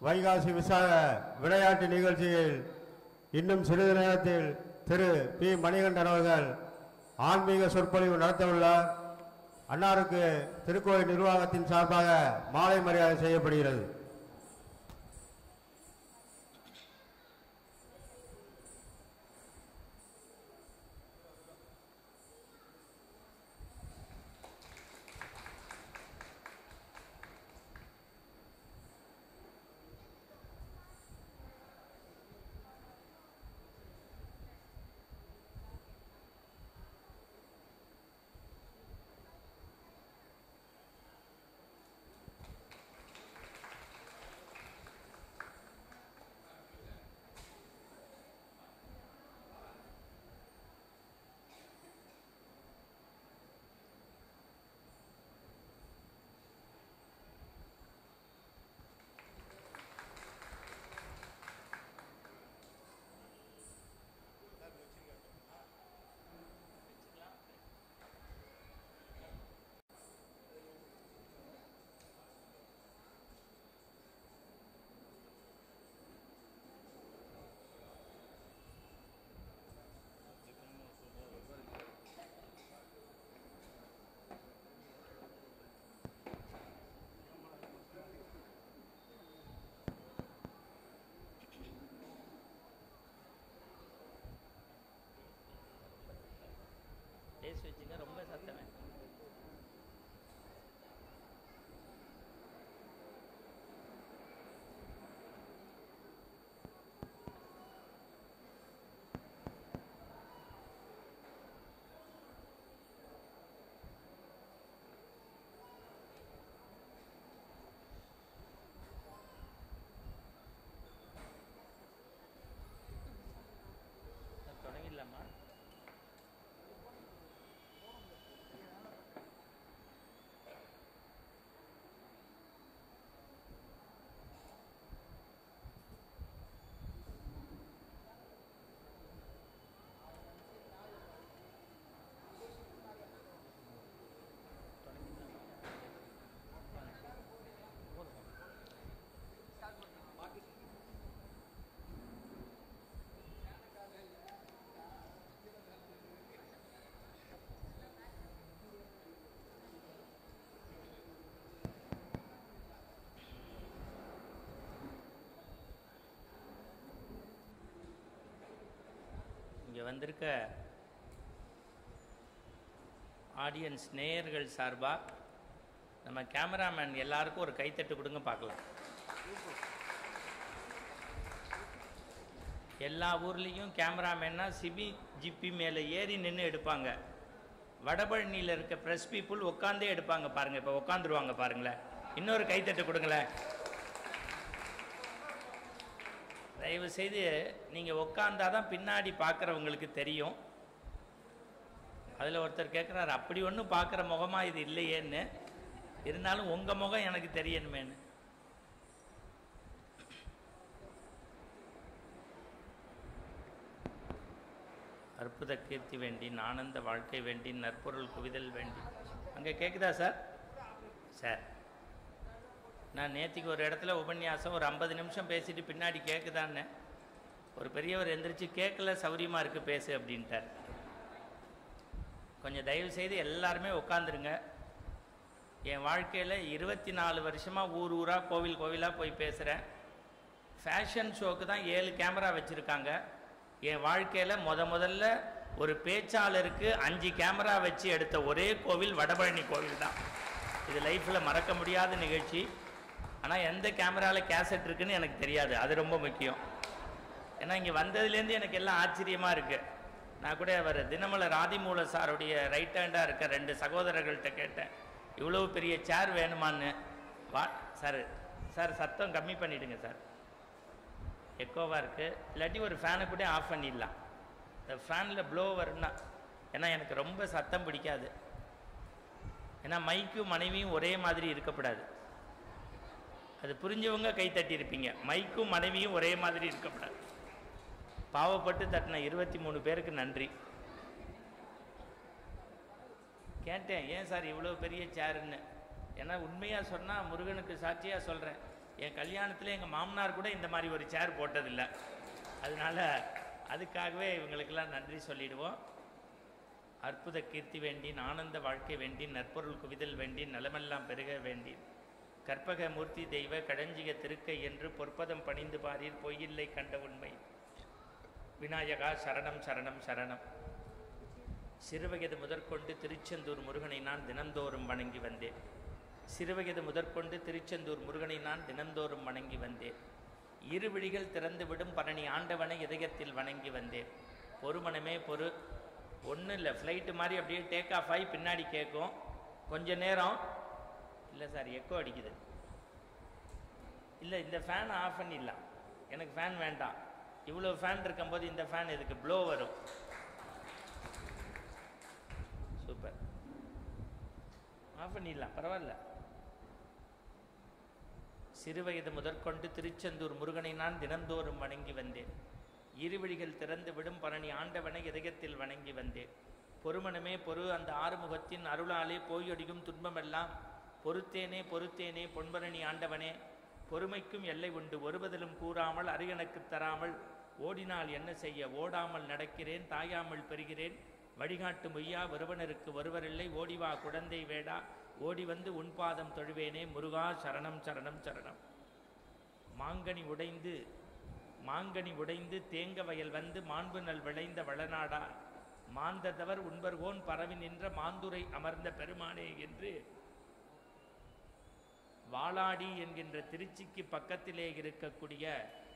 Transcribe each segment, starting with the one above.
வைகாசி விசாக விளையாட்டு நிகழ்ச்சியில் இன்னும் சிறிது நேரத்தில் திரு பி மணிகண்டன் அவர்கள் ஆன்மீக சொற்பொழிவு நடத்தவுள்ளார் அன்னாருக்கு திருக்கோயில் நிர்வாகத்தின் சார்பாக மாலை மரியாதை செய்யப்படுகிறது பேசி வச்சுங்க ரொம்ப சத்தமே தொடங்கிடலாமா இங்கே வந்திருக்க ஆடியன்ஸ் நேயர்கள் சார்பாக நம்ம கேமராமேன் எல்லாருக்கும் ஒரு கைத்தட்டு கொடுங்க பார்க்கலாம் எல்லா ஊர்லேயும் கேமராமேன்னா சிபி ஜிப்பி மேலே ஏறி நின்று எடுப்பாங்க வடபழனியில் இருக்க ப்ரெஸ் பீப்புள் உட்காந்தே எடுப்பாங்க பாருங்கள் இப்போ உட்காந்துருவாங்க பாருங்களேன் இன்னொரு கைத்தட்டு கொடுங்களேன் தயவு செய்து நீங்கள் உட்காந்தாதான் பின்னாடி பார்க்குறவங்களுக்கு தெரியும் அதில் ஒருத்தர் கேட்குறாரு அப்படி ஒன்றும் பார்க்குற முகமா இது இல்லையேன்னு இருந்தாலும் உங்கள் முகம் எனக்கு தெரியணுமேன்னு அற்புத கீர்த்தி வேண்டி ஆனந்த வாழ்க்கை வேண்டி நற்பொருள் குவிதல் வேண்டி அங்கே கேட்குதா சார் சார் நான் நேத்திக்கு ஒரு இடத்துல உபன்யாசம் ஒரு ஐம்பது நிமிஷம் பேசிட்டு பின்னாடி கேட்குதான்னு ஒரு பெரியவர் எந்திரிச்சு கேட்கல சௌரியமாக இருக்குது பேசு அப்படின்ட்டார் கொஞ்சம் தயவு செய்து எல்லாருமே உட்காந்துருங்க என் வாழ்க்கையில் இருபத்தி நாலு வருஷமாக ஊர் ஊராக கோவில் கோவிலாக போய் பேசுகிறேன் ஃபேஷன் ஷோக்கு தான் ஏழு கேமரா வச்சுருக்காங்க என் வாழ்க்கையில் முத முதல்ல ஒரு பேச்சாளருக்கு அஞ்சு கேமரா வச்சு எடுத்த ஒரே கோவில் வடபழனி கோவில் தான் இது லைஃப்பில் மறக்க முடியாத நிகழ்ச்சி ஆனால் எந்த கேமராவில் கேசட் இருக்குன்னு எனக்கு தெரியாது அது ரொம்ப முக்கியம் ஏன்னா இங்கே வந்ததுலேருந்து எனக்கு எல்லாம் ஆச்சரியமாக இருக்குது நான் கூட அவர் தினமலர் ஆதிமூல சாருடைய ரைட் ஹேண்டாக இருக்க ரெண்டு சகோதரர்கள்ட்ட கேட்டேன் இவ்வளோ பெரிய சேர் வேணுமான்னு வா சார் சார் சத்தம் கம்மி பண்ணிவிடுங்க சார் எக்கோவாக இருக்குது இல்லாட்டி ஒரு ஃபேனை கூட ஆஃப் பண்ணிடலாம் இந்த ஃபேனில் ப்ளோ வரும்னா ஏன்னா எனக்கு ரொம்ப சத்தம் பிடிக்காது ஏன்னா மைக்கும் மனைவியும் ஒரே மாதிரி இருக்கக்கூடாது அது புரிஞ்சவங்க கை தட்டியிருப்பீங்க மைக்கும் மனைவியும் ஒரே மாதிரி இருக்கக்கூடாது பாவப்பட்டு தட்டின இருபத்தி மூணு பேருக்கு நன்றி கேட்டேன் ஏன் சார் இவ்வளோ பெரிய சேருன்னு ஏன்னா உண்மையாக சொன்னால் முருகனுக்கு சாட்சியாக சொல்கிறேன் என் கல்யாணத்தில் எங்கள் மாமனார் கூட இந்த மாதிரி ஒரு சேர் போட்டதில்லை அதனால அதுக்காகவே இவங்களுக்கெல்லாம் நன்றி சொல்லிடுவோம் அற்புத கீர்த்தி வேண்டின் ஆனந்த வாழ்க்கை வேண்டின் நற்பொருள் குவிதல் வேண்டின் நலமெல்லாம் பெருக வேண்டின் கற்பக மூர்த்தி தெய்வ கடஞ்சிய திருக்கை என்று பொற்பதம் பணிந்து பாரீர் பொய்யில்லை கண்ட உண்மை விநாயகா சரணம் சரணம் சரணம் சிறுவயது முதற்கொண்டு திருச்செந்தூர் முருகனை நான் தினந்தோறும் வணங்கி வந்தேன் சிறுவயது முதற்கொண்டு திருச்செந்தூர் முருகனை நான் தினந்தோறும் வணங்கி வந்தேன் இரு விழிகள் திறந்து விடும் பழனி ஆண்டவனை இதயத்தில் வணங்கி வந்தேன் பொறுமனமே பொறு ஒன்றும் இல்லை ஃப்ளைட்டு மாதிரி அப்படியே டேக் ஆஃப் ஆகி பின்னாடி கேட்கும் கொஞ்ச நேரம் இல்லை சார் எக்கோ அடிக்குது இல்லை இந்த ஃபேன் ஆஃப் பண்ணிடலாம் எனக்கு ஃபேன் வேண்டாம் இவ்வளோ ஃபேன் இருக்கும்போது இந்த ஃபேன் எதுக்கு ப்ளோ வரும் சூப்பர் ஆஃப் பண்ணிடலாம் பரவாயில்ல சிறுவயது முதற்கொண்டு திருச்செந்தூர் முருகனை நான் தினந்தோறும் வணங்கி வந்தேன் இருவிழிகள் திறந்து விடும் பழனி ஆண்டவனை இதயத்தில் வணங்கி வந்தேன் பொறுமனமே பொறு அந்த ஆறுமுகத்தின் அருளாலே போயொடியும் துன்பமெல்லாம் பொறுத்தேனே பொறுத்தேனே பொன்பரணி ஆண்டவனே பொறுமைக்கும் எல்லை உண்டு ஒருவதிலும் கூறாமல் அரியணக்கு தராமல் ஓடினால் என்ன செய்ய ஓடாமல் நடக்கிறேன் தாயாமல் பெறுகிறேன் வழிகாட்டு மொய்யா ஒருவனருக்கு ஒருவரில்லை ஓடிவா குழந்தை வேடா ஓடி வந்து உன் பாதம் தொழுவேனே முருகா சரணம் சரணம் சரணம் மாங்கனி உடைந்து மாங்கனி உடைந்து தேங்க வயல் வந்து மாண்பு நல் விளைந்த வளநாடா மாந்ததவர் உண்பர்கோன் பரவி நின்ற மாந்துரை அமர்ந்த பெருமானே என்று வாளாடி என்கின்ற திருச்சிக்கு பக்கத்திலே இருக்கக்கூடிய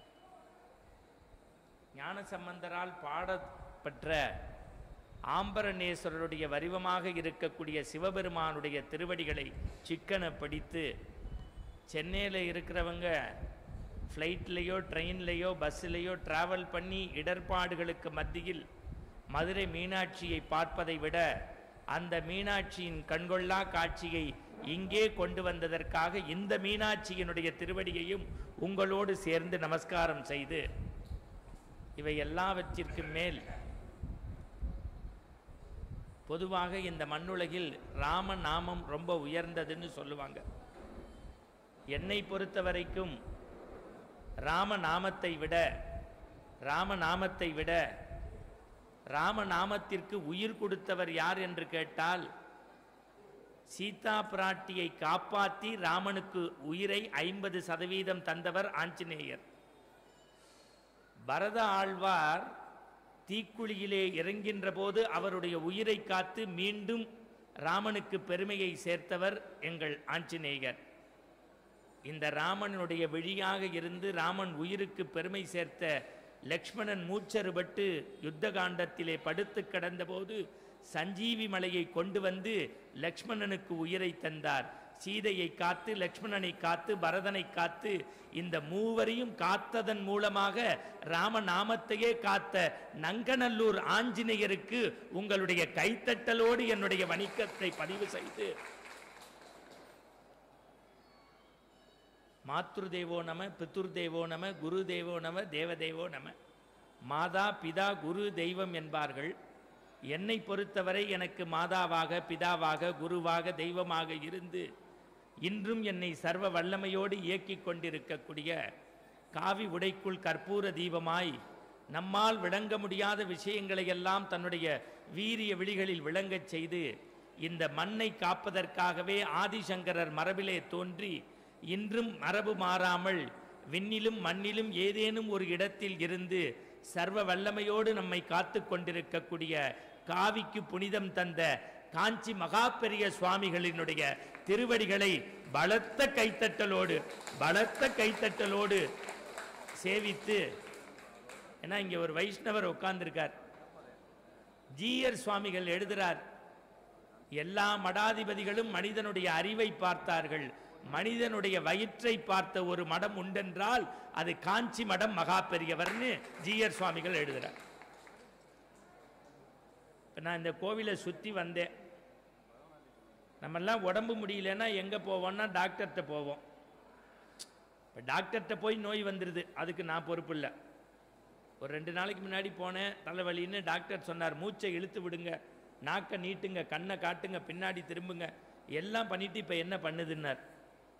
ஞானசம்பந்தரால் பாடப்பெற்ற ஆம்பரணேஸ்வரருடைய வடிவமாக இருக்கக்கூடிய சிவபெருமானுடைய திருவடிகளை சிக்கன படித்து சென்னையில் இருக்கிறவங்க ஃப்ளைட்லேயோ ட்ரெயின்லேயோ பஸ்ஸிலேயோ ட்ராவல் பண்ணி இடர்பாடுகளுக்கு மத்தியில் மதுரை மீனாட்சியை பார்ப்பதை விட அந்த மீனாட்சியின் கண்கொள்ளா காட்சியை இங்கே கொண்டு வந்ததற்காக இந்த மீனாட்சியினுடைய திருவடியையும் உங்களோடு சேர்ந்து நமஸ்காரம் செய்து இவை எல்லாவற்றிற்கும் மேல் பொதுவாக இந்த மண்ணுலகில் ராம நாமம் ரொம்ப உயர்ந்ததுன்னு சொல்லுவாங்க என்னை பொறுத்த வரைக்கும் ராம நாமத்தை விட ராம நாமத்தை விட ராம நாமத்திற்கு உயிர் கொடுத்தவர் யார் என்று கேட்டால் சீதா பிராட்டியை காப்பாற்றி ராமனுக்கு உயிரை ஐம்பது சதவீதம் தந்தவர் ஆஞ்சநேயர் பரத ஆழ்வார் தீக்குழியிலே இறங்கின்ற போது அவருடைய உயிரை காத்து மீண்டும் ராமனுக்கு பெருமையை சேர்த்தவர் எங்கள் ஆஞ்சநேயர் இந்த ராமனுடைய விழியாக இருந்து ராமன் உயிருக்கு பெருமை சேர்த்த லக்ஷ்மணன் மூச்சறுபட்டு யுத்த காண்டத்திலே படுத்து கிடந்தபோது சஞ்சீவி மலையை கொண்டு வந்து லக்ஷ்மணனுக்கு உயிரை தந்தார் சீதையை காத்து லக்ஷ்மணனை காத்து பரதனை காத்து இந்த மூவரையும் காத்ததன் மூலமாக ராமநாமத்தையே காத்த நங்கநல்லூர் ஆஞ்சநேயருக்கு உங்களுடைய கைத்தட்டலோடு என்னுடைய வணிகத்தை பதிவு செய்து மாத்ருதேவோ நம பித்ருதேவோ நம குரு தேவோ நம தேவதேவோ நம மாதா பிதா குரு தெய்வம் என்பார்கள் என்னை பொறுத்தவரை எனக்கு மாதாவாக பிதாவாக குருவாக தெய்வமாக இருந்து இன்றும் என்னை சர்வ வல்லமையோடு இயக்கிக் கொண்டிருக்கக்கூடிய காவி உடைக்குள் கற்பூர தீபமாய் நம்மால் விளங்க முடியாத விஷயங்களை எல்லாம் தன்னுடைய வீரிய விழிகளில் விளங்கச் செய்து இந்த மண்ணை காப்பதற்காகவே ஆதிசங்கரர் மரபிலே தோன்றி இன்றும் மரபு மாறாமல் விண்ணிலும் மண்ணிலும் ஏதேனும் ஒரு இடத்தில் இருந்து சர்வ வல்லமையோடு நம்மை காத்து கொண்டிருக்கக்கூடிய காவிக்கு புனிதம் தந்த காஞ்சி மகாபெரிய சுவாமிகளினுடைய திருவடிகளை பலத்த கைத்தட்டலோடு பலத்த கைத்தட்டலோடு சேவித்து ஏன்னா இங்கே ஒரு வைஷ்ணவர் உட்கார்ந்திருக்கார் ஜீயர் சுவாமிகள் எழுதுறார் எல்லா மடாதிபதிகளும் மனிதனுடைய அறிவை பார்த்தார்கள் மனிதனுடைய வயிற்றை பார்த்த ஒரு மடம் உண்டென்றால் அது காஞ்சி மடம் மகா பெரியவர்னு ஜீயர் சுவாமிகள் எழுதுறார் இப்ப நான் இந்த கோவிலை சுற்றி வந்தேன் நம்மெல்லாம் உடம்பு முடியலன்னா எங்கே போவோம்னா டாக்டர்கிட்ட போவோம் இப்போ டாக்டர்கிட்ட போய் நோய் வந்துடுது அதுக்கு நான் பொறுப்பு இல்லை ஒரு ரெண்டு நாளைக்கு முன்னாடி போனேன் தலைவலின்னு டாக்டர் சொன்னார் மூச்சை இழுத்து விடுங்க நாக்கை நீட்டுங்க கண்ணை காட்டுங்க பின்னாடி திரும்புங்க எல்லாம் பண்ணிட்டு இப்போ என்ன பண்ணுதுன்னார்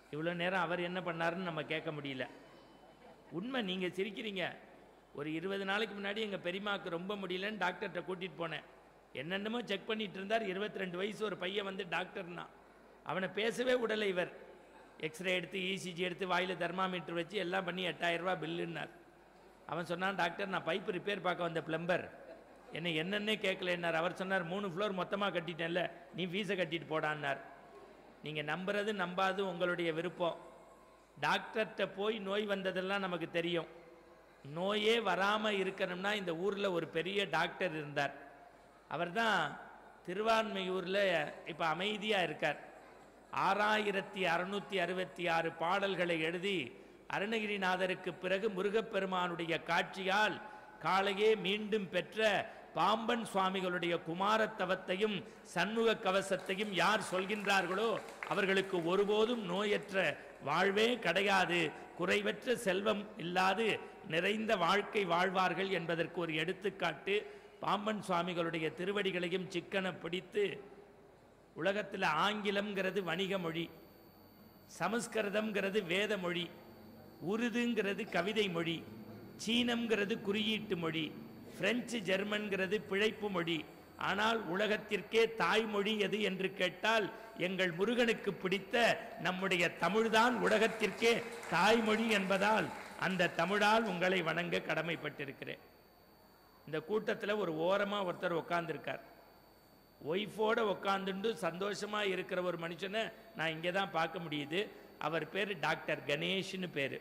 இவ்வளோ நேரம் அவர் என்ன பண்ணாருன்னு நம்ம கேட்க முடியல உண்மை நீங்கள் சிரிக்கிறீங்க ஒரு இருபது நாளைக்கு முன்னாடி எங்கள் பெரியமாவுக்கு ரொம்ப முடியலன்னு டாக்டர்கிட்ட கூட்டிகிட்டு போனேன் என்னென்னமோ செக் பண்ணிட்டு இருந்தார் 22 ரெண்டு வயசு ஒரு பையன் வந்து டாக்டர்னா அவனை பேசவே விடலை இவர் எக்ஸ்ரே எடுத்து இசிஜி எடுத்து வாயில் தெர்மாமீட்டர் வச்சு எல்லாம் பண்ணி எட்டாயிரம் ரூபாய் பில்லுன்னார் அவன் சொன்னான் டாக்டர் நான் பைப்பு ரிப்பேர் பார்க்க வந்த பிளம்பர் என்னை என்னன்னே கேட்கலன்னார் அவர் சொன்னார் மூணு ஃப்ளோர் மொத்தமாக கட்டிட்டேன்ல நீ ஃபீஸை கட்டிட்டு போடான்னார் நீங்கள் நம்புறது நம்பாது உங்களுடைய விருப்பம் டாக்டர்கிட்ட போய் நோய் வந்ததெல்லாம் நமக்கு தெரியும் நோயே வராமல் இருக்கணும்னா இந்த ஊரில் ஒரு பெரிய டாக்டர் இருந்தார் அவர்தான் திருவான்மையூரில் இப்போ அமைதியாக இருக்கார் ஆறாயிரத்தி அறுநூத்தி அறுபத்தி ஆறு பாடல்களை எழுதி அருணகிரிநாதருக்கு பிறகு முருகப்பெருமானுடைய காட்சியால் காலையே மீண்டும் பெற்ற பாம்பன் சுவாமிகளுடைய குமாரத்தவத்தையும் சண்முக கவசத்தையும் யார் சொல்கின்றார்களோ அவர்களுக்கு ஒருபோதும் நோயற்ற வாழ்வே கிடையாது குறைவற்ற செல்வம் இல்லாது நிறைந்த வாழ்க்கை வாழ்வார்கள் என்பதற்கு ஒரு எடுத்துக்காட்டு பாம்பன் சுவாமிகளுடைய திருவடிகளையும் சிக்கன பிடித்து உலகத்தில் ஆங்கிலம்ங்கிறது வணிக மொழி சமஸ்கிருதம்ங்கிறது வேத மொழி உருதுங்கிறது கவிதை மொழி சீனம்ங்கிறது குறியீட்டு மொழி பிரெஞ்சு ஜெர்மன்கிறது பிழைப்பு மொழி ஆனால் உலகத்திற்கே தாய்மொழி எது என்று கேட்டால் எங்கள் முருகனுக்கு பிடித்த நம்முடைய தமிழ்தான் உலகத்திற்கே தாய்மொழி என்பதால் அந்த தமிழால் உங்களை வணங்க கடமைப்பட்டிருக்கிறேன் இந்த கூட்டத்தில் ஒரு ஓரமாக ஒருத்தர் உட்கார்ந்திருக்கார் ஒய்ஃபோட உட்காந்துண்டு சந்தோஷமா இருக்கிற ஒரு மனுஷனை நான் இங்கே தான் பார்க்க முடியுது அவர் பேர் டாக்டர் கணேஷ்னு பேர்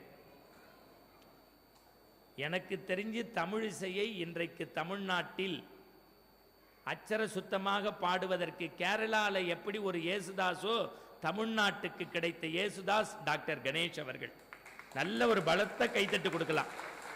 எனக்கு தெரிஞ்சு தமிழிசையை இன்றைக்கு தமிழ்நாட்டில் அச்சர சுத்தமாக பாடுவதற்கு கேரளால எப்படி ஒரு இயேசுதாஸோ தமிழ்நாட்டுக்கு கிடைத்த இயேசுதாஸ் டாக்டர் கணேஷ் அவர்கள் நல்ல ஒரு பலத்த கைத்தட்டு கொடுக்கலாம்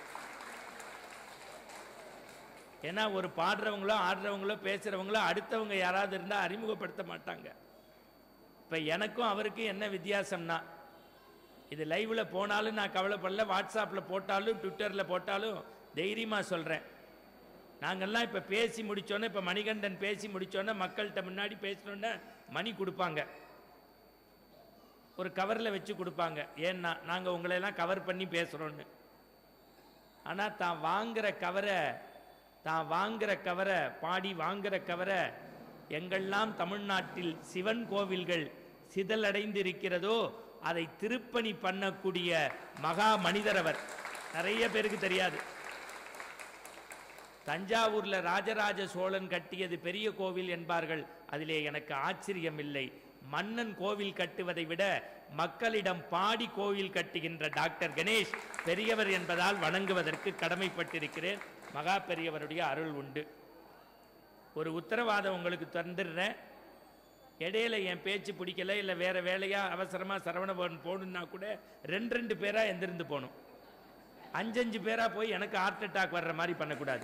ஏன்னா ஒரு பாடுறவங்களோ ஆடுறவங்களோ பேசுறவங்களோ அடுத்தவங்க யாராவது இருந்தால் அறிமுகப்படுத்த மாட்டாங்க இப்போ எனக்கும் அவருக்கும் என்ன வித்தியாசம்னா இது லைவ்ல போனாலும் நான் கவலைப்படல வாட்ஸ்அப்பில் போட்டாலும் ட்விட்டரில் போட்டாலும் தைரியமாக சொல்கிறேன் நாங்கள்லாம் இப்போ பேசி முடிச்சோன்னே இப்போ மணிகண்டன் பேசி முடிச்சோன்னே மக்கள்கிட்ட முன்னாடி பேசினோன்னே மணி கொடுப்பாங்க ஒரு கவரில் வச்சு கொடுப்பாங்க ஏன்னா நாங்கள் உங்களையெல்லாம் கவர் பண்ணி பேசுகிறோன்னு ஆனால் தான் வாங்குற கவரை தான் வாங்குற கவரை பாடி வாங்குற கவரை எங்கெல்லாம் தமிழ்நாட்டில் சிவன் கோவில்கள் சிதலடைந்து இருக்கிறதோ அதை திருப்பணி பண்ணக்கூடிய மகா மனிதர் அவர் நிறைய பேருக்கு தெரியாது தஞ்சாவூர்ல ராஜராஜ சோழன் கட்டியது பெரிய கோவில் என்பார்கள் அதிலே எனக்கு ஆச்சரியம் இல்லை மன்னன் கோவில் கட்டுவதை விட மக்களிடம் பாடி கோவில் கட்டுகின்ற டாக்டர் கணேஷ் பெரியவர் என்பதால் வணங்குவதற்கு கடமைப்பட்டிருக்கிறேன் மகா பெரியவருடைய அருள் உண்டு ஒரு உத்தரவாதம் உங்களுக்கு தந்துடுறேன் இடையில என் பேச்சு பிடிக்கல இல்லை வேற வேலையா அவசரமா சரவணபவன் போகணுன்னா கூட ரெண்டு ரெண்டு பேரா எந்திருந்து போகணும் அஞ்சஞ்சு பேரா போய் எனக்கு ஹார்ட் அட்டாக் வர்ற மாதிரி பண்ணக்கூடாது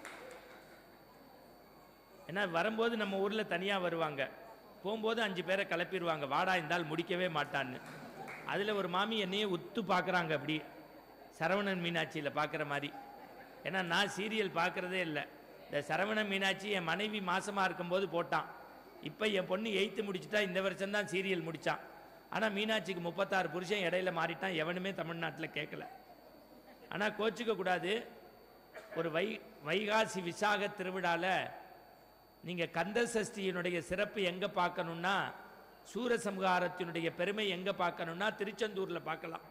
ஏன்னா வரும்போது நம்ம ஊர்ல தனியா வருவாங்க போகும்போது அஞ்சு பேரை கிளப்பிடுவாங்க வாடா இருந்தால் முடிக்கவே மாட்டான்னு அதுல ஒரு மாமி என்னையே உத்து பார்க்கறாங்க அப்படி சரவணன் மீனாட்சியில பார்க்குற மாதிரி ஏன்னா நான் சீரியல் பார்க்கறதே இல்லை இந்த சரவணன் மீனாட்சி என் மனைவி மாசமா இருக்கும்போது போட்டான் இப்போ என் பொண்ணு எயித்து முடிச்சுட்டா இந்த வருஷம் தான் சீரியல் முடிச்சான் ஆனால் மீனாட்சிக்கு முப்பத்தாறு புருஷன் இடையில மாறிட்டான் எவனுமே தமிழ்நாட்டில் கேட்கல ஆனால் கோச்சிக்க கூடாது ஒரு வை வைகாசி விசாக திருவிழால நீங்க கந்த சஷ்டியினுடைய சிறப்பு எங்க பார்க்கணும்னா சூரசம்ஹாரத்தினுடைய பெருமை எங்க பார்க்கணும்னா திருச்செந்தூர்ல பார்க்கலாம்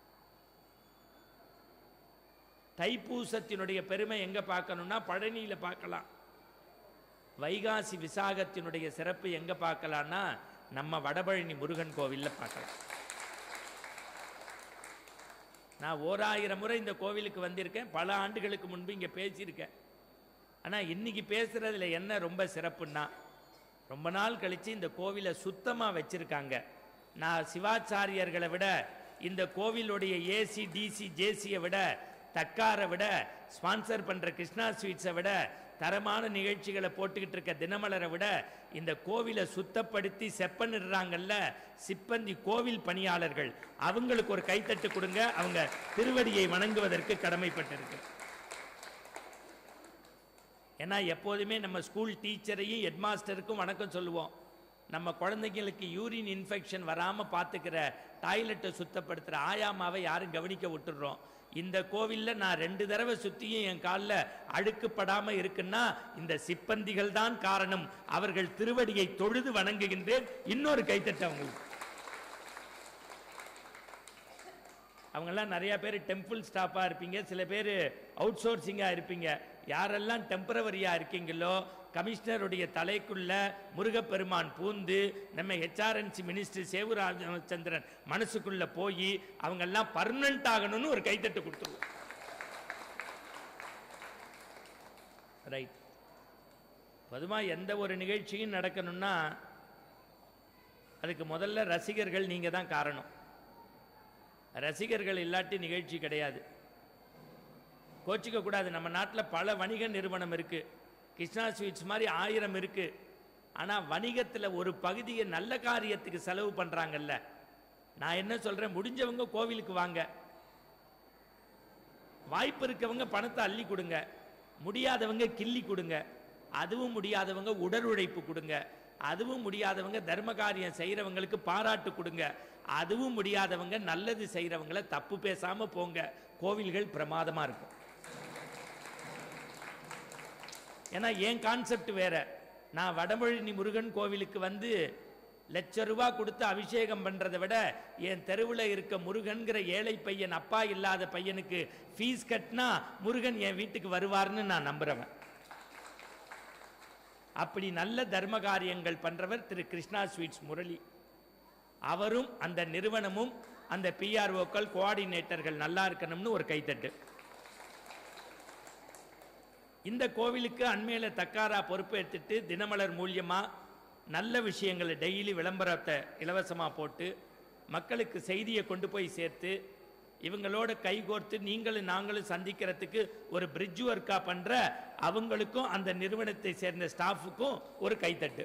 தைப்பூசத்தினுடைய பெருமை எங்க பார்க்கணும்னா பழனியில பார்க்கலாம் வைகாசி விசாகத்தினுடைய சிறப்பு எங்க பார்க்கலாம்னா நம்ம வடபழனி முருகன் கோவில்ல பார்க்கலாம் நான் ஓராயிரம் முறை இந்த கோவிலுக்கு வந்திருக்கேன் பல ஆண்டுகளுக்கு முன்பு இங்க பேசியிருக்கேன் ஆனால் இன்னைக்கு பேசுறதுல என்ன ரொம்ப சிறப்புன்னா ரொம்ப நாள் கழிச்சு இந்த கோவிலை சுத்தமாக வச்சிருக்காங்க நான் சிவாச்சாரியர்களை விட இந்த கோவிலுடைய ஏசி டிசி ஜேசியை விட தக்காரை விட ஸ்பான்சர் பண்ற கிருஷ்ணா ஸ்வீட்ஸை விட தரமான நிகழ்ச்சிகளை போட்டுக்கிட்டு இருக்க தினமலரை விட இந்த கோவிலை சுத்தப்படுத்தி செப்பனிடுறாங்கல்ல சிப்பந்தி கோவில் பணியாளர்கள் அவங்களுக்கு ஒரு கைத்தட்டு கொடுங்க அவங்க திருவடியை வணங்குவதற்கு கடமைப்பட்டிருக்கு ஏன்னா எப்போதுமே நம்ம ஸ்கூல் டீச்சரையும் ஹெட்மாஸ்டருக்கும் வணக்கம் சொல்லுவோம் நம்ம குழந்தைங்களுக்கு யூரின் இன்ஃபெக்ஷன் வராமல் பார்த்துக்கிற டாய்லெட்டை சுத்தப்படுத்துகிற ஆயாமாவை யாரும் கவனிக்க விட்டுடுறோம் இந்த கோவிலில் நான் ரெண்டு தடவை சுற்றியும் என் காலில் அழுக்குப்படாமல் இருக்குன்னா இந்த சிப்பந்திகள் தான் காரணம் அவர்கள் திருவடியை தொழுது வணங்குகின்றேன் இன்னொரு கைத்தட்டு அவங்களுக்கு அவங்கெல்லாம் நிறைய பேர் டெம்பிள் ஸ்டாஃபாக இருப்பீங்க சில பேர் அவுட் சோர்சிங்காக இருப்பீங்க யாரெல்லாம் டெம்பரவரியாக இருக்கீங்களோ கமிஷனருடைய தலைக்குள்ள முருகப்பெருமான் பூந்து நம்ம ஹெச்ஆர்என்சி மினிஸ்டர் சேவுராமச்சந்திரன் மனசுக்குள்ள போய் அவங்கெல்லாம் பர்மனண்ட் ஆகணும்னு ஒரு கைத்தட்டு கொடுத்துருவோம் ரைட் பொதுவாக எந்த ஒரு நிகழ்ச்சியும் நடக்கணும்னா அதுக்கு முதல்ல ரசிகர்கள் நீங்கள் தான் காரணம் ரசிகர்கள் இல்லாட்டி நிகழ்ச்சி கிடையாது கோச்சிக்க கூடாது நம்ம நாட்டில் பல வணிக நிறுவனம் இருக்கு கிருஷ்ணா ஸ்வீட்ஸ் மாதிரி ஆயிரம் இருக்கு ஆனால் வணிகத்தில் ஒரு பகுதியை நல்ல காரியத்துக்கு செலவு பண்ணுறாங்கல்ல நான் என்ன சொல்கிறேன் முடிஞ்சவங்க கோவிலுக்கு வாங்க வாய்ப்பு இருக்கவங்க பணத்தை அள்ளி கொடுங்க முடியாதவங்க கிள்ளி கொடுங்க அதுவும் முடியாதவங்க உடல் உழைப்பு கொடுங்க அதுவும் முடியாதவங்க தர்ம காரியம் செய்கிறவங்களுக்கு பாராட்டு கொடுங்க அதுவும் முடியாதவங்க நல்லது செய்கிறவங்கள தப்பு பேசாம போங்க கோவில்கள் பிரமாதமா இருக்கும் ஏன்னா என் கான்செப்ட் வேற நான் வடமொழி முருகன் கோவிலுக்கு வந்து லட்ச ரூபா கொடுத்து அபிஷேகம் பண்றதை விட என் தெருவில் இருக்க முருகன்கிற ஏழை பையன் அப்பா இல்லாத பையனுக்கு ஃபீஸ் கட்டினா முருகன் என் வீட்டுக்கு வருவார்னு நான் நம்புறவன் அப்படி நல்ல தர்ம காரியங்கள் பண்றவர் திரு கிருஷ்ணா ஸ்வீட்ஸ் முரளி அவரும் அந்த நிறுவனமும் அந்த பிஆர்ஓக்கள் கோஆர்டினேட்டர்கள் நல்லா இருக்கணும்னு ஒரு கைத்தட்டு இந்த கோவிலுக்கு அண்மையில் தக்காரா பொறுப்பு எடுத்துட்டு தினமலர் மூலியமா நல்ல விஷயங்களை டெய்லி விளம்பரத்தை இலவசமாக போட்டு மக்களுக்கு செய்தியை கொண்டு போய் சேர்த்து இவங்களோட கைகோர்த்து நீங்களும் நாங்களும் சந்திக்கிறதுக்கு ஒரு பிரிட்ஜ் ஒர்க்கா பண்ற அவங்களுக்கும் அந்த நிறுவனத்தை சேர்ந்த ஸ்டாஃபுக்கும் ஒரு கைத்தட்டு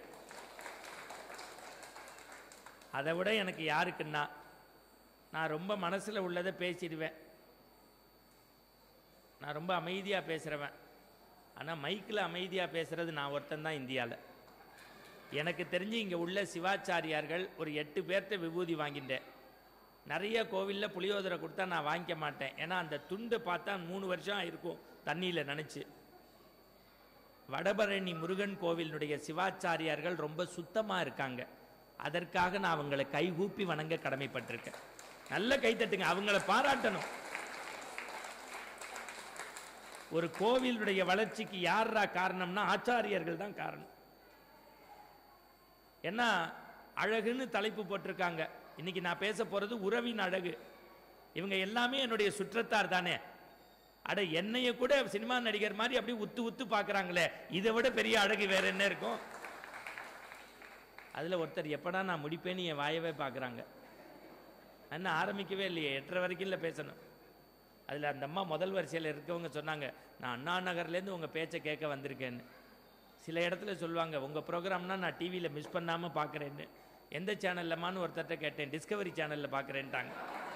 அதை விட எனக்கு யாருக்குன்னா நான் ரொம்ப மனசில் உள்ளதை பேசிடுவேன் நான் ரொம்ப அமைதியாக பேசுகிறவன் ஆனால் மைக்கில் அமைதியாக பேசுகிறது நான் ஒருத்தன் தான் இந்தியாவில் எனக்கு தெரிஞ்சு இங்கே உள்ள சிவாச்சாரியார்கள் ஒரு எட்டு பேர்த்த விபூதி வாங்கிட்டேன் நிறைய கோவிலில் புளியோதரை கொடுத்தா நான் வாங்கிக்க மாட்டேன் ஏன்னா அந்த துண்டு பார்த்தா மூணு வருஷம் இருக்கும் தண்ணியில் நினச்சி வடபழனி முருகன் கோவிலினுடைய சிவாச்சாரியார்கள் ரொம்ப சுத்தமாக இருக்காங்க அதற்காக நான் அவங்களை கைகூப்பி வணங்க கடமைப்பட்டிருக்கேன் நல்ல கைத்தட்டுங்க அவங்கள பாராட்டணும் ஒரு கோவிலுடைய வளர்ச்சிக்கு யாரா காரணம்னா ஆச்சாரியர்கள் தான் காரணம் ஏன்னா அழகுன்னு தலைப்பு போட்டிருக்காங்க இன்னைக்கு நான் பேச போறது உறவின் அழகு இவங்க எல்லாமே என்னுடைய சுற்றத்தார் தானே அட என்னைய கூட சினிமா நடிகர் மாதிரி அப்படியே உத்து உத்து பார்க்கறாங்களே இதை விட பெரிய அழகு வேற என்ன இருக்கும் அதுல ஒருத்தர் எப்படா நான் முடிப்பேன்னு என் வாயவே பார்க்கறாங்க என்ன ஆரம்பிக்கவே இல்லையே எட்டரை வரைக்கும் இல்லை பேசணும் அதில் அந்த அம்மா முதல் வரிசையில் இருக்கவங்க சொன்னாங்க நான் அண்ணா நகர்லேருந்து உங்கள் பேச்சை கேட்க வந்திருக்கேன்னு சில இடத்துல சொல்லுவாங்க உங்கள் ப்ரோக்ராம்னா நான் டிவியில் மிஸ் பண்ணாமல் பார்க்குறேன்னு எந்த சேனல்லம்மான்னு ஒருத்தர்ட்ட கேட்டேன் டிஸ்கவரி சேனலில் பார்க்குறேன்ட்டாங்க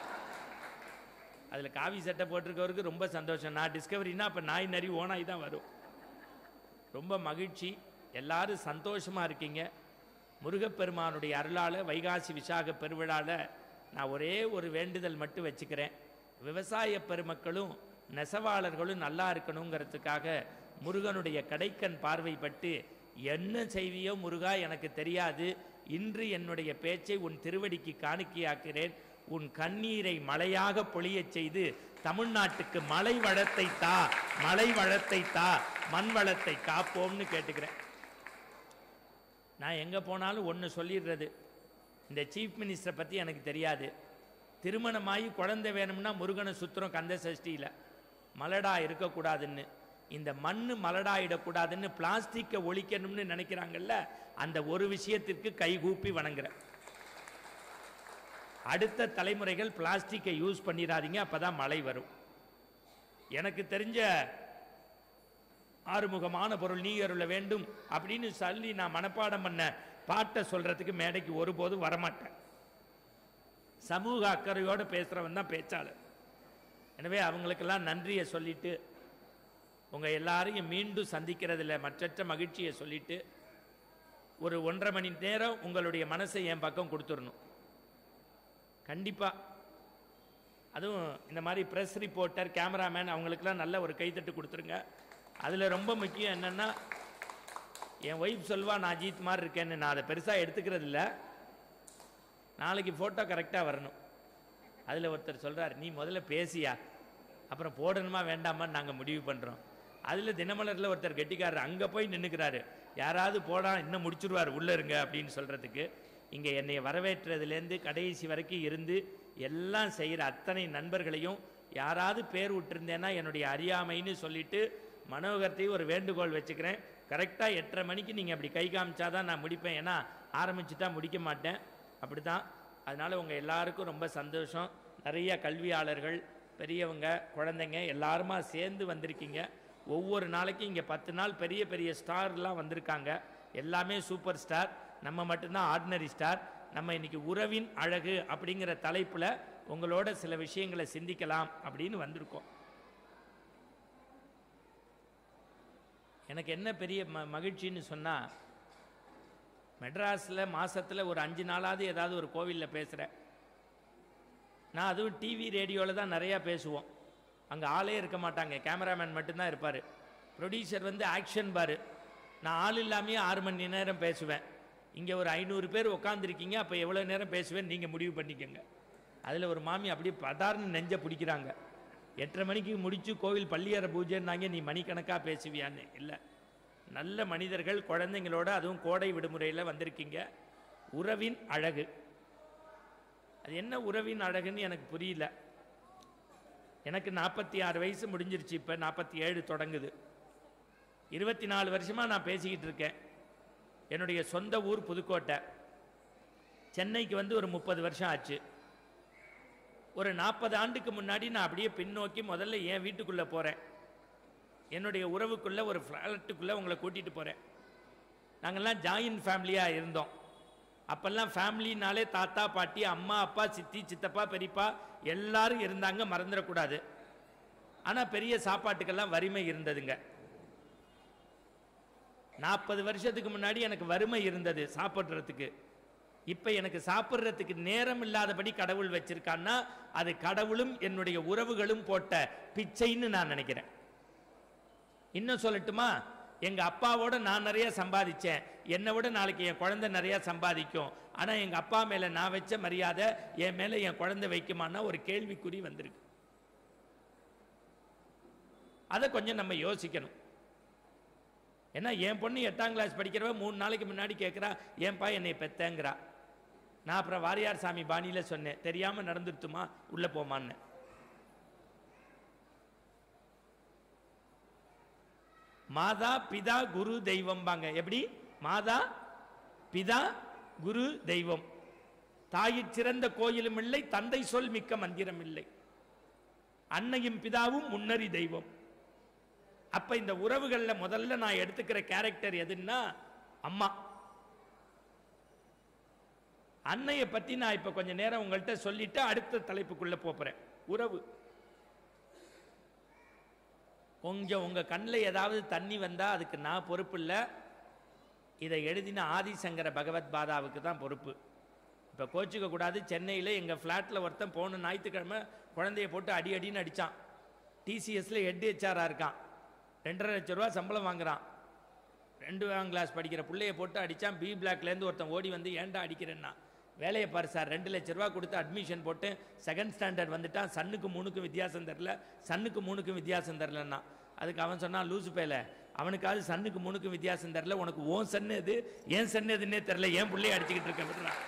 அதில் காவி சட்டை போட்டிருக்கவருக்கு ரொம்ப சந்தோஷம் நான் டிஸ்கவரினா அப்போ நாய் நரி ஓனாய் தான் வரும் ரொம்ப மகிழ்ச்சி எல்லாரும் சந்தோஷமாக இருக்கீங்க முருகப்பெருமானுடைய அருளால் வைகாசி விசாக பெருவிழால நான் ஒரே ஒரு வேண்டுதல் மட்டும் வச்சுக்கிறேன் விவசாய பெருமக்களும் நெசவாளர்களும் நல்லா இருக்கணுங்கிறதுக்காக முருகனுடைய கடைக்கண் பார்வைப்பட்டு என்ன செய்வியோ முருகா எனக்கு தெரியாது இன்று என்னுடைய பேச்சை உன் திருவடிக்கு காணிக்கையாக்கிறேன் உன் கண்ணீரை மழையாக பொழியச் செய்து தமிழ்நாட்டுக்கு மழை வளத்தை தா மழை வளத்தை தா மண் வளத்தை காப்போம்னு கேட்டுக்கிறேன் நான் எங்கே போனாலும் ஒன்று சொல்லிடுறது இந்த சீஃப் மினிஸ்டரை பற்றி எனக்கு தெரியாது திருமணமாகி குழந்தை வேணும்னா முருகனை சுத்துறோம் கந்த சஷ்டியில் மலடா இருக்கக்கூடாதுன்னு இந்த மண்ணு மலடாயிடக்கூடாதுன்னு பிளாஸ்டிக்கை ஒழிக்கணும்னு நினைக்கிறாங்கல்ல அந்த ஒரு விஷயத்திற்கு கைகூப்பி வணங்குறேன் அடுத்த தலைமுறைகள் பிளாஸ்டிக்கை யூஸ் பண்ணிடாதீங்க அப்பதான் மழை வரும் எனக்கு தெரிஞ்ச ஆறுமுகமான பொருள் நீ அருள வேண்டும் அப்படின்னு சொல்லி நான் மனப்பாடம் பண்ண பாட்டை சொல்றதுக்கு மேடைக்கு ஒருபோதும் வரமாட்டேன் சமூக அக்கறையோடு பேசுறவன் தான் பேச்சாளர் எனவே அவங்களுக்கெல்லாம் நன்றியை சொல்லிட்டு உங்க எல்லாரையும் மீண்டும் சந்திக்கிறதுல மற்றற்ற மகிழ்ச்சியை சொல்லிட்டு ஒரு ஒன்றரை மணி நேரம் உங்களுடைய மனசை என் பக்கம் கொடுத்துடணும் கண்டிப்பாக அதுவும் இந்த மாதிரி ப்ரெஸ் ரிப்போர்ட்டர் கேமராமேன் அவங்களுக்கெல்லாம் நல்ல ஒரு கைத்தட்டு கொடுத்துருங்க அதில் ரொம்ப முக்கியம் என்னென்னா என் ஒய்ஃப் சொல்வா நான் அஜித் மாதிரி இருக்கேன்னு நான் அதை பெருசாக எடுத்துக்கிறது இல்லை நாளைக்கு ஃபோட்டோ கரெக்டாக வரணும் அதில் ஒருத்தர் சொல்கிறார் நீ முதல்ல பேசியா அப்புறம் போடணுமா வேண்டாமான்னு நாங்கள் முடிவு பண்ணுறோம் அதில் தினமலரில் ஒருத்தர் கெட்டிக்காரர் அங்கே போய் நின்றுக்கிறாரு யாராவது போடா இன்னும் முடிச்சிருவார் உள்ளே இருங்க அப்படின்னு சொல்கிறதுக்கு இங்கே என்னை வரவேற்றதுலேருந்து கடைசி வரைக்கும் இருந்து எல்லாம் செய்கிற அத்தனை நண்பர்களையும் யாராவது பேர் விட்டுருந்தேன்னா என்னுடைய அறியாமைன்னு சொல்லிட்டு மனோகரத்தையும் ஒரு வேண்டுகோள் வச்சுக்கிறேன் கரெக்டாக எட்டரை மணிக்கு நீங்கள் அப்படி கை காமிச்சாதான் நான் முடிப்பேன் ஏன்னா ஆரம்பிச்சுட்டா முடிக்க மாட்டேன் அப்படி தான் அதனால் உங்கள் எல்லாருக்கும் ரொம்ப சந்தோஷம் நிறைய கல்வியாளர்கள் பெரியவங்க குழந்தைங்க எல்லாருமா சேர்ந்து வந்திருக்கீங்க ஒவ்வொரு நாளைக்கும் இங்கே பத்து நாள் பெரிய பெரிய ஸ்டார்லாம் வந்திருக்காங்க எல்லாமே சூப்பர் ஸ்டார் நம்ம மட்டும்தான் ஆர்டினரி ஸ்டார் நம்ம இன்னைக்கு உறவின் அழகு அப்படிங்கிற தலைப்பில் உங்களோட சில விஷயங்களை சிந்திக்கலாம் அப்படின்னு வந்திருக்கோம் எனக்கு என்ன பெரிய ம மகிழ்ச்சின்னு சொன்னால் மெட்ராஸில் மாசத்துல ஒரு அஞ்சு நாளாவது ஏதாவது ஒரு கோவிலில் பேசுகிறேன் நான் அதுவும் டிவி ரேடியோவில் தான் நிறையா பேசுவோம் அங்கே ஆளே இருக்க மாட்டாங்க கேமராமேன் மட்டும்தான் இருப்பார் ப்ரொடியூசர் வந்து ஆக்ஷன் பாரு நான் ஆள் இல்லாமையே ஆறு மணி நேரம் பேசுவேன் இங்கே ஒரு ஐநூறு பேர் உட்காந்துருக்கீங்க அப்போ எவ்வளோ நேரம் பேசுவேன் நீங்கள் முடிவு பண்ணிக்கோங்க அதில் ஒரு மாமி அப்படியே பதார்னு நெஞ்ச பிடிக்கிறாங்க எட்டரை மணிக்கு முடித்து கோவில் பள்ளியற பூஜைன்னாங்க நீ மணிக்கணக்காக பேசுவியான்னு இல்லை நல்ல மனிதர்கள் குழந்தைங்களோட அதுவும் கோடை விடுமுறையில் வந்திருக்கீங்க உறவின் அழகு அது என்ன உறவின் அழகுன்னு எனக்கு புரியல எனக்கு நாற்பத்தி ஆறு வயசு முடிஞ்சிருச்சு இப்போ நாற்பத்தி ஏழு தொடங்குது இருபத்தி நாலு வருஷமாக நான் பேசிக்கிட்டு இருக்கேன் என்னுடைய சொந்த ஊர் புதுக்கோட்டை சென்னைக்கு வந்து ஒரு முப்பது வருஷம் ஆச்சு ஒரு நாற்பது ஆண்டுக்கு முன்னாடி நான் அப்படியே பின்னோக்கி முதல்ல என் வீட்டுக்குள்ளே போகிறேன் என்னுடைய உறவுக்குள்ளே ஒரு ஃப்ளாட்டுக்குள்ளே உங்களை கூட்டிகிட்டு போகிறேன் நாங்கள்லாம் ஜாயின்ட் ஃபேமிலியாக இருந்தோம் அப்போல்லாம் ஃபேமிலினாலே தாத்தா பாட்டி அம்மா அப்பா சித்தி சித்தப்பா பெரியப்பா எல்லாரும் இருந்தாங்க மறந்துடக்கூடாது ஆனால் பெரிய சாப்பாட்டுக்கெல்லாம் வறுமை இருந்ததுங்க நாற்பது வருஷத்துக்கு முன்னாடி எனக்கு வறுமை இருந்தது சாப்பிட்றதுக்கு இப்போ எனக்கு சாப்பிட்றதுக்கு நேரம் இல்லாதபடி கடவுள் வச்சிருக்கான்னா அது கடவுளும் என்னுடைய உறவுகளும் போட்ட பிச்சைன்னு நான் நினைக்கிறேன் இன்னும் சொல்லட்டுமா எங்க அப்பாவோட நான் நிறைய சம்பாதிச்சேன் என்னை விட நாளைக்கு என் குழந்தை நிறைய சம்பாதிக்கும் ஆனா எங்க அப்பா மேல நான் வச்ச மரியாதை என் மேல என் குழந்தை வைக்குமான்னா ஒரு கேள்விக்குறி வந்திருக்கு அதை கொஞ்சம் நம்ம யோசிக்கணும் ஏன்னா என் பொண்ணு எட்டாம் கிளாஸ் படிக்கிறவ மூணு நாளைக்கு முன்னாடி கேட்குறா ஏன்பா என்னை பெத்தேங்கிறா நான் அப்புறம் வாரியார் சாமி பாணியில சொன்னேன் தெரியாம நடந்துருத்துமா உள்ள போமான்னு மாதா பிதா குரு தெய்வம்பாங்க எப்படி மாதா பிதா குரு தெய்வம் தாயிற் சிறந்த கோயிலும் இல்லை தந்தை சொல் மிக்க மந்திரம் இல்லை அன்னையும் பிதாவும் முன்னறி தெய்வம் அப்ப இந்த உறவுகள்ல முதல்ல நான் எடுத்துக்கிற கேரக்டர் எதுன்னா அம்மா அன்னைய பத்தி நான் இப்ப கொஞ்ச நேரம் உங்கள்கிட்ட சொல்லிட்டு அடுத்த தலைப்புக்குள்ள போறேன் உறவு கொஞ்சம் உங்க கண்ணில் ஏதாவது தண்ணி வந்தா அதுக்கு நான் பொறுப்பு இல்லை இதை எழுதின ஆதிசங்கர பகவத் பாதாவுக்கு தான் பொறுப்பு இப்போ கோச்சிக்க கூடாது சென்னையில் எங்கள் ஃப்ளாட்டில் ஒருத்தன் போன ஞாயிற்றுக்கிழமை குழந்தைய போட்டு அடி அடின்னு அடித்தான் டிசிஎஸ்ல ஹெட் ஹெச்ஆராக இருக்கான் ரெண்டரை லட்ச ரூபா சம்பளம் வாங்குறான் ரெண்டாம் கிளாஸ் படிக்கிற பிள்ளைய போட்டு அடித்தான் பி பிளாக்லேருந்து ஒருத்தன் ஓடி வந்து ஏன்டா அடிக்கிறேன்னா வேலையை பாரு சார் ரெண்டு லட்ச ரூபா கொடுத்து அட்மிஷன் போட்டு செகண்ட் ஸ்டாண்டர்ட் வந்துட்டான் சன்னுக்கு மூணுக்கும் வித்தியாசம் தெரில சன்னுக்கு மூணுக்கும் வித்தியாசம் தெரிலன்னா அதுக்கு அவன் சொன்னான் லூசு பேல அவனுக்காவது சன்னுக்கு மூணுக்கும் வித்தியாசம் தெரில உனக்கு ஓன் சன்னு எது ஏன் சன்னு எதுன்னே தெரில ஏன் பிள்ளைய அடிச்சுக்கிட்டு இருக்கேன்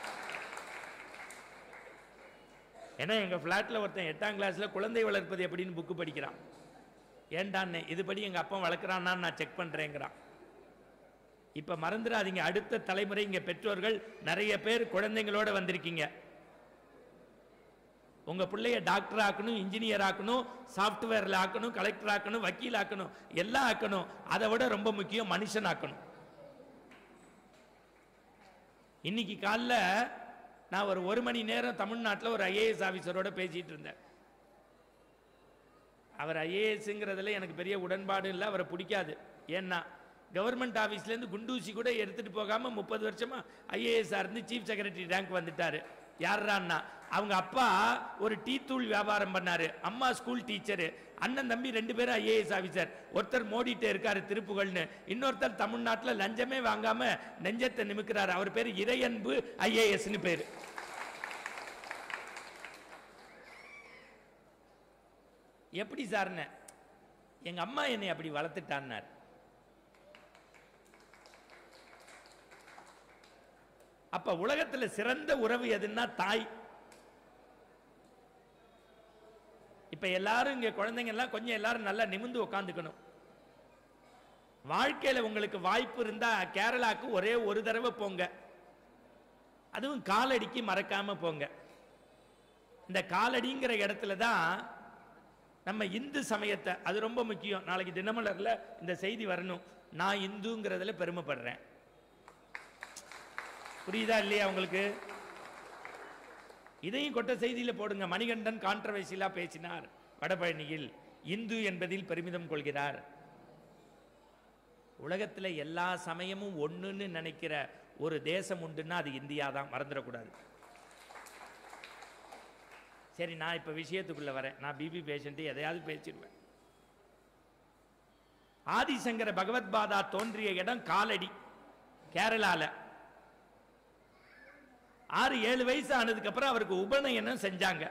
ஏன்னா எங்கள் ஃப்ளாட்டில் ஒருத்தன் எட்டாம் கிளாஸில் குழந்தை வளர்ப்பது எப்படின்னு புக்கு படிக்கிறான் ஏன்டான்னு இதுபடி எங்கள் அப்பா வளர்க்குறான்னு நான் செக் பண்ணுறேங்கிறான் இப்போ மறந்துடாதீங்க அடுத்த தலைமுறை இங்கே பெற்றோர்கள் நிறைய பேர் குழந்தைங்களோட வந்திருக்கீங்க உங்க பிள்ளைய டாக்டர் ஆக்கணும் இன்ஜினியர் ஆக்கணும் சாஃப்ட்வேர்ல ஆக்கணும் கலெக்டர் ஆக்கணும் வக்கீல் ஆக்கணும் எல்லாம் ஆக்கணும் அதை விட ரொம்ப முக்கியம் மனுஷன் ஆக்கணும் இன்னைக்கு காலைல நான் ஒரு ஒரு மணி நேரம் தமிழ்நாட்டில் ஒரு ஐஏஎஸ் ஆஃபீஸரோட பேசிட்டு இருந்தேன் அவர் ஐஏஎஸ்ங்கிறதுல எனக்கு பெரிய உடன்பாடு இல்லை அவரை பிடிக்காது ஏன்னா கவர்மெண்ட் ஆஃபீஸ்லேருந்து குண்டூசி கூட எடுத்துகிட்டு போகாமல் முப்பது வருஷமாக ஐஏஎஸ் இருந்து சீஃப் செக்ரட்டரி ரேங்க் வந்துட்டார் யாருன்னா அவங்க அப்பா ஒரு டீ தூள் வியாபாரம் பண்ணாரு அம்மா ஸ்கூல் டீச்சரு அண்ணன் தம்பி ரெண்டு பேரும் ஐஏஎஸ் ஆஃபீஸர் ஒருத்தர் மோடிட்டே இருக்காரு திருப்புகள்னு இன்னொருத்தர் தமிழ்நாட்டில் லஞ்சமே வாங்காம நெஞ்சத்தை நிமிக்கிறாரு அவர் பேர் இறையன்பு ஐஏஎஸ்னு பேர் எப்படி சார்னு எங்க அம்மா என்னை அப்படி வளர்த்துட்டான்னார் அப்ப உலகத்துல சிறந்த உறவு எதுன்னா தாய் இப்ப எல்லாரும் இங்க குழந்தைங்க எல்லாம் கொஞ்சம் எல்லாரும் நல்லா நிமிந்து உட்காந்துக்கணும் வாழ்க்கையில உங்களுக்கு வாய்ப்பு இருந்தா கேரளாக்கு ஒரே ஒரு தடவை போங்க அதுவும் காலடிக்கு மறக்காம போங்க இந்த காலடிங்கிற இடத்துல தான் நம்ம இந்து சமயத்தை அது ரொம்ப முக்கியம் நாளைக்கு தினமலர்ல இந்த செய்தி வரணும் நான் இந்துங்கிறதுல பெருமைப்படுறேன் புரியுதா இல்லையா உங்களுக்கு இதையும் கொட்ட செய்தியில போடுங்க மணிகண்டன் கான்ட்ரவர்சிலா பேசினார் வடபழனியில் இந்து என்பதில் பெருமிதம் கொள்கிறார் உலகத்துல எல்லா சமயமும் ஒண்ணுன்னு நினைக்கிற ஒரு தேசம் உண்டுன்னா அது இந்தியா தான் மறந்துடக்கூடாது சரி நான் இப்ப விஷயத்துக்குள்ள வரேன் நான் பிபி பேஷண்ட் எதையாவது பேசிடுவேன் ஆதிசங்கர பகவத்பாதா தோன்றிய இடம் காலடி கேரளால ஆறு ஏழு வயசு ஆனதுக்கு அப்புறம் அவருக்கு உபநயனம் செஞ்சாங்க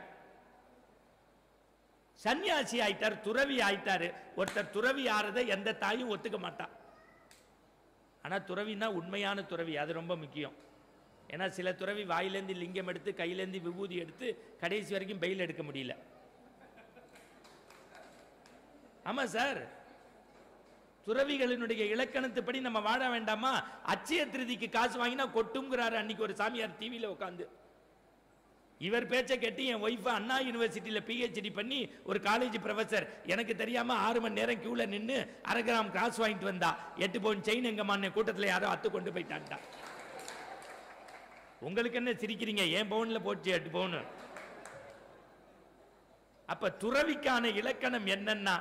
சன்னியாசி ஆயிட்டார் துறவி ஆயிட்டாரு ஒருத்தர் துறவி ஆறதை எந்த தாயும் ஒத்துக்க மாட்டான் ஆனா துறவினா உண்மையான துறவி அது ரொம்ப முக்கியம் ஏன்னா சில துறவி வாயிலேந்து லிங்கம் எடுத்து கையிலேந்து விபூதி எடுத்து கடைசி வரைக்கும் பெயில் எடுக்க முடியல ஆமா சார் துறவிகளினுடைய இலக்கணத்துப்படி நம்ம வாழ வேண்டாமா அச்சய திருதிக்கு காசு வாங்கினா கொட்டுங்கிறாரு அன்னைக்கு ஒரு சாமியார் டிவியில உட்காந்து இவர் பேச்சை கேட்டு என் ஒய்ஃப் அண்ணா யூனிவர்சிட்டியில பிஹெச்டி பண்ணி ஒரு காலேஜ் ப்ரொஃபசர் எனக்கு தெரியாம ஆறு மணி நேரம் கியூல நின்னு அரை கிராம் காசு வாங்கிட்டு வந்தா எட்டு பவுன் செயின் எங்கம்மா கூட்டத்துல யாரோ அத்து கொண்டு போயிட்டான்டா உங்களுக்கு என்ன சிரிக்கிறீங்க ஏன் பவுன்ல போச்சு எட்டு பவுன் அப்ப துறவிக்கான இலக்கணம் என்னன்னா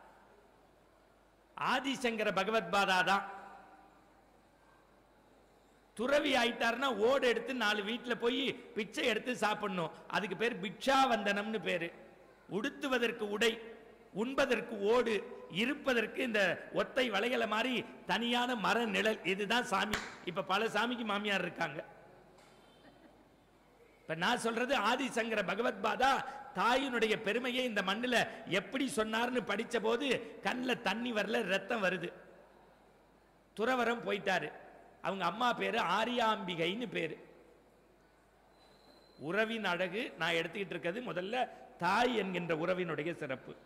ஆதிசங்கர பகவத்பாதா தான் துறவி ஆயிட்டாருன்னா ஓடு எடுத்து நாலு வீட்டில் போய் பிச்சை எடுத்து சாப்பிடணும் அதுக்கு பேர் பிக்ஷாவந்தனம்னு பேரு உடுத்துவதற்கு உடை உண்பதற்கு ஓடு இருப்பதற்கு இந்த ஒத்தை வளையல மாதிரி தனியான மர நிழல் இதுதான் சாமி இப்ப பல சாமிக்கு மாமியார் இருக்காங்க இப்ப நான் சொல்றது ஆதிசங்கர பகவத்பாதா தாயினுடைய பெருமையை இந்த மண்ணுல எப்படி சொன்னார்னு படிச்ச போது கண்ணில் தண்ணி வரல ரத்தம் வருது துறவரம் போயிட்டாரு அவங்க அம்மா பேரு ஆரியாம்பிகைன்னு பேரு உறவின் அழகு நான் எடுத்துக்கிட்டு இருக்கிறது முதல்ல தாய் என்கின்ற உறவினுடைய சிறப்பு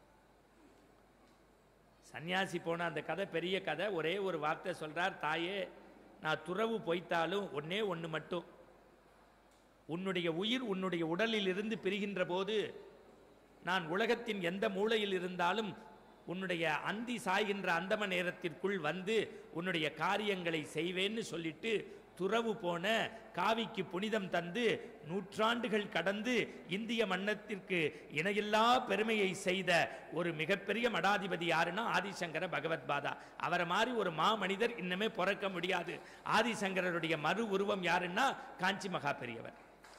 சன்னியாசி போன அந்த கதை பெரிய கதை ஒரே ஒரு வார்த்தை சொல்றார் தாயே நான் துறவு போய்த்தாலும் ஒன்னே ஒன்று மட்டும் உன்னுடைய உயிர் உன்னுடைய உடலில் இருந்து பிரிகின்ற போது நான் உலகத்தின் எந்த மூலையில் இருந்தாலும் உன்னுடைய அந்தி சாய்கின்ற அந்தம நேரத்திற்குள் வந்து உன்னுடைய காரியங்களை செய்வேன்னு சொல்லிட்டு துறவு போன காவிக்கு புனிதம் தந்து நூற்றாண்டுகள் கடந்து இந்திய மன்னத்திற்கு இணையில்லா பெருமையை செய்த ஒரு மிகப்பெரிய மடாதிபதி யாருன்னா ஆதிசங்கர பகவத்பாதா அவரை மாதிரி ஒரு மாமனிதர் இன்னுமே பிறக்க முடியாது ஆதிசங்கரருடைய மறு உருவம் யாருன்னா காஞ்சி மகா பெரியவர்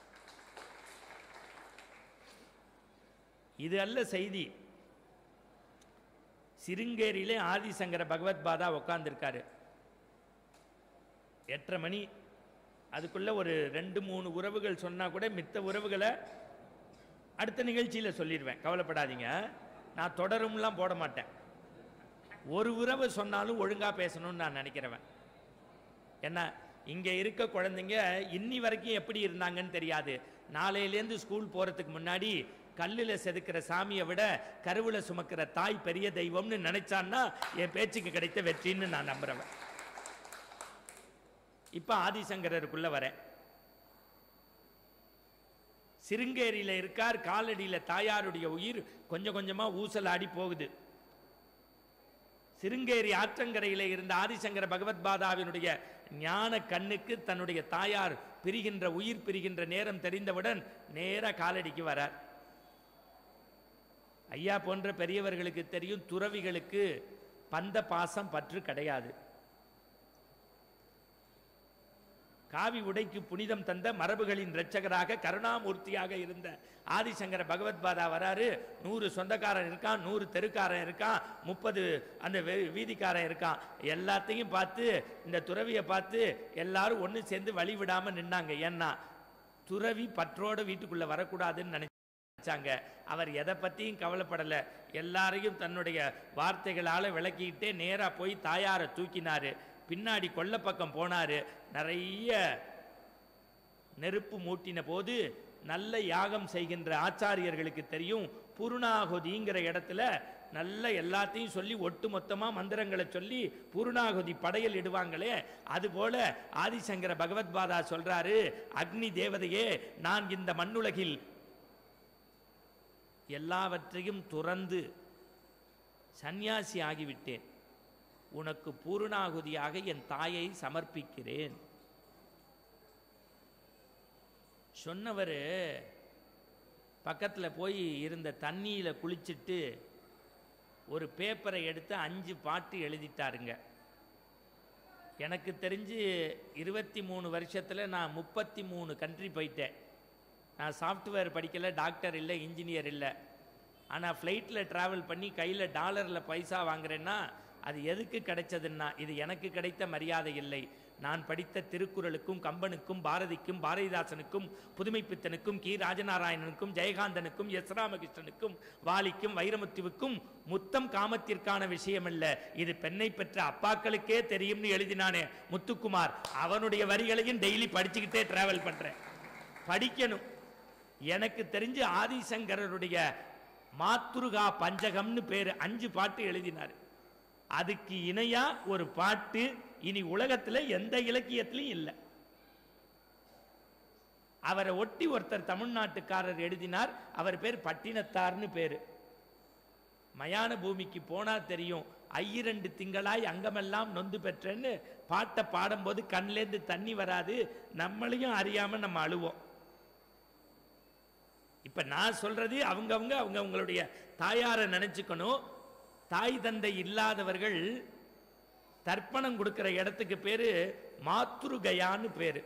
இது அல்ல செய்தி சிருங்கேரியிலே ஆதிசங்கர பகவத்பாதா உட்கார்ந்திருக்காரு எட்டரை மணி அதுக்குள்ள ஒரு ரெண்டு மூணு உறவுகள் சொன்னா கூட மித்த உறவுகளை அடுத்த நிகழ்ச்சியில் சொல்லிடுவேன் கவலைப்படாதீங்க நான் தொடரும்லாம் போட மாட்டேன் ஒரு உறவு சொன்னாலும் ஒழுங்கா பேசணும்னு நான் நினைக்கிறவன் என்ன இங்க இருக்க குழந்தைங்க இன்னி வரைக்கும் எப்படி இருந்தாங்கன்னு தெரியாது நாளையிலேருந்து ஸ்கூல் போறதுக்கு முன்னாடி கல்லில் செதுக்கிற சாமியை விட கருவுல சுமக்கிற தாய் பெரிய தெய்வம்னு நினைச்சான்னா என் பேச்சுக்கு கிடைத்த வெற்றின்னு நான் நம்புறவன் இப்ப ஆதிசங்கரருக்குள்ள வரேன் சிருங்கேரியில இருக்கார் காலடியில தாயாருடைய உயிர் கொஞ்சம் கொஞ்சமா ஊசலாடி போகுது சிருங்கேரி ஆற்றங்கரையில இருந்த ஆதிசங்கர பகவத்பாதாவினுடைய ஞான கண்ணுக்கு தன்னுடைய தாயார் பிரிகின்ற உயிர் பிரிகின்ற நேரம் தெரிந்தவுடன் நேர காலடிக்கு வரார் ஐயா போன்ற பெரியவர்களுக்கு தெரியும் துறவிகளுக்கு பந்த பாசம் பற்று கிடையாது காவி உடைக்கு புனிதம் தந்த மரபுகளின் இரட்சகராக கருணாமூர்த்தியாக இருந்த ஆதிசங்கர பகவத்பாதா வராரு நூறு சொந்தக்காரன் இருக்கான் நூறு தெருக்காரன் இருக்கான் முப்பது அந்த வெ- வீதிக்காரன் இருக்கான் எல்லாத்தையும் பார்த்து இந்த துறவியை பார்த்து எல்லாரும் ஒன்று சேர்ந்து வழி விடாம நின்னாங்க ஏன்னா துறவி பற்றோட வீட்டுக்குள்ள வரக்கூடாதுன்னு நினைச்சு நினைச்சாங்க அவர் எதை பத்தியும் கவலைப்படல எல்லாரையும் தன்னுடைய வார்த்தைகளால விளக்கிக்கிட்டே நேரா போய் தாயாரை தூக்கினாரு பின்னாடி கொல்லை பக்கம் போனாரு நிறைய நெருப்பு மூட்டின போது நல்ல யாகம் செய்கின்ற ஆச்சாரியர்களுக்கு தெரியும் பூர்ணாகுதிங்கிற இடத்துல நல்ல எல்லாத்தையும் சொல்லி ஒட்டு மொத்தமா மந்திரங்களை சொல்லி பூர்ணாகுதி படையல் இடுவாங்களே அதுபோல ஆதிசங்கர பகவத்பாதா சொல்றாரு அக்னி தேவதையே நான் இந்த மண்ணுலகில் எல்லாவற்றையும் துறந்து சந்நியாசி ஆகிவிட்டேன் உனக்கு பூர்ணாகுதியாக என் தாயை சமர்ப்பிக்கிறேன் சொன்னவர் பக்கத்தில் போய் இருந்த தண்ணியில் குளிச்சிட்டு ஒரு பேப்பரை எடுத்து அஞ்சு பாட்டு எழுதிட்டாருங்க எனக்கு தெரிஞ்சு இருபத்தி மூணு வருஷத்தில் நான் முப்பத்தி மூணு கண்ட்ரி போயிட்டேன் நான் சாஃப்ட்வேர் படிக்கல டாக்டர் இல்லை இன்ஜினியர் இல்லை ஆனால் ஃப்ளைட்டில் ட்ராவல் பண்ணி கையில் டாலரில் பைசா வாங்குறேன்னா அது எதுக்கு கிடைச்சதுன்னா இது எனக்கு கிடைத்த மரியாதை இல்லை நான் படித்த திருக்குறளுக்கும் கம்பனுக்கும் பாரதிக்கும் பாரதிதாசனுக்கும் புதுமைப்பித்தனுக்கும் கி ராஜநாராயணனுக்கும் ஜெயகாந்தனுக்கும் எஸ் ராமகிருஷ்ணனுக்கும் வாலிக்கும் வைரமுத்துவுக்கும் முத்தம் காமத்திற்கான விஷயம் அல்ல இது பெண்ணை பெற்ற அப்பாக்களுக்கே தெரியும்னு எழுதினானே முத்துக்குமார் அவனுடைய வரிகளையும் டெய்லி படிச்சுக்கிட்டே டிராவல் பண்றேன் படிக்கணும் எனக்கு தெரிஞ்சு ஆதிசங்கரருடைய மாத்துருகா பஞ்சகம்னு பேரு அஞ்சு பாட்டு எழுதினார் அதுக்கு இணையா ஒரு பாட்டு இனி உலகத்துல எந்த இலக்கியத்திலையும் இல்லை அவரை ஒட்டி ஒருத்தர் தமிழ்நாட்டுக்காரர் எழுதினார் அவர் பேர் பட்டினத்தார்னு பேரு மயான பூமிக்கு போனா தெரியும் ஐயிரண்டு திங்களாய் அங்கமெல்லாம் நொந்து பெற்றேன்னு பாட்டை பாடும்போது கண்லேருந்து தண்ணி வராது நம்மளையும் அறியாம நம்ம அழுவோம் இப்ப நான் சொல்றது அவங்கவங்க அவங்க அவங்களுடைய தாயாரை நினைச்சுக்கணும் தாய் தந்தை இல்லாதவர்கள் தர்ப்பணம் கொடுக்கிற இடத்துக்கு பேரு மாத்ருகயான்னு பேரு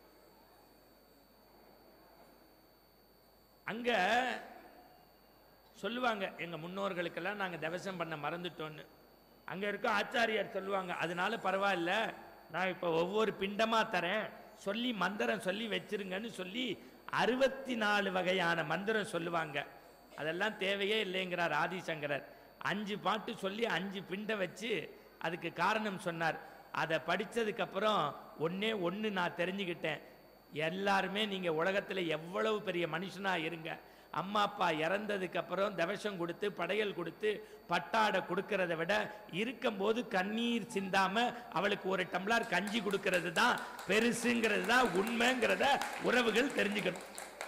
அங்க சொல்லுவாங்க எங்க முன்னோர்களுக்கெல்லாம் நாங்க தவசம் பண்ண மறந்துட்டோன்னு அங்க இருக்க ஆச்சாரியார் சொல்லுவாங்க அதனால பரவாயில்ல நான் இப்ப ஒவ்வொரு பிண்டமா தரேன் சொல்லி மந்திரம் சொல்லி வச்சிருங்கன்னு சொல்லி அறுபத்தி நாலு வகையான மந்திரம் சொல்லுவாங்க அதெல்லாம் தேவையே இல்லைங்கிறார் ஆதிசங்கரர் அஞ்சு பாட்டு சொல்லி அஞ்சு பிண்டை வச்சு அதுக்கு காரணம் சொன்னார் அதை படிச்சதுக்கு அப்புறம் ஒன்னே ஒன்று நான் தெரிஞ்சுக்கிட்டேன் எல்லாருமே நீங்க உலகத்துல எவ்வளவு பெரிய மனுஷனா இருங்க அம்மா அப்பா இறந்ததுக்கு அப்புறம் தவசம் கொடுத்து படையல் கொடுத்து பட்டாடை கொடுக்கறத விட இருக்கும்போது கண்ணீர் சிந்தாம அவளுக்கு ஒரு டம்ளர் கஞ்சி கொடுக்கறது தான் பெருசுங்கிறது தான் உண்மைங்கிறத உறவுகள் தெரிஞ்சுக்கணும்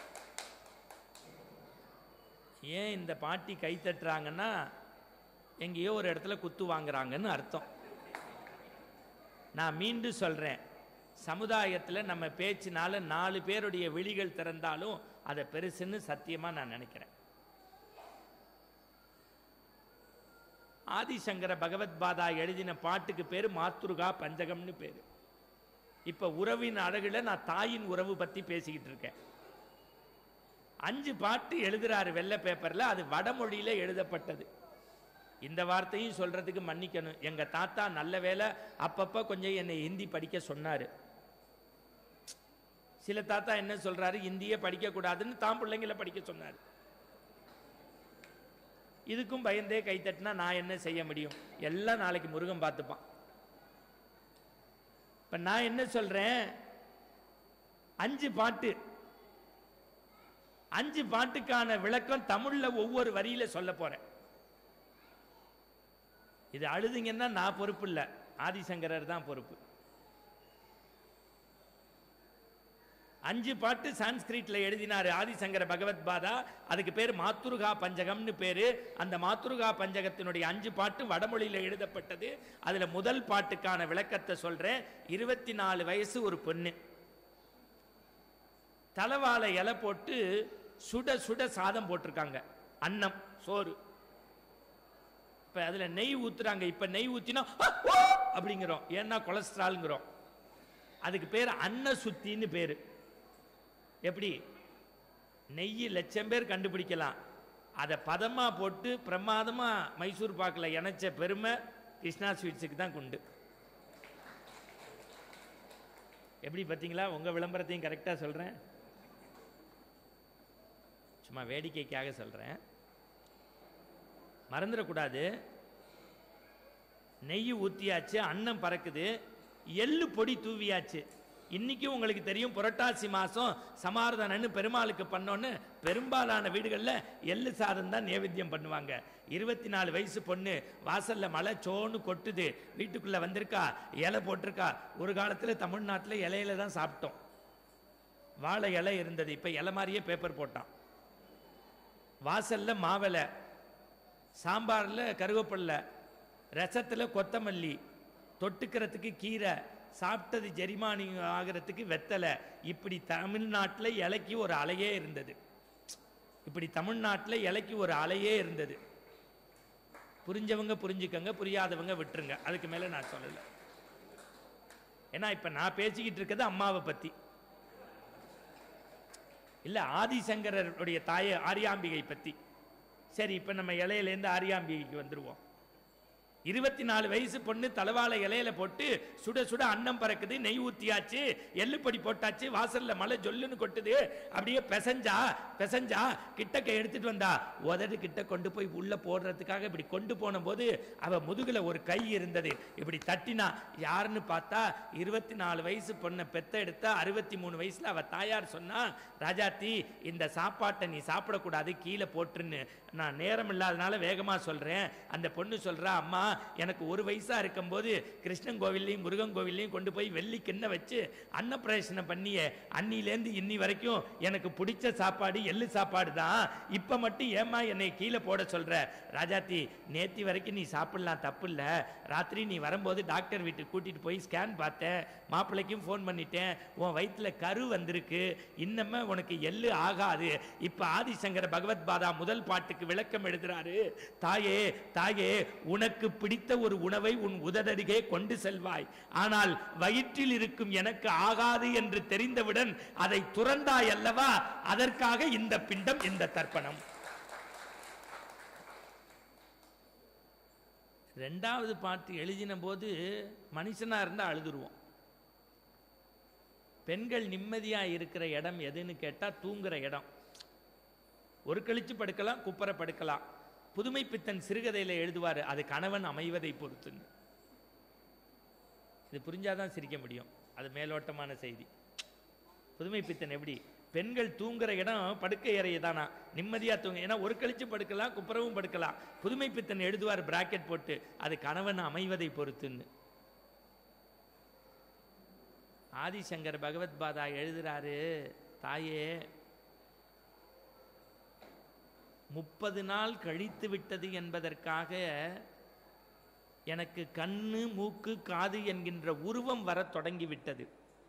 ஏன் இந்த பாட்டி கை தட்டுறாங்கன்னா எங்கேயோ ஒரு இடத்துல குத்து வாங்குறாங்கன்னு அர்த்தம் நான் மீண்டும் சொல்றேன் சமுதாயத்தில் நம்ம பேச்சினால நாலு பேருடைய விழிகள் திறந்தாலும் அதை பெருசுன்னு சத்தியமா நான் நினைக்கிறேன் ஆதிசங்கர பகவத்பாதா எழுதின பாட்டுக்கு பேரு மாத்ருகா பஞ்சகம்னு பேரு இப்ப உறவின் அழகுல நான் தாயின் உறவு பத்தி பேசிக்கிட்டு இருக்கேன் அஞ்சு பாட்டு எழுதுறாரு வெள்ளை பேப்பர்ல அது வடமொழியில எழுதப்பட்டது இந்த வார்த்தையும் சொல்றதுக்கு மன்னிக்கணும் எங்க தாத்தா நல்ல வேளை அப்பப்ப கொஞ்சம் என்னை ஹிந்தி படிக்க சொன்னாரு சில தாத்தா என்ன சொல்றாரு இந்தியே படிக்க கூடாதுன்னு தான் பிள்ளைங்களை படிக்க சொன்னாரு இதுக்கும் பயந்தே கை தட்டினா நான் என்ன செய்ய முடியும் எல்லாம் நாளைக்கு முருகன் பார்த்துப்பான் இப்ப நான் என்ன சொல்றேன் அஞ்சு பாட்டு அஞ்சு பாட்டுக்கான விளக்கம் தமிழ்ல ஒவ்வொரு வரியில சொல்ல போறேன் இது அழுதுங்கன்னா நான் பொறுப்பு இல்ல ஆதிசங்கரர் தான் பொறுப்பு அஞ்சு பாட்டு சான்ஸ்கிரிட்ல எழுதினாரு ஆதிசங்கர பகவத் பாதா அதுக்கு பேர் மாத்துருகா பஞ்சகம்னு பேரு அந்த மாத்துருகா பஞ்சகத்தினுடைய அஞ்சு பாட்டு வடமொழியில எழுதப்பட்டது அதுல முதல் பாட்டுக்கான விளக்கத்தை சொல்றேன் இருபத்தி நாலு வயசு ஒரு பொண்ணு தலவாழை இலை போட்டு சுட சுட சாதம் போட்டிருக்காங்க அன்னம் சோறு இப்ப அதுல நெய் ஊத்துறாங்க இப்ப நெய் ஊத்தினா "ஆ, ஓ!" அப்படிங்கிறோம் ஏன்னா கொலஸ்ட்ரால்ங்கிறோம் அதுக்கு பேர் அன்ன சுத்தின்னு பேர் எப்படி நெய் லட்சம் பேர் கண்டுபிடிக்கலாம் அதை பதமா போட்டு பிரமாதமா மைசூர் பாக்கில் இணைச்ச பெருமை கிருஷ்ணா ஸ்வீட்ஸுக்கு தான் உண்டு எப்படி பார்த்தீங்களா உங்க விளம்பரத்தையும் கரெக்டாக சொல்றேன் சும்மா வேடிக்கைக்காக சொல்றேன் மறந்துடக்கூடாது நெய் ஊத்தியாச்சு அன்னம் பறக்குது எள்ளு பொடி தூவியாச்சு இன்னைக்கும் உங்களுக்கு தெரியும் புரட்டாசி மாசம் சமார்தனன்னு பெருமாளுக்கு பண்ணோன்னு பெரும்பாலான வீடுகளில் எள்ளு சாதம் தான் நேவேத்தியம் பண்ணுவாங்க இருபத்தி நாலு வயசு பொண்ணு வாசல்ல மழை சோன்னு கொட்டுது வீட்டுக்குள்ள வந்திருக்கா இலை போட்டிருக்கா ஒரு காலத்துல தமிழ்நாட்டுல இலையில தான் சாப்பிட்டோம் வாழை இலை இருந்தது இப்ப இலை மாதிரியே பேப்பர் போட்டான் வாசல்ல மாவலை சாம்பார்ல கருவேப்பில்லை ரசத்துல கொத்தமல்லி தொட்டுக்கிறதுக்கு கீரை சாப்பிட்டது ஜெரிமானி ஆகிறதுக்கு வெத்தலை இப்படி தமிழ்நாட்டில் இலைக்கு ஒரு அலையே இருந்தது இப்படி தமிழ்நாட்டில் இலைக்கு ஒரு அலையே இருந்தது புரிஞ்சவங்க புரிஞ்சுக்கங்க புரியாதவங்க விட்டுருங்க அதுக்கு மேல நான் சொல்லல ஏன்னா இப்ப நான் பேசிக்கிட்டு இருக்கிறது அம்மாவை பத்தி இல்ல ஆதிசங்கரருடைய தாயை ஆரியாம்பிகை பத்தி சரி இப்ப நம்ம இலையிலேருந்து ஆரியாம்பிகைக்கு வந்துருவோம் இருபத்தி நாலு வயசு பொண்ணு தலவாழை இலையில போட்டு சுட சுட அன்னம் பறக்குது நெய் ஊத்தியாச்சு எள்ளுப்பொடி போட்டாச்சு வாசல்ல மழை ஜொல்லுன்னு கொட்டுது அப்படியே பெசஞ்சா பெசஞ்சா கிட்டக்க எடுத்துட்டு வந்தா உதடு கிட்ட கொண்டு போய் உள்ள போடுறதுக்காக இப்படி கொண்டு போன போது அவ முதுகுல ஒரு கை இருந்தது இப்படி தட்டினா யாருன்னு பார்த்தா இருபத்தி நாலு வயசு பொண்ணை பெத்த எடுத்தா அறுபத்தி மூணு வயசுல அவ தாயார் சொன்னா ராஜாத்தி இந்த சாப்பாட்டை நீ சாப்பிடக்கூடாது கீழே போட்டுருன்னு நான் நேரம் இல்லாதனால வேகமா சொல்றேன் அந்த பொண்ணு சொல்றா அம்மா எனக்கு ஒரு வயசா இருக்கும்போது கிருஷ்ணன் கோவில்லையும் முருகன் கோவில்லையும் கொண்டு போய் வெள்ளி கிண்ண வச்சு அன்னப்பிரவேசனம் பண்ணிய அன்னிலேருந்து இன்னி வரைக்கும் எனக்கு பிடிச்ச சாப்பாடு எள்ளு சாப்பாடு தான் இப்ப மட்டும் ஏமா என்னை கீழே போட சொல்ற ராஜாத்தி நேத்தி வரைக்கும் நீ சாப்பிடலாம் தப்பு இல்ல ராத்திரி நீ வரும்போது டாக்டர் வீட்டுக்கு கூட்டிட்டு போய் ஸ்கேன் பார்த்தேன் மாப்பிள்ளைக்கும் ஃபோன் பண்ணிட்டேன் உன் வயிற்றுல கரு வந்திருக்கு இன்னமே உனக்கு எள்ளு ஆகாது இப்ப ஆதிசங்கர பகவத் பாதா முதல் பாட்டுக்கு விளக்கம் எழுதுறாரு தாயே தாயே உனக்கு பிடித்த ஒரு உணவை உன் உதடருகே கொண்டு செல்வாய் ஆனால் வயிற்றில் இருக்கும் எனக்கு ஆகாது என்று தெரிந்தவுடன் அதை துறந்தாய் அல்லவா அதற்காக இந்த பிண்டம் இந்த தர்ப்பணம் ரெண்டாவது பாட்டு எழுதின போது மனுஷனா இருந்தா அழுதுருவோம் பெண்கள் நிம்மதியா இருக்கிற இடம் எதுன்னு கேட்டா தூங்குற இடம் ஒரு கழிச்சு படுக்கலாம் குப்பரை படுக்கலாம் புதுமை பித்தன் சிறுகதையில எழுதுவாரு அது கணவன் அமைவதை பொறுத்துன்னு இது புரிஞ்சாதான் சிரிக்க முடியும் அது மேலோட்டமான செய்தி புதுமை பித்தன் எப்படி பெண்கள் தூங்குற இடம் படுக்கை அறை தானா நிம்மதியா தூங்க ஏன்னா ஒரு கழிச்சு படுக்கலாம் குப்புறவும் படுக்கலாம் புதுமை பித்தன் எழுதுவார் பிராக்கெட் போட்டு அது கணவன் அமைவதை பொறுத்துன்னு ஆதிசங்கர் பகவத் பாதா எழுதுறாரு தாயே முப்பது நாள் கழித்து விட்டது என்பதற்காக எனக்கு கண்ணு மூக்கு காது என்கின்ற உருவம் வரத் தொடங்கிவிட்டது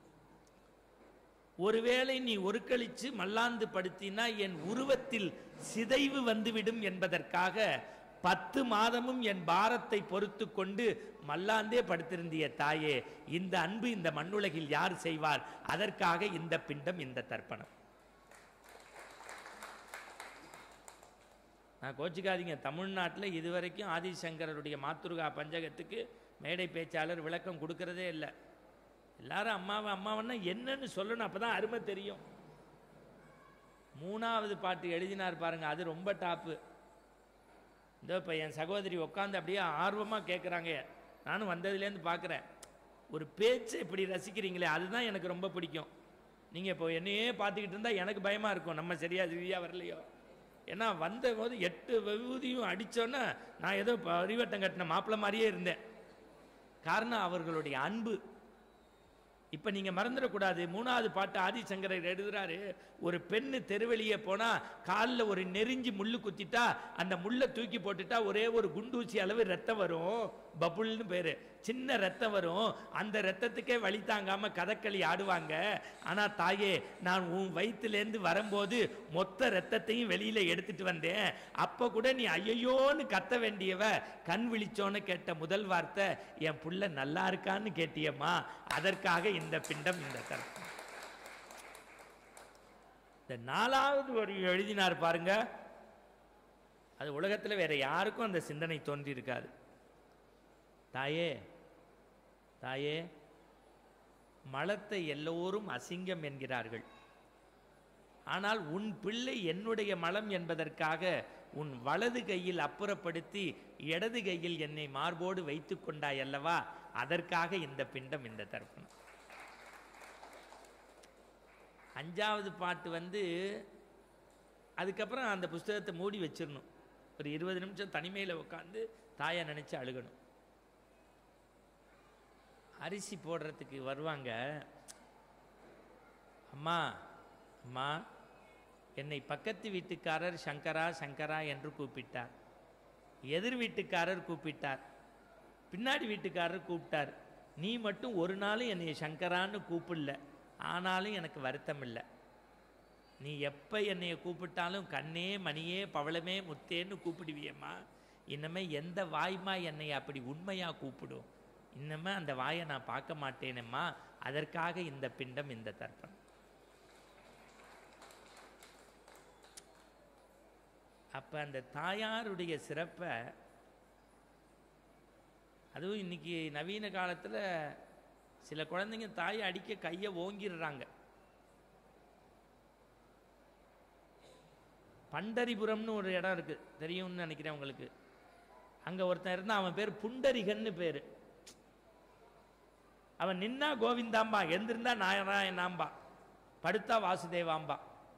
ஒருவேளை நீ ஒரு கழிச்சு மல்லாந்து படுத்தினா என் உருவத்தில் சிதைவு வந்துவிடும் என்பதற்காக பத்து மாதமும் என் பாரத்தை பொறுத்து கொண்டு மல்லாந்தே படுத்திருந்திய தாயே இந்த அன்பு இந்த மண்ணுலகில் யார் செய்வார் அதற்காக இந்த பிண்டம் இந்த தர்ப்பணம் நான் கோச்சிக்காதீங்க தமிழ்நாட்டில் இதுவரைக்கும் ஆதிசங்கரருடைய மாத்துருகா பஞ்சகத்துக்கு மேடை பேச்சாளர் விளக்கம் கொடுக்கறதே இல்லை எல்லாரும் அம்மாவை அம்மாவன்னா என்னன்னு சொல்லணும் அப்பதான் அருமை தெரியும் மூணாவது பாட்டு எழுதினார் பாருங்க அது ரொம்ப டாப்பு இதோ இப்போ என் சகோதரி உட்காந்து அப்படியே ஆர்வமாக கேட்குறாங்க நானும் வந்ததுலேருந்து பார்க்குறேன் ஒரு பேச்சை இப்படி ரசிக்கிறீங்களே அதுதான் எனக்கு ரொம்ப பிடிக்கும் நீங்கள் இப்போ என்னையே பார்த்துக்கிட்டு இருந்தால் எனக்கு பயமாக இருக்கும் நம்ம சரியா சரியா வரலையோ ஏன்னா வந்த போது எட்டு விபூதியும் அடித்தோன்னே நான் ஏதோ பரிவட்டம் கட்டின மாப்பிள்ளை மாதிரியே இருந்தேன் காரணம் அவர்களுடைய அன்பு இப்ப நீங்க மறந்துடக்கூடாது மூணாவது பாட்டு ஆதிசங்கரர் எழுதுறாரு ஒரு பெண்ணு தெருவெளியே போனா காலில் ஒரு நெறிஞ்சி முள்ளு குத்திட்டா அந்த முள்ளை தூக்கி போட்டுட்டா ஒரே ஒரு குண்டூசி அளவு ரத்தம் வரும் பபுள்னு பேரு சின்ன ரத்தம் வரும் அந்த ரத்தத்துக்கே வழி தாங்காம கதகளி ஆடுவாங்க ஆனா தாயே நான் உன் வயிற்றுலேருந்து வரும்போது மொத்த ரத்தத்தையும் வெளியில எடுத்துட்டு வந்தேன் அப்ப கூட நீ ஐயையோன்னு கத்த வேண்டியவ கண் விழிச்சோன்னு கேட்ட முதல் வார்த்தை என் புள்ள நல்லா இருக்கான்னு கேட்டியம்மா அதற்காக இந்த பிண்டம் இந்த தர்ப்பணம் இந்த நாலாவது ஒரு எழுதினார் பாருங்க அது உலகத்தில் வேற யாருக்கும் அந்த சிந்தனை தோன்றி இருக்காது தாயே தாயே மலத்தை எல்லோரும் அசிங்கம் என்கிறார்கள் ஆனால் உன் பிள்ளை என்னுடைய மலம் என்பதற்காக உன் வலது கையில் அப்புறப்படுத்தி இடது கையில் என்னை மார்போடு வைத்துக் கொண்டாய் அல்லவா அதற்காக இந்த பிண்டம் இந்த தர்ப்பணம் அஞ்சாவது பாட்டு வந்து அதுக்கப்புறம் அந்த புஸ்தகத்தை மூடி வச்சிடணும் ஒரு இருபது நிமிஷம் தனிமையில் உட்காந்து தாயை நினச்சி அழுகணும் அரிசி போடுறதுக்கு வருவாங்க அம்மா அம்மா என்னை பக்கத்து வீட்டுக்காரர் சங்கரா சங்கரா என்று கூப்பிட்டார் எதிர் வீட்டுக்காரர் கூப்பிட்டார் பின்னாடி வீட்டுக்காரர் கூப்பிட்டார் நீ மட்டும் ஒரு நாளும் என்னை சங்கரான்னு கூப்பிடல ஆனாலும் எனக்கு வருத்தம் இல்லை நீ எப்போ என்னைய கூப்பிட்டாலும் கண்ணே மணியே பவளமே முத்தேன்னு கூப்பிடுவியம்மா இன்னமே எந்த வாய்மா என்னை அப்படி உண்மையாக கூப்பிடும் இன்னமே அந்த வாயை நான் பார்க்க மாட்டேனேம்மா அதற்காக இந்த பிண்டம் இந்த தர்ப்பணம் அப்போ அந்த தாயாருடைய சிறப்பை அதுவும் இன்னைக்கு நவீன காலத்தில் சில குழந்தைங்க தாயை அடிக்க கையை ஓங்கிடுறாங்க பண்டரிபுரம்னு ஒரு இடம் இருக்கு தெரியும்னு நினைக்கிறேன் உங்களுக்கு அங்கே ஒருத்தன் இருந்தான் அவன் பேர் புண்டரிகன்னு பேர் அவன் நின்னா கோவிந்தாம்பா எந்திருந்தா நாராயணாம்பா படுத்தா வாசுதேவாம்பா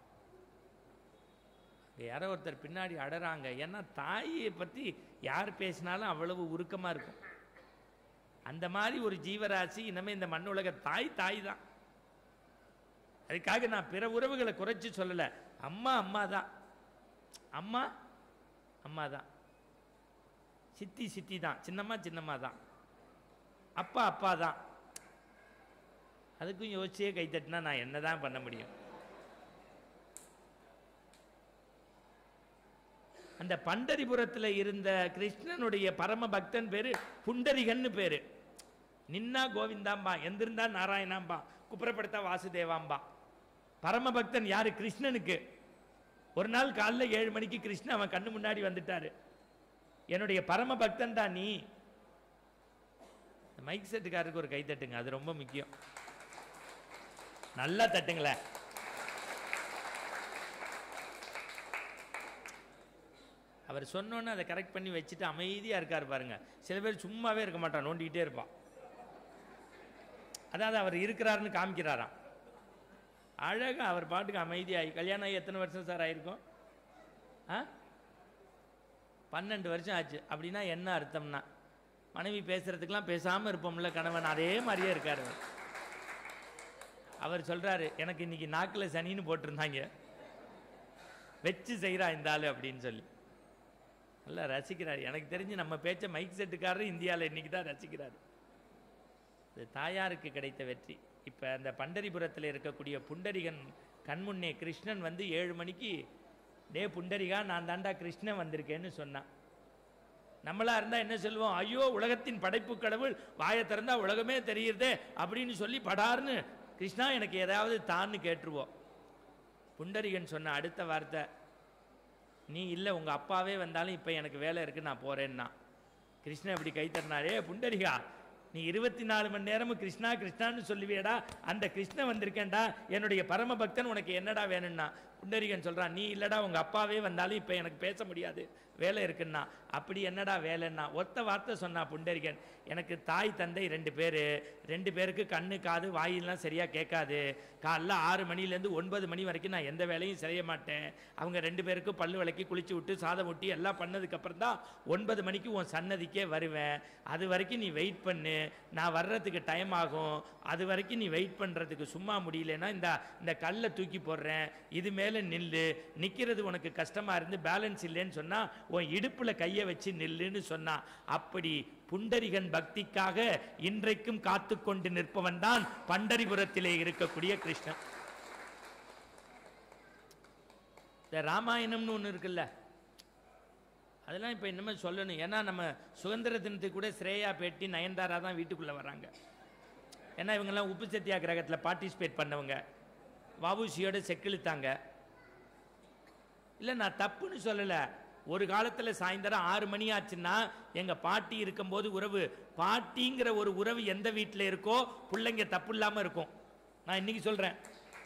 இங்க யாரோ ஒருத்தர் பின்னாடி அடறாங்க ஏன்னா தாயை பற்றி யார் பேசினாலும் அவ்வளவு உருக்கமாக இருக்கும் அந்த மாதிரி ஒரு ஜீவராசி இனிமே இந்த மண்ணுலக தாய் தாய் தான் அதுக்காக நான் பிற உறவுகளை குறைச்சி சொல்லலை அம்மா அம்மா தான் அம்மா அம்மா தான் சித்தி சித்தி தான் சின்னம்மா சின்னம்மா தான் அப்பா அப்பா தான் அதுக்கும் யோசிச்சே கை தட்டினா நான் என்ன தான் பண்ண முடியும் அந்த பண்டரிபுரத்தில் இருந்த கிருஷ்ணனுடைய பரம பக்தன் பேரு புண்டரிகன்னு பேரு நின்னா கோவிந்தாம்பா எந்திருந்தா நாராயணாம்பா குப்புறப்படுத்தா வாசுதேவாம்பா பரமபக்தன் யாரு கிருஷ்ணனுக்கு ஒரு நாள் காலைல ஏழு மணிக்கு கிருஷ்ணன் அவன் கண்ணு முன்னாடி வந்துட்டாரு என்னுடைய பரம பக்தன் தான் நீ இந்த மைக் செட்டுக்காரருக்கு ஒரு கை தட்டுங்க அது ரொம்ப முக்கியம் நல்லா தட்டுங்களேன் அவர் சொன்னோன்னே அதை கரெக்ட் பண்ணி வச்சுட்டு அமைதியாக இருக்கார் பாருங்க சில பேர் சும்மாவே இருக்க மாட்டான் நோண்டிக்கிட்டே இருப்பான் அதாவது அவர் இருக்கிறாருன்னு காமிக்கிறாராம் அழகா அவர் பாட்டுக்கு அமைதியாகி கல்யாணம் ஆகி எத்தனை வருஷம் சார் ஆயிருக்கும் ஆ பன்னெண்டு வருஷம் ஆச்சு அப்படின்னா என்ன அர்த்தம்னா மனைவி பேசுறதுக்கெல்லாம் பேசாமல் இருப்போம்ல கணவன் அதே மாதிரியே இருக்காரு அவர். அவர் சொல்றாரு எனக்கு இன்னைக்கு நாக்கில் சனின்னு போட்டிருந்தாங்க வச்சு செய்கிறா இந்த ஆளு அப்படின்னு சொல்லி நல்லா ரசிக்கிறார் எனக்கு தெரிஞ்சு நம்ம பேச்ச மைக் செட்டுக்காரர் இந்தியாவில் இன்னைக்கு தான் ரசிக்கிறார் இது தாயாருக்கு கிடைத்த வெற்றி இப்போ அந்த பண்டரிபுரத்தில் இருக்கக்கூடிய புண்டரிகன் கண்முன்னே கிருஷ்ணன் வந்து ஏழு மணிக்கு டே புண்டரிகா நான் தாண்டா கிருஷ்ணன் வந்திருக்கேன்னு சொன்னான் நம்மளா இருந்தா என்ன சொல்லுவோம் ஐயோ உலகத்தின் படைப்பு கடவுள் வாயை திறந்தா உலகமே தெரியுதே அப்படின்னு சொல்லி படார்னு கிருஷ்ணா எனக்கு ஏதாவது தான்னு கேட்டுருவோம் புண்டரிகன் சொன்ன அடுத்த வார்த்தை நீ இல்லை உங்கள் அப்பாவே வந்தாலும் இப்போ எனக்கு வேலை இருக்குது நான் போகிறேன்னா கிருஷ்ணன் இப்படி கை தட்டினாரே புண்டரிகா நீ இருபத்தி நாலு மணி நேரமும் கிருஷ்ணா கிருஷ்ணான்னு சொல்லுவியடா அந்த கிருஷ்ணன் வந்திருக்கேன்டா என்னுடைய பரம பக்தன் உனக்கு என்னடா வேணும்னா புண்டரிகன் சொல்கிறான் நீ இல்லடா உங்கள் அப்பாவே வந்தாலும் இப்போ எனக்கு பேச முடியாது வேலை இருக்குன்னா அப்படி என்னடா வேலைன்னா ஒத்த வார்த்தை சொன்னா புண்டரிகன் எனக்கு தாய் தந்தை ரெண்டு பேர் ரெண்டு பேருக்கு கண்ணு காது வாயெல்லாம் சரியாக கேட்காது காலைல ஆறு மணிலேருந்து ஒன்பது மணி வரைக்கும் நான் எந்த வேலையும் செய்ய மாட்டேன் அவங்க ரெண்டு பேருக்கும் பல்லு விளக்கி குளிச்சு விட்டு சாதம் ஊட்டி எல்லாம் பண்ணதுக்கப்புறம் தான் ஒன்பது மணிக்கு உன் சன்னதிக்கே வருவேன் அது வரைக்கும் நீ வெயிட் பண்ணு நான் வர்றதுக்கு டைம் ஆகும் அது வரைக்கும் நீ வெயிட் பண்ணுறதுக்கு சும்மா முடியலன்னா இந்த இந்த கல்லை தூக்கி போடுறேன் இது மேலே மேலே நில்லு நிற்கிறது உனக்கு கஷ்டமாக இருந்து பேலன்ஸ் இல்லைன்னு சொன்னால் உன் இடுப்பில் கையை வச்சு நில்லுன்னு சொன்னா அப்படி புண்டரிகன் பக்திக்காக இன்றைக்கும் காத்து கொண்டு நிற்பவன் தான் பண்டரிபுரத்திலே இருக்கக்கூடிய கிருஷ்ணன் இந்த ராமாயணம்னு ஒன்று இருக்குல்ல அதெல்லாம் இப்போ இன்னுமே சொல்லணும் ஏன்னா நம்ம சுதந்திர தினத்துக்கு கூட ஸ்ரேயா பேட்டி நயன்தாரா தான் வீட்டுக்குள்ளே வராங்க ஏன்னா இவங்கெல்லாம் உப்பு சத்தியாகிரகத்தில் பார்ட்டிசிபேட் பண்ணவங்க வவுசியோட செக்கிழுத்தாங்க இல்லை நான் தப்புன்னு சொல்லலை ஒரு காலத்தில் சாயந்தரம் ஆறு மணி ஆச்சுன்னா எங்கள் பாட்டி இருக்கும்போது உறவு பாட்டிங்கிற ஒரு உறவு எந்த வீட்டில் இருக்கோ பிள்ளைங்க தப்பு இல்லாமல் இருக்கும் நான் இன்னைக்கு சொல்கிறேன்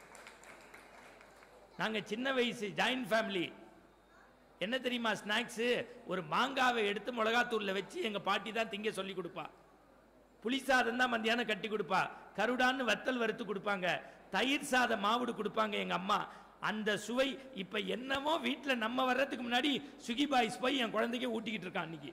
நாங்கள் சின்ன வயசு ஜாயின்ட் ஃபேமிலி என்ன தெரியுமா ஸ்நாக்ஸு ஒரு மாங்காவை எடுத்து மிளகாத்தூளில் வச்சு எங்கள் பாட்டி தான் திங்க சொல்லி கொடுப்பா புளி சாதம் தான் மத்தியானம் கட்டி கொடுப்பா கருடான்னு வத்தல் வறுத்து கொடுப்பாங்க தயிர் சாதம் மாவுடு கொடுப்பாங்க எங்க அம்மா அந்த சுவை இப்ப என்னமோ வீட்டில் நம்ம வர்றதுக்கு முன்னாடி சுகி பாய்ஸ் போய் என் குழந்தைக்கு ஊட்டிக்கிட்டு இருக்கான் அன்னைக்கு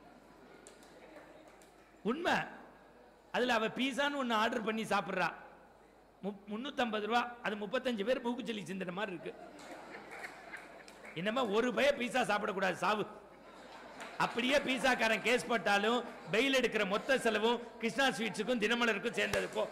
உண்மை அதுல அவ பீஸான்னு ஒன்று ஆர்டர் பண்ணி சாப்பிட்றா முந்நூற்றம்பது ரூபா அது முப்பத்தஞ்சு பேர் மூக்குச்சலி சிந்தின மாதிரி இருக்கு இனிமே ஒரு பய பீஸா சாப்பிடக்கூடாது சாவு அப்படியே பீஸாக்காரன் கேஸ் போட்டாலும் பெயில் எடுக்கிற மொத்த செலவும் கிருஷ்ணா ஸ்வீட்ஸுக்கும் தினமலருக்கும் சேர்ந்தது போ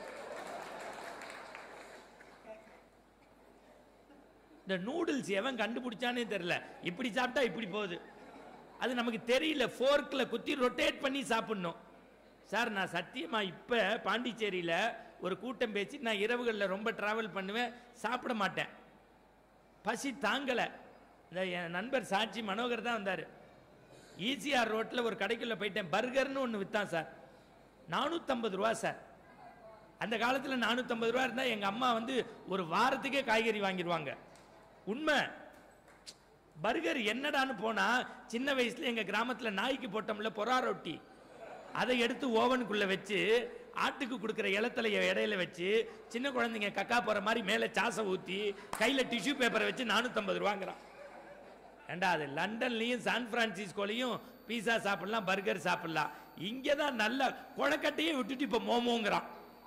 இந்த நூடுல்ஸ் எவன் கண்டுபிடிச்சானே தெரியல இப்படி சாப்பிட்டா இப்படி போகுது அது நமக்கு தெரியல ஃபோர்க்கில் குத்தி ரொட்டேட் பண்ணி சாப்பிடணும் சார் நான் சத்தியமா இப்போ பாண்டிச்சேரியில் ஒரு கூட்டம் பேசி நான் இரவுகளில் ரொம்ப டிராவல் பண்ணுவேன் சாப்பிட மாட்டேன் பசி தாங்கலை இந்த என் நண்பர் சாட்சி மனோகர் தான் வந்தார் ஈசிஆர் ரோட்டில் ஒரு கடைக்குள்ள போயிட்டேன் பர்கர்னு ஒன்று விற்றான் சார் நானூற்றம்பது ரூபா சார் அந்த காலத்தில் நானூற்றம்பது ரூபா இருந்தால் எங்கள் அம்மா வந்து ஒரு வாரத்துக்கே காய்கறி வாங்கிடுவாங்க உண்மை பர்கர் என்னடான்னு போனா சின்ன வயசுல எங்க கிராமத்துல நாய்க்கு போட்டோம்ல பொறா ரொட்டி அதை எடுத்து ஓவனுக்குள்ள வச்சு ஆட்டுக்கு கொடுக்குற இலத்தலைய இடையில வச்சு சின்ன குழந்தைங்க கக்கா போற மாதிரி மேலே சாசை ஊத்தி கையில டிஷ்யூ பேப்பரை வச்சு நானூற்றம்பது ரூபாங்கிறான் ஏண்டா அது லண்டன்லயும் சான் பிரான்சிஸ்கோலையும் பீஸா சாப்பிடலாம் பர்கர் சாப்பிடலாம் இங்கே தான் நல்ல கொழக்கட்டையே விட்டுட்டு இப்போ மோமோங்கிறான்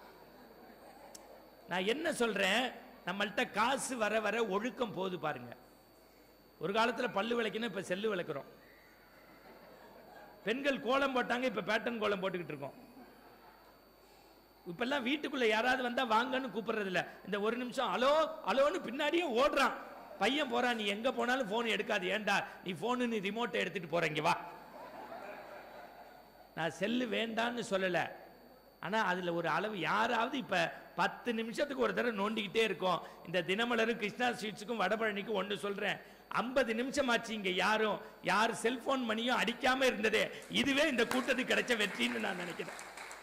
நான் என்ன சொல்றேன் நம்மள்ட்ட காசு வர வர ஒழுக்கம் போகுது பாருங்க ஒரு காலத்துல பல்லு விளக்கணும் இப்ப செல்லு விளக்குறோம் பெண்கள் கோலம் போட்டாங்க இப்ப பேட்டன் கோலம் போட்டுக்கிட்டு இருக்கோம் இப்பெல்லாம் வீட்டுக்குள்ள யாராவது வந்தா வாங்கன்னு கூப்பிடுறது இல்ல இந்த ஒரு நிமிஷம் அலோ அலோன்னு பின்னாடியே ஓடுறான் பையன் போறான் நீ எங்க போனாலும் போன் எடுக்காது ஏன்டா நீ போனு நீ ரிமோட்டை எடுத்துட்டு போறீங்க வா நான் செல்லு வேண்டான்னு சொல்லல ஆனா அதுல ஒரு அளவு யாராவது இப்ப பத்து நிமிஷத்துக்கு ஒரு தடவை நோண்டிக்கிட்டே இருக்கோம் இந்த தினமலரும் கிருஷ்ணா ஸ்வீட்ஸுக்கும் வடபழனிக்கும் ஒன்று சொல்றேன் ஐம்பது நிமிஷம் ஆச்சு இங்க யாரும் யார் செல்போன் மணியும் அடிக்காம இருந்ததே இதுவே இந்த கூட்டத்துக்கு கிடைச்ச வெற்றின்னு நான் நினைக்கிறேன்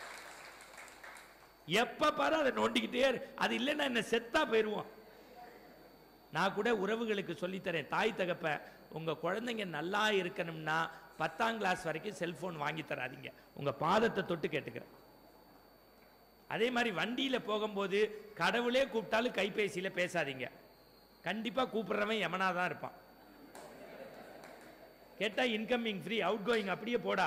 எப்ப பாரு அதை நோண்டிக்கிட்டே இரு. அது இல்லைன்னா என்ன செத்தா போயிருவோம் நான் கூட உறவுகளுக்கு சொல்லித்தரேன் தாய் தகப்ப உங்க குழந்தைங்க நல்லா இருக்கணும்னா பத்தாம் கிளாஸ் வரைக்கும் செல்போன் வாங்கி தராதீங்க உங்க பாதத்தை தொட்டு கேட்டுக்கிறேன் அதே மாதிரி வண்டியில போகும்போது கடவுளே கூப்பிட்டாலும் கைபேசியில பேசாதீங்க கண்டிப்பா கூப்பிடுறவன் எமனா தான் இருப்பான் கேட்டா இன்கமிங் ஃப்ரீ அவுட் கோயிங் அப்படியே போடா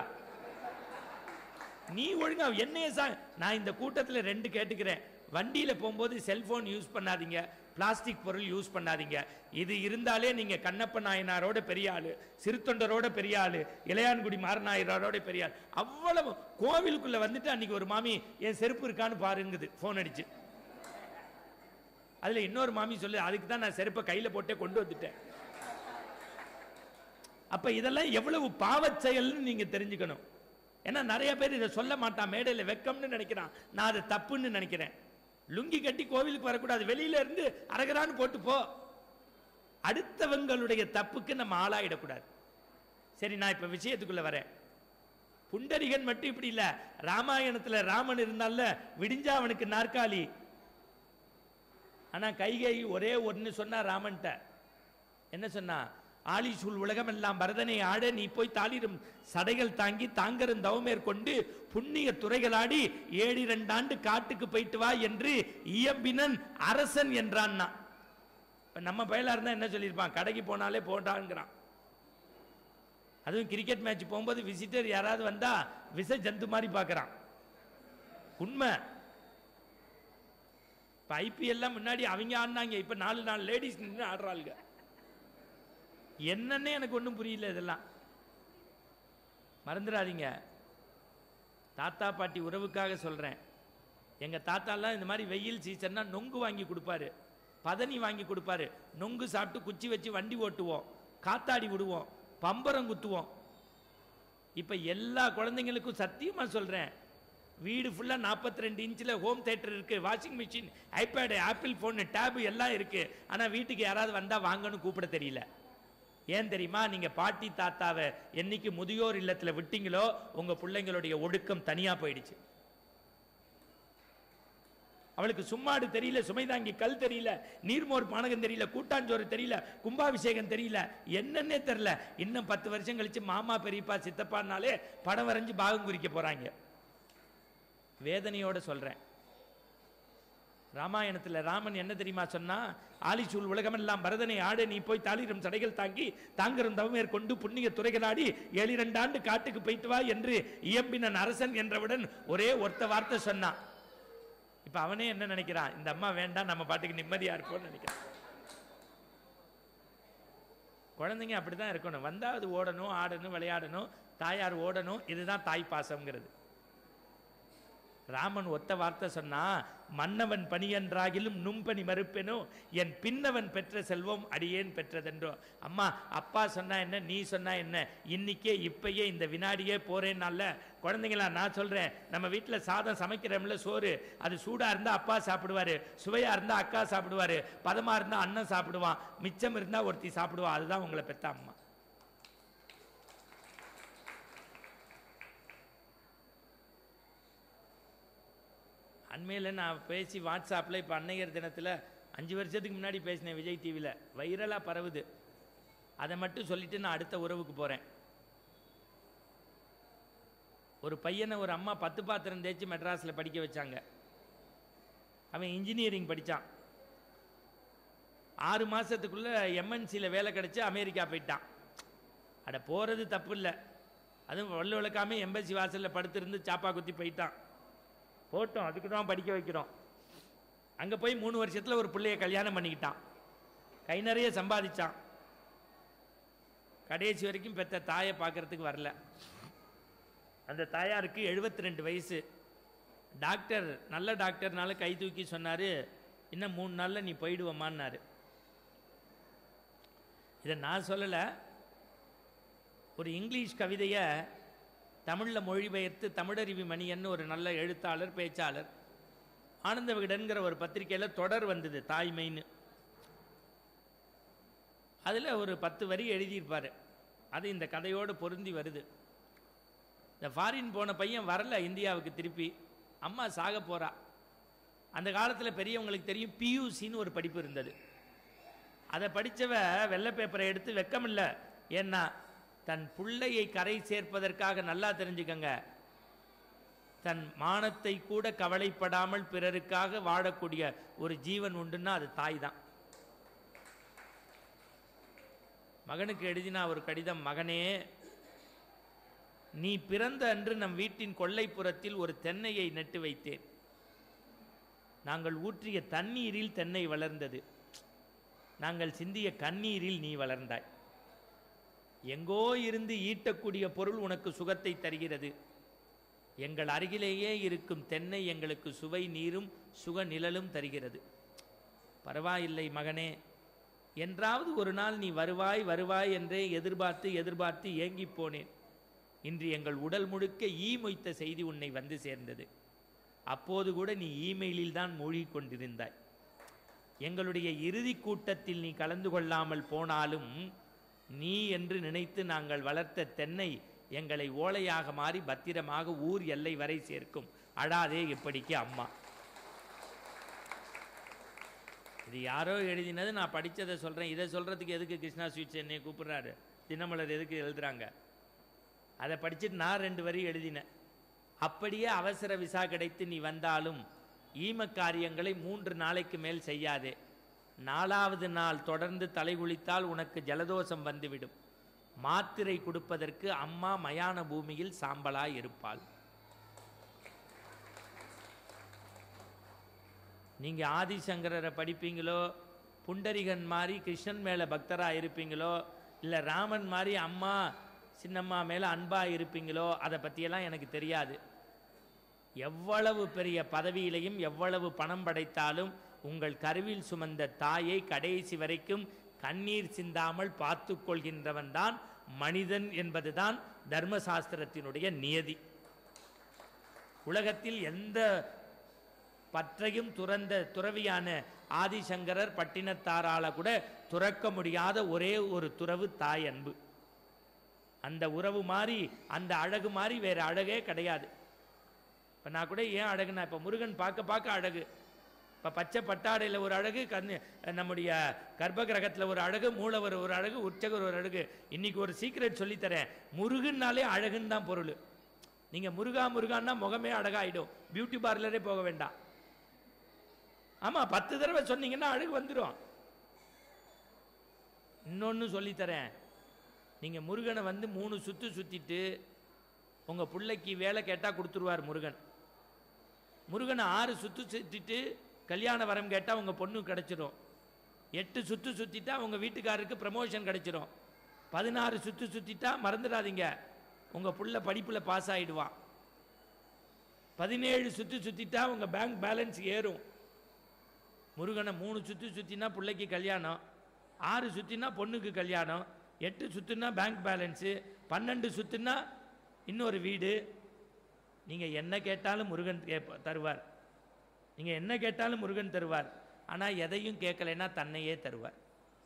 நீ ஒழுங்கா என்னைய சா நான் இந்த கூட்டத்துல ரெண்டு கேட்டுக்கிறேன் வண்டியில போகும்போது செல்போன் யூஸ் பண்ணாதீங்க பிளாஸ்டிக் பொருள் யூஸ் பண்ணாதீங்க இது இருந்தாலே நீங்க கண்ணப்ப நாயனாரோட பெரிய ஆளு சிறுத்தொண்டரோட பெரிய ஆளு இளையான்குடி மாரநாயனாரோட பெரிய ஆள் அவ்வளவு கோவிலுக்குள்ள வந்துட்டு அன்னைக்கு ஒரு மாமி என் செருப்பு இருக்கான்னு பாருங்குது ஃபோன் அடிச்சு அதுல இன்னொரு மாமி சொல்லு அதுக்கு தான் நான் செருப்பை கையில போட்டே கொண்டு வந்துட்டேன் அப்ப இதெல்லாம் எவ்வளவு பாவச் செயல்னு நீங்க தெரிஞ்சுக்கணும் ஏன்னா நிறைய பேர் இதை சொல்ல மாட்டான் மேடையில வெக்கம்னு நினைக்கிறான் நான் அதை தப்புன்னு நினைக்கிறேன் லுங்கி கட்டி கோவிலுக்கு வரக்கூடாது வெளியில இருந்து அரகரான்னு போட்டு போ அடுத்தவங்களுடைய தப்புக்கு நம்ம ஆளாயிடக்கூடாது சரி நான் இப்ப விஷயத்துக்குள்ள வரேன் புண்டரிகன் மட்டும் இப்படி இல்ல ராமாயணத்துல ராமன் இருந்தால விடிஞ்சா அவனுக்கு நாற்காலி ஆனா கைகை ஒரே ஒன்னு சொன்னா ராமன்ட்ட என்ன சொன்னா ஆளி சூழ் உலகமெல்லாம் பரதனை ஆட நீ போய் தாளிரும் சடைகள் தாங்கி தாங்கரும் தவமேற்கொண்டு புண்ணிய துறைகளாடி ஏழிரண்டாண்டு காட்டுக்கு போயிட்டு வா என்று இயம்பினன் அரசன் என்றான்னா இப்ப நம்ம பயலா இருந்தா என்ன சொல்லியிருப்பான் கடைக்கு போனாலே போட்டாங்கிறான் அதுவும் கிரிக்கெட் மேட்ச் போகும்போது விசிட்டர் யாராவது வந்தா விச ஜந்து மாதிரி பார்க்கறான் உண்மை இப்ப ஐபிஎல்லாம் முன்னாடி அவங்க ஆடினாங்க இப்ப நாலு நாலு லேடிஸ் நின்று ஆடுறாளுங்க என்னன்னே எனக்கு ஒன்றும் புரியல இதெல்லாம் மறந்துடாதீங்க தாத்தா பாட்டி உறவுக்காக சொல்கிறேன் எங்கள் தாத்தாலாம் இந்த மாதிரி வெயில் சீசன்னா நொங்கு வாங்கி கொடுப்பாரு பதனி வாங்கி கொடுப்பாரு நொங்கு சாப்பிட்டு குச்சி வச்சு வண்டி ஓட்டுவோம் காத்தாடி விடுவோம் பம்பரம் குத்துவோம் இப்போ எல்லா குழந்தைங்களுக்கும் சத்தியமாக சொல்கிறேன் வீடு ஃபுல்லாக நாற்பத்தி ரெண்டு இன்ச்சில் ஹோம் தேட்டர் இருக்குது washing machine iPad Apple phone tab எல்லாம் இருக்குது ஆனால் வீட்டுக்கு யாராவது வந்தால் வாங்கன்னு கூப்பிட தெரியல ஏன் தெரியுமா நீங்க பாட்டி தாத்தாவை என்னைக்கு முதியோர் இல்லத்துல விட்டீங்களோ உங்க பிள்ளைங்களுடைய ஒடுக்கம் தனியா போயிடுச்சு அவளுக்கு சும்மாடு தெரியல சுமைதாங்கி கல் தெரியல நீர்மோர் பானகம் தெரியல கூட்டாஞ்சோறு தெரியல கும்பாபிஷேகம் தெரியல என்னன்னே தெரியல இன்னும் பத்து வருஷம் கழிச்சு மாமா பெரியப்பா சித்தப்பான்னாலே படம் வரைஞ்சு பாகம் குறிக்க போறாங்க வேதனையோட சொல்றேன் ராமாயணத்துல ராமன் என்ன தெரியுமா சொன்னா ஆலிசூல் உலகமெல்லாம் பரதனை ஆடு நீ போய் தாளிரும் சடைகள் தாங்கி தாங்கரும் தவமேற் கொண்டு புண்ணிய துறைகளாடி ஏழிரண்டாண்டு காட்டுக்கு போயிட்டு வா என்று இயம்பினன் அரசன் என்றவுடன் ஒரே ஒருத்த வார்த்தை சொன்னான் இப்ப அவனே என்ன நினைக்கிறான் இந்த அம்மா வேண்டாம் நம்ம பாட்டுக்கு நிம்மதியா இருப்போம்னு நினைக்கிறான் குழந்தைங்க அப்படிதான் இருக்கணும் வந்தா அது ஓடணும் ஆடணும் விளையாடணும் தாயார் ஓடணும் இதுதான் தாய் பாசம்ங்கிறது ராமன் ஒத்த வார்த்தை சொன்னா மன்னவன் பணியன்றாகிலும் நும்பணி மறுப்பெனோ என் பின்னவன் பெற்ற செல்வம் அடியேன் பெற்றதென்றோ அம்மா அப்பா சொன்னா என்ன நீ சொன்னா என்ன இன்னைக்கே இப்பயே இந்த வினாடியே போறேன்னால குழந்தைங்களா நான் சொல்றேன் நம்ம வீட்டில் சாதம் சமைக்கிறோம்ல சோறு அது சூடா இருந்தா அப்பா சாப்பிடுவாரு சுவையா இருந்தா அக்கா சாப்பிடுவாரு பதமா இருந்தா அண்ணன் சாப்பிடுவான் மிச்சம் இருந்தா ஒருத்தி சாப்பிடுவான் அதுதான் உங்களை பெத்த அம்மா அண்மையில் நான் பேசி வாட்ஸ்அப்பில் இப்போ அன்னையர் தினத்தில் அஞ்சு வருஷத்துக்கு முன்னாடி பேசினேன் விஜய் டிவியில் வைரலாக பரவுது அதை மட்டும் சொல்லிட்டு நான் அடுத்த உறவுக்கு போகிறேன் ஒரு பையனை ஒரு அம்மா பத்து பாத்திரம் தேய்ச்சி மெட்ராஸில் படிக்க வச்சாங்க அவன் இன்ஜினியரிங் படித்தான் ஆறு மாதத்துக்குள்ளே எம்என்சியில் வேலை கிடச்சி அமெரிக்கா போயிட்டான் அட போகிறது தப்பு இல்லை அதுவும் வள்ளு விளக்காம எம்பசி வாசலில் படுத்திருந்து சாப்பா குத்தி போயிட்டான் போட்டோம் அதுக்கு தான் படிக்க வைக்கிறோம் அங்கே போய் மூணு வருஷத்தில் ஒரு பிள்ளைய கல்யாணம் பண்ணிக்கிட்டான் கை நிறைய சம்பாதிச்சான் கடைசி வரைக்கும் பெத்த தாயை பார்க்கறதுக்கு வரல அந்த தாயாருக்கு 72 ரெண்டு வயசு டாக்டர் நல்ல டாக்டர்னால கை தூக்கி சொன்னார் இன்னும் மூணு நாளில் நீ போயிடுவம்மான்னாரு இதை நான் சொல்லலை ஒரு இங்கிலீஷ் கவிதையை தமிழில் மொழிபெயர்த்து தமிழறிவி மணியன்னு ஒரு நல்ல எழுத்தாளர் பேச்சாளர் ஆனந்த விகடன்கிற ஒரு பத்திரிக்கையில் தொடர் வந்தது தாய்மைன்னு அதில் ஒரு பத்து வரி எழுதியிருப்பார் அது இந்த கதையோடு பொருந்தி வருது இந்த ஃபாரின் போன பையன் வரல இந்தியாவுக்கு திருப்பி அம்மா சாக போறா அந்த காலத்தில் பெரியவங்களுக்கு தெரியும் பியூசின்னு ஒரு படிப்பு இருந்தது அதை படித்தவ வெள்ளை பேப்பரை எடுத்து வெக்கமில்ல ஏன்னா தன் பிள்ளையை கரை சேர்ப்பதற்காக நல்லா தெரிஞ்சுக்கங்க தன் மானத்தை கூட கவலைப்படாமல் பிறருக்காக வாழக்கூடிய ஒரு ஜீவன் உண்டுன்னா அது தாய் தான் மகனுக்கு எழுதினா ஒரு கடிதம் மகனே நீ பிறந்த அன்று நம் வீட்டின் கொல்லைப்புறத்தில் ஒரு தென்னையை நட்டு வைத்தேன் நாங்கள் ஊற்றிய தண்ணீரில் தென்னை வளர்ந்தது நாங்கள் சிந்திய கண்ணீரில் நீ வளர்ந்தாய் எங்கோ இருந்து ஈட்டக்கூடிய பொருள் உனக்கு சுகத்தை தருகிறது எங்கள் அருகிலேயே இருக்கும் தென்னை எங்களுக்கு சுவை நீரும் சுக நிழலும் தருகிறது பரவாயில்லை மகனே என்றாவது ஒரு நாள் நீ வருவாய் வருவாய் என்றே எதிர்பார்த்து எதிர்பார்த்து ஏங்கிப் போனேன் இன்று எங்கள் உடல் முழுக்க ஈ மொய்த்த செய்தி உன்னை வந்து சேர்ந்தது அப்போது கூட நீ இமெயிலில் தான் மூழ்கிக் கொண்டிருந்தாய் எங்களுடைய இறுதி கூட்டத்தில் நீ கலந்து கொள்ளாமல் போனாலும் நீ என்று நினைத்து நாங்கள் வளர்த்த தென்னை எங்களை ஓலையாக மாறி பத்திரமாக ஊர் எல்லை வரை சேர்க்கும் அழாதே இப்படிக்கு அம்மா இது யாரோ எழுதினது நான் படிச்சதை சொல்றேன் இதை சொல்றதுக்கு எதுக்கு கிருஷ்ணா ஸ்வீட்ஸ் என்னை கூப்பிடுறாரு தினமலர் எதுக்கு எழுதுறாங்க அதை படிச்சுட்டு நான் ரெண்டு வரி எழுதினேன் அப்படியே அவசர விசா கிடைத்து நீ வந்தாலும் ஈம காரியங்களை மூன்று நாளைக்கு மேல் செய்யாதே நாலாவது நாள் தொடர்ந்து தலைகுளித்தால் உனக்கு ஜலதோஷம் வந்துவிடும் மாத்திரை கொடுப்பதற்கு அம்மா மயான பூமியில் சாம்பலாய் இருப்பாள் நீங்க ஆதிசங்கரரை படிப்பீங்களோ புண்டரிகன் மாதிரி கிருஷ்ணன் மேல பக்தரா இருப்பீங்களோ இல்லை ராமன் மாதிரி அம்மா சின்னம்மா மேலே அன்பாக இருப்பீங்களோ அதை பற்றியெல்லாம் எனக்கு தெரியாது எவ்வளவு பெரிய பதவியிலையும் எவ்வளவு பணம் படைத்தாலும் உங்கள் கருவில் சுமந்த தாயை கடைசி வரைக்கும் கண்ணீர் சிந்தாமல் பார்த்து கொள்கின்றவன் தான் மனிதன் என்பதுதான் தர்மசாஸ்திரத்தினுடைய நியதி உலகத்தில் எந்த பற்றையும் துறந்த துறவியான ஆதிசங்கரர் பட்டினத்தாரால கூட துறக்க முடியாத ஒரே ஒரு துறவு தாய் அன்பு அந்த உறவு மாதிரி அந்த அழகு மாதிரி வேற அழகே கிடையாது இப்போ நான் கூட ஏன் அழகுனா இப்போ முருகன் பார்க்க பார்க்க அழகு இப்போ பச்சை பட்டாடையில் ஒரு அழகு கண் நம்முடைய கர்ப்ப கிரகத்தில் ஒரு அழகு மூலவர் ஒரு அழகு உற்சகர் ஒரு அழகு இன்னைக்கு ஒரு சீக்ரெட் சொல்லித்தரேன் முருகன்னாலே அழகுன்னு தான் பொருள் நீங்கள் முருகா முருகான்னா முகமே அழகாயிடும் பியூட்டி பார்லரே போக வேண்டாம் ஆமாம் பத்து தடவை சொன்னீங்கன்னா அழகு வந்துடும் இன்னொன்று சொல்லித்தரேன் நீங்கள் முருகனை வந்து மூணு சுற்று சுற்றிட்டு உங்கள் பிள்ளைக்கு வேலை கேட்டால் கொடுத்துருவார் முருகன் முருகனை ஆறு சுற்று சுற்றிட்டு கல்யாண வரம் கேட்டால் உங்கள் பொண்ணு கிடச்சிரும் எட்டு சுற்று சுற்றிட்டா உங்கள் வீட்டுக்காரருக்கு ப்ரமோஷன் கிடச்சிரும் பதினாறு சுற்று சுற்றிட்டா மறந்துடாதீங்க உங்கள் புள்ள படிப்பில் பாஸ் ஆகிடுவான் பதினேழு சுற்று சுற்றிட்டா உங்கள் பேங்க் பேலன்ஸ் ஏறும் முருகனை மூணு சுற்று சுற்றினா பிள்ளைக்கு கல்யாணம் ஆறு சுற்றினா பொண்ணுக்கு கல்யாணம் எட்டு சுற்றுனா பேங்க் பேலன்ஸு பன்னெண்டு சுற்றுனா இன்னொரு வீடு நீங்கள் என்ன கேட்டாலும் முருகன் கேப்ப- தருவார் நீங்கள் என்ன கேட்டாலும் முருகன் தருவார் ஆனால் எதையும் கேட்கலைன்னா தன்னையே தருவார்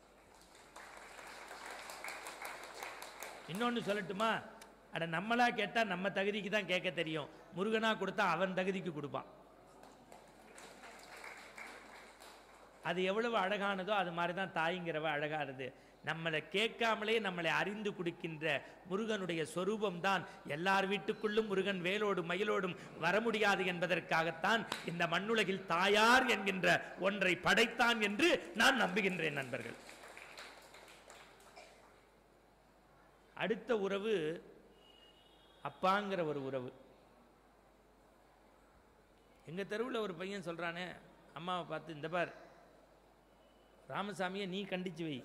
இன்னொன்று சொல்லட்டுமா அட நம்மளா கேட்டால் நம்ம தகுதிக்கு தான் கேட்க தெரியும் முருகனா கொடுத்தா அவன் தகுதிக்கு கொடுப்பான் அது எவ்வளவு அழகானதோ அது மாதிரி தான் தாய்ங்கிறவ அழகானது நம்மளை கேட்காமலே நம்மளை அறிந்து கொடுக்கின்ற முருகனுடைய சொரூபம் தான் எல்லார் வீட்டுக்குள்ளும் முருகன் வேலோடும் மயிலோடும் வர முடியாது என்பதற்காகத்தான் இந்த மண்ணுலகில் தாயார் என்கின்ற ஒன்றை படைத்தான் என்று நான் நம்புகின்றேன் நண்பர்கள் அடுத்த உறவு அப்பாங்கிற ஒரு உறவு எங்க தெருவில் ஒரு பையன் சொல்றானே அம்மாவை பார்த்து இந்த பார் ராமசாமியை நீ கண்டிச்சு வை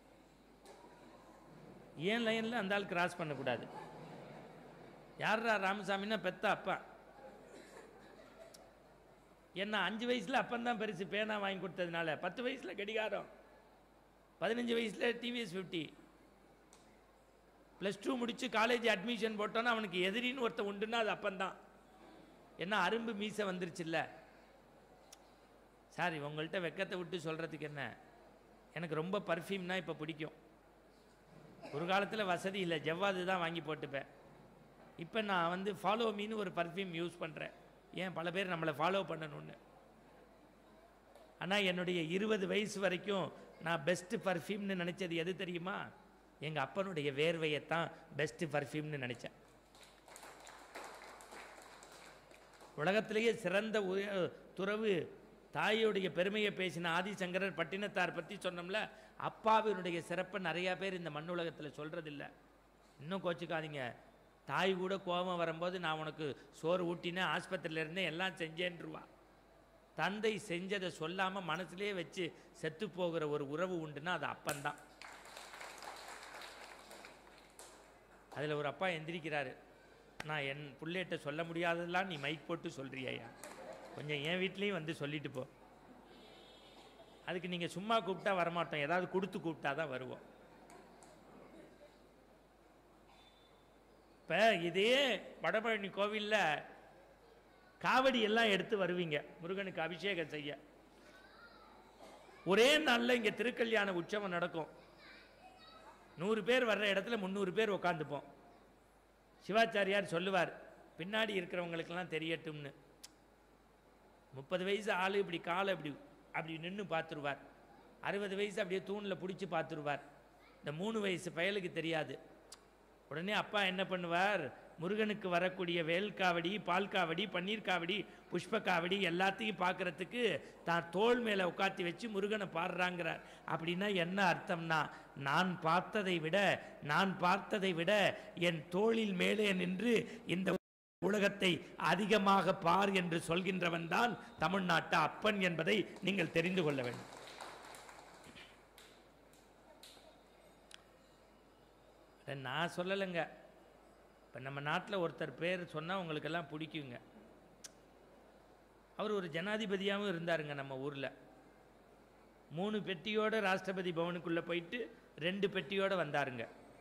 ஏன் லைனில் அந்த ஆள் கிராஸ் பண்ணக்கூடாது யார்ரா ராமசாமின்னா பெத்த அப்பா என்ன அஞ்சு வயசில் அப்பந்தான் பெருசு பேனா வாங்கி கொடுத்ததுனால பத்து வயசில் கடிகாரம் பதினஞ்சு வயசில் டிவிஎஸ் ஃபிஃப்டி ப்ளஸ் டூ முடித்து காலேஜ் அட்மிஷன் போட்டோன்னா அவனுக்கு எதிரின்னு ஒருத்தன் உண்டுன்னா அது அப்பந்தான் என்ன அரும்பு மீசை வந்துருச்சுல்ல சார் உங்கள்கிட்ட வெக்கத்தை விட்டு சொல்கிறதுக்கு என்ன எனக்கு ரொம்ப பர்ஃப்யூம்னா இப்போ பிடிக்கும் ஒரு காலத்தில் வசதி இல்லை ஜவ்வாது தான் வாங்கி போட்டுப்பேன் இப்போ நான் வந்து ஃபாலோ மீன்னு ஒரு பர்ஃப்யூம் யூஸ் பண்ணுறேன் ஏன் பல பேர் நம்மளை ஃபாலோ பண்ணணும்னு ஆனால் என்னுடைய இருபது வயசு வரைக்கும் நான் பெஸ்ட்டு பர்ஃப்யூம்னு நினச்சது எது தெரியுமா எங்கள் அப்பனுடைய வேர்வையைத்தான் பெஸ்ட்டு பர்ஃப்யூம்னு நினச்சேன் உலகத்திலேயே சிறந்த உய- துறவு தாயுடைய பெருமையை பேசின ஆதிசங்கரர் பட்டினத்தார் பற்றி சொன்னோம்ல அப்பாவினுடைய சிறப்பை நிறையா பேர் இந்த மண்ணுலகத்தில் சொல்கிறதில்ல இன்னும் கோச்சிக்காதீங்க தாய் கூட கோபம் வரும்போது நான் உனக்கு சோறு ஊட்டினேன் ஆஸ்பத்திரியில் இருந்தேன் எல்லாம் செஞ்சேன்ருவா தந்தை செஞ்சதை சொல்லாமல் மனசுலயே வச்சு செத்து போகிற ஒரு உறவு உண்டுன்னா அது அப்பந்தான் அதில் ஒரு அப்பா எந்திரிக்கிறாரு நான் என் புள்ளையிட்ட சொல்ல முடியாததெல்லாம் நீ மைக் போட்டு சொல்றியா கொஞ்சம் என் வீட்லேயும் வந்து சொல்லிட்டு போ அதுக்கு நீங்கள் சும்மா கூப்பிட்டா வரமாட்டோம் ஏதாவது கொடுத்து கூப்பிட்டா தான் வருவோம் இப்போ இதே வடபழனி கோவிலில் காவடி எல்லாம் எடுத்து வருவீங்க முருகனுக்கு அபிஷேகம் செய்ய ஒரே நாளில் இங்கே திருக்கல்யாண உற்சவம் நடக்கும் நூறு பேர் வர்ற இடத்துல முந்நூறு பேர் உட்காந்துப்போம் சிவாச்சாரியார் சொல்லுவார் பின்னாடி இருக்கிறவங்களுக்கெல்லாம் தெரியட்டும்னு முப்பது வயசு ஆள் இப்படி காலை இப்படி அப்படி நின்று பார்த்துருவார் அறுபது வயசு அப்படியே தூணில் பிடிச்சி பார்த்துருவார் இந்த மூணு வயசு பயலுக்கு தெரியாது உடனே அப்பா என்ன பண்ணுவார் முருகனுக்கு வரக்கூடிய வேல் காவடி பால் காவடி பன்னீர் காவடி புஷ்ப காவடி எல்லாத்தையும் பார்க்கறதுக்கு தான் தோள் மேலே உட்காத்தி வச்சு முருகனை பாடுறாங்கிறார் அப்படின்னா என்ன அர்த்தம்னா நான் பார்த்ததை விட நான் பார்த்ததை விட என் தோளில் மேலே நின்று இந்த உலகத்தை அதிகமாக பார் என்று சொல்கின்றவன் தான் தமிழ்நாட்டு அப்பன் என்பதை நீங்கள் தெரிந்து கொள்ள வேண்டும் இதை நான் சொல்லலைங்க இப்போ நம்ம நாட்டில் ஒருத்தர் பேர் சொன்னால் உங்களுக்கெல்லாம் பிடிக்குங்க அவர் ஒரு ஜனாதிபதியாகவும் இருந்தாருங்க நம்ம ஊரில் மூணு பெட்டியோட ராஷ்டிரபதி பவனுக்குள்ளே போயிட்டு ரெண்டு பெட்டியோட வந்தாருங்க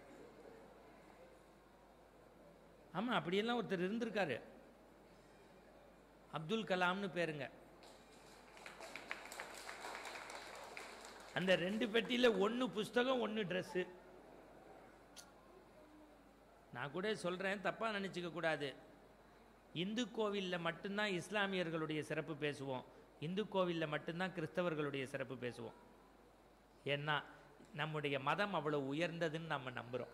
ஆமாம் அப்படியெல்லாம் ஒருத்தர் இருந்திருக்காரு அப்துல் கலாம்னு பேருங்க அந்த ரெண்டு பெட்டியில் ஒன்று புஸ்தகம் ஒன்று ட்ரெஸ்ஸு நான் கூட சொல்கிறேன் தப்பாக நினச்சிக்க கூடாது இந்து கோவிலில் மட்டும்தான் இஸ்லாமியர்களுடைய சிறப்பு பேசுவோம் இந்து கோவிலில் மட்டும்தான் கிறிஸ்தவர்களுடைய சிறப்பு பேசுவோம் ஏன்னா நம்முடைய மதம் அவ்வளோ உயர்ந்ததுன்னு நம்ம நம்புகிறோம்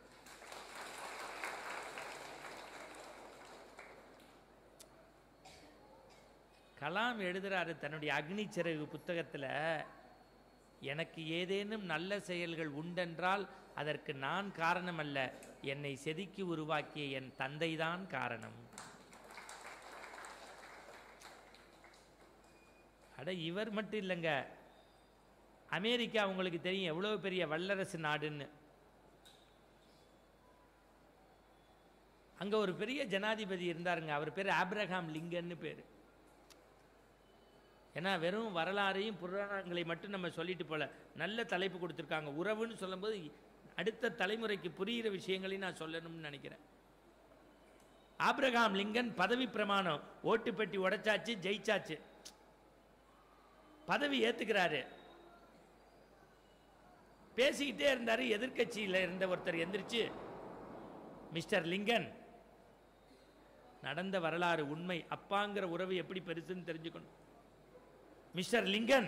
கலாம் எழுதுறாரு தன்னுடைய அக்னி சிறகு புத்தகத்தில் எனக்கு ஏதேனும் நல்ல செயல்கள் உண்டென்றால் அதற்கு நான் காரணம் அல்ல என்னை செதுக்கி உருவாக்கிய என் தந்தைதான் காரணம் அட இவர் மட்டும் இல்லைங்க அமெரிக்கா உங்களுக்கு தெரியும் எவ்வளோ பெரிய வல்லரசு நாடுன்னு அங்கே ஒரு பெரிய ஜனாதிபதி இருந்தாருங்க அவர் பேர் ஆப்ரஹாம் லிங்கன்னு பேர் ஏன்னா வெறும் வரலாறையும் புராணங்களை மட்டும் நம்ம சொல்லிட்டு போல நல்ல தலைப்பு கொடுத்துருக்காங்க உறவுன்னு சொல்லும்போது அடுத்த தலைமுறைக்கு புரிகிற விஷயங்களையும் நான் சொல்லணும்னு நினைக்கிறேன் ஆப்ரஹாம் லிங்கன் பதவி பிரமாணம் ஓட்டு பெட்டி உடைச்சாச்சு ஜெயிச்சாச்சு பதவி ஏத்துக்கிறாரு பேசிக்கிட்டே இருந்தாரு எதிர்க்கட்சியில் இருந்த ஒருத்தர் எந்திரிச்சு மிஸ்டர் லிங்கன் நடந்த வரலாறு உண்மை அப்பாங்கிற உறவு எப்படி பெருசுன்னு தெரிஞ்சுக்கணும் மிஸ்டர் லிங்கன்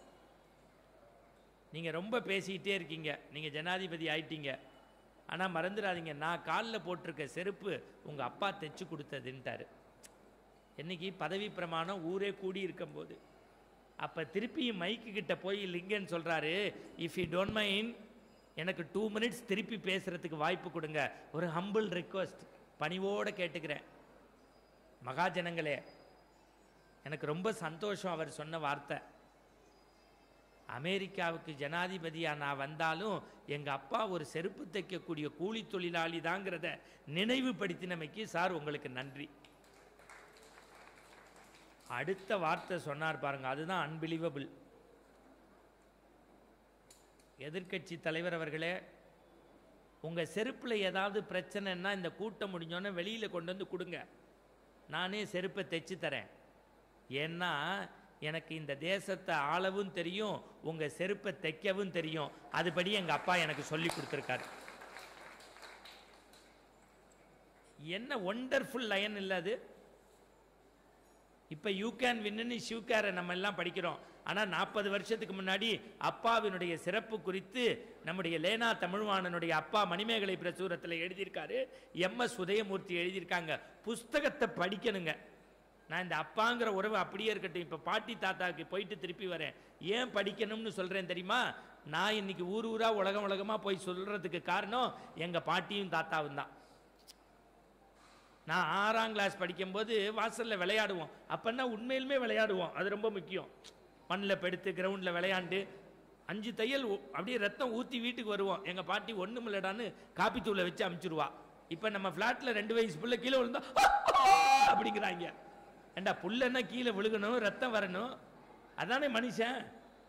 நீங்க ரொம்ப பேசிக்கிட்டே இருக்கீங்க நீங்க ஜனாதிபதி ஆயிட்டீங்க ஆனா மறந்துடாதீங்க நான் காலில் போட்டிருக்க செருப்பு உங்க அப்பா தைச்சு கொடுத்ததுன்ட்டாரு என்னைக்கு பதவி பிரமாணம் ஊரே கூடி இருக்கும்போது அப்ப திருப்பியும் மைக்கு கிட்ட போய் லிங்கன் சொல்றாரு இஃப் யூ டோன்ட் மைண்ட் எனக்கு டூ மினிட்ஸ் திருப்பி பேசுறதுக்கு வாய்ப்பு கொடுங்க ஒரு ஹம்பிள் ரிக்வஸ்ட் பணிவோட கேட்டுக்கிறேன் மகாஜனங்களே எனக்கு ரொம்ப சந்தோஷம் அவர் சொன்ன வார்த்தை அமெரிக்காவுக்கு ஜனாதிபதியா நான் வந்தாலும் எங்க அப்பா ஒரு செருப்பு தைக்கக்கூடிய கூலி தொழிலாளி தாங்கிறத நினைவுபடுத்தினமைக்கு சார் உங்களுக்கு நன்றி அடுத்த வார்த்தை சொன்னார் பாருங்க அதுதான் அன்பிலீவபிள் எதிர்க்கட்சி தலைவர் அவர்களே உங்க செருப்புல ஏதாவது பிரச்சனைன்னா இந்த கூட்டம் முடிஞ்சோன்னே வெளியில கொண்டு வந்து கொடுங்க நானே செருப்பை தைச்சு தரேன் ஏன்னா எனக்கு இந்த தேசத்தை ஆளவும் தெரியும் உங்க செருப்பை தைக்கவும் தெரியும் அதுபடி எங்க அப்பா எனக்கு சொல்லி கொடுத்துருக்காரு என்ன ஒண்டர்ஃபுல் லைன் இல்லை அது இப்போ யூ கேன் வின்னு ஷிவ்கேரை நம்ம எல்லாம் படிக்கிறோம் ஆனால் நாற்பது வருஷத்துக்கு முன்னாடி அப்பாவினுடைய சிறப்பு குறித்து நம்முடைய லேனா தமிழ்வாணனுடைய அப்பா மணிமேகலை பிரசுரத்தில் எழுதியிருக்காரு எம் எஸ் உதயமூர்த்தி எழுதியிருக்காங்க புஸ்தகத்தை படிக்கணுங்க நான் இந்த அப்பாங்கிற உறவு அப்படியே இருக்கட்டும் இப்போ பாட்டி தாத்தாக்கு போயிட்டு திருப்பி வரேன் ஏன் படிக்கணும்னு சொல்கிறேன் தெரியுமா நான் இன்னைக்கு ஊர் ஊராக உலகம் உலகமாக போய் சொல்கிறதுக்கு காரணம் எங்கள் பாட்டியும் தாத்தாவும் தான் நான் ஆறாம் கிளாஸ் படிக்கும்போது வாசலில் விளையாடுவோம் அப்போன்னா உண்மையிலுமே விளையாடுவோம் அது ரொம்ப முக்கியம் மண்ணில் படுத்து கிரவுண்டில் விளையாண்டு அஞ்சு தையல் ஊ- அப்படியே ரத்தம் ஊற்றி வீட்டுக்கு வருவோம் எங்கள் பாட்டி ஒன்றும் இல்லடான்னு காப்பி தூளை வச்சு அமுச்சிடுவா இப்போ நம்ம ஃப்ளாட்டில் ரெண்டு வயசு புள்ள கீழே விழுந்தா அப்படிங்கிறாங்க ஏண்டா புல்லன்னா கீழே விழுகணும் ரத்தம் வரணும் அதானே மனுஷன்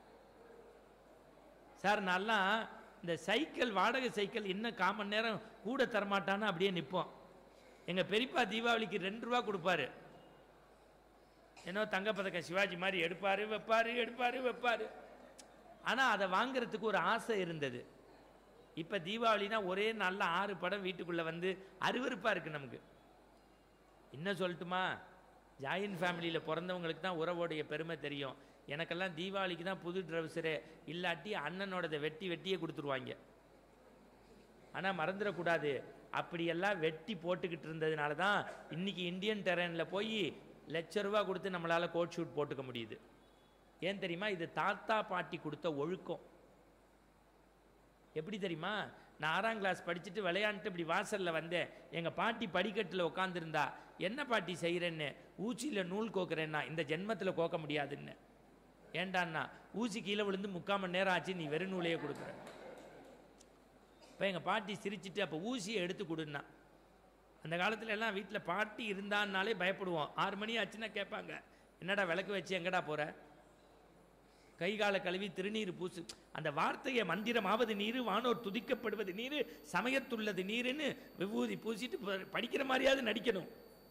சார் நான்லாம் இந்த சைக்கிள் வாடகை சைக்கிள் இன்னும் காமன் நேரம் கூட தரமாட்டான்னு அப்படியே நிற்போம் எங்கள் பெரியப்பா தீபாவளிக்கு ரெண்டு ரூபா கொடுப்பாரு ஏன்னோ தங்கப்பதக்கம் சிவாஜி மாதிரி எடுப்பாரு வைப்பாரு எடுப்பாரு வைப்பாரு ஆனால் அதை வாங்குறதுக்கு ஒரு ஆசை இருந்தது இப்போ தீபாவளினா ஒரே நாளில் ஆறு படம் வீட்டுக்குள்ளே வந்து அருவருப்பாக இருக்குது நமக்கு இன்னும் சொல்லட்டுமா ஜாயின் ஃபேமிலியில் பிறந்தவங்களுக்கு தான் உறவோடைய பெருமை தெரியும் எனக்கெல்லாம் தீபாவளிக்கு தான் புது ட்ரௌசரு இல்லாட்டி அண்ணனோடதை வெட்டி வெட்டியே கொடுத்துருவாங்க ஆனால் மறந்துடக்கூடாது அப்படியெல்லாம் வெட்டி போட்டுக்கிட்டு இருந்ததுனால தான் இன்னைக்கு இந்தியன் டெரனில் போய் லட்ச ரூபா கொடுத்து நம்மளால் கோட் ஷூட் போட்டுக்க முடியுது ஏன் தெரியுமா இது தாத்தா பாட்டி கொடுத்த ஒழுக்கம் எப்படி தெரியுமா நான் ஆறாம் கிளாஸ் படிச்சுட்டு விளையாண்டுட்டு இப்படி வாசலில் வந்தேன் எங்கள் பாட்டி படிக்கட்டில் உட்காந்துருந்தா என்ன பாட்டி செய்கிறேன்னு ஊசியில் நூல் கோக்குறேன்னா இந்த ஜென்மத்தில் கோக்க முடியாதுன்னு ஏண்டான்னா ஊசி கீழே விழுந்து முக்கால் மணி நேரம் ஆச்சு நீ வெறும் நூலையே கொடுக்குற இப்போ எங்கள் பாட்டி சிரிச்சிட்டு அப்போ ஊசியை எடுத்து கொடுன்னா அந்த காலத்துல எல்லாம் வீட்டில் பாட்டி இருந்தான்னாலே பயப்படுவோம் ஆறு மணி ஆச்சுன்னா கேட்பாங்க என்னடா விளக்கு வச்சு எங்கடா போற கை காலை கழுவி திருநீர் பூசு அந்த வார்த்தையை மந்திரமாவது நீர் வானோர் துதிக்கப்படுவது நீர் சமயத்துள்ளது நீருன்னு விபூதி பூசிட்டு ப- படிக்கிற மாதிரியாவது நடிக்கணும்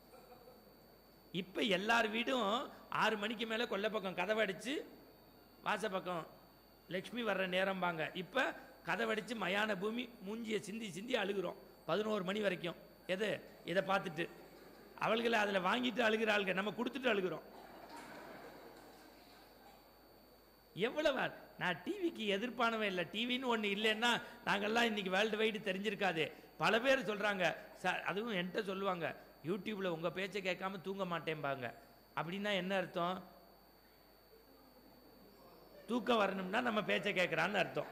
இப்போ எல்லார் வீடும் ஆறு மணிக்கு மேலே கொல்லை பக்கம் கதவை அடிச்சு வாச பக்கம் லக்ஷ்மி வர்ற நேரம்பாங்க இப்போ கதவடிச்சு மயான பூமி மூஞ்சியை சிந்தி சிந்தி அழுகுறோம் பதினோரு மணி வரைக்கும் எது இதை பார்த்துட்டு அவள்களை அதில் வாங்கிட்டு அழுகிற ஆளுங்க நம்ம கொடுத்துட்டு அழுகுறோம் எவ்வளவு நான் டிவிக்கு எதிர்ப்பானவன் இல்லை டிவின்னு ஒன்று இல்லைன்னா நாங்கெல்லாம் இன்னைக்கு வேர்ல்டு வைடு தெரிஞ்சிருக்காது பல பேர் சொல்கிறாங்க சார் அதுவும் என்கிட்ட சொல்லுவாங்க யூடியூப்பில் உங்கள் பேச்சை கேட்காம தூங்க மாட்டேன்பாங்க அப்படின்னா என்ன அர்த்தம் தூக்கம் வரணும்னா நம்ம பேச்சை கேட்குறான்னு அர்த்தம்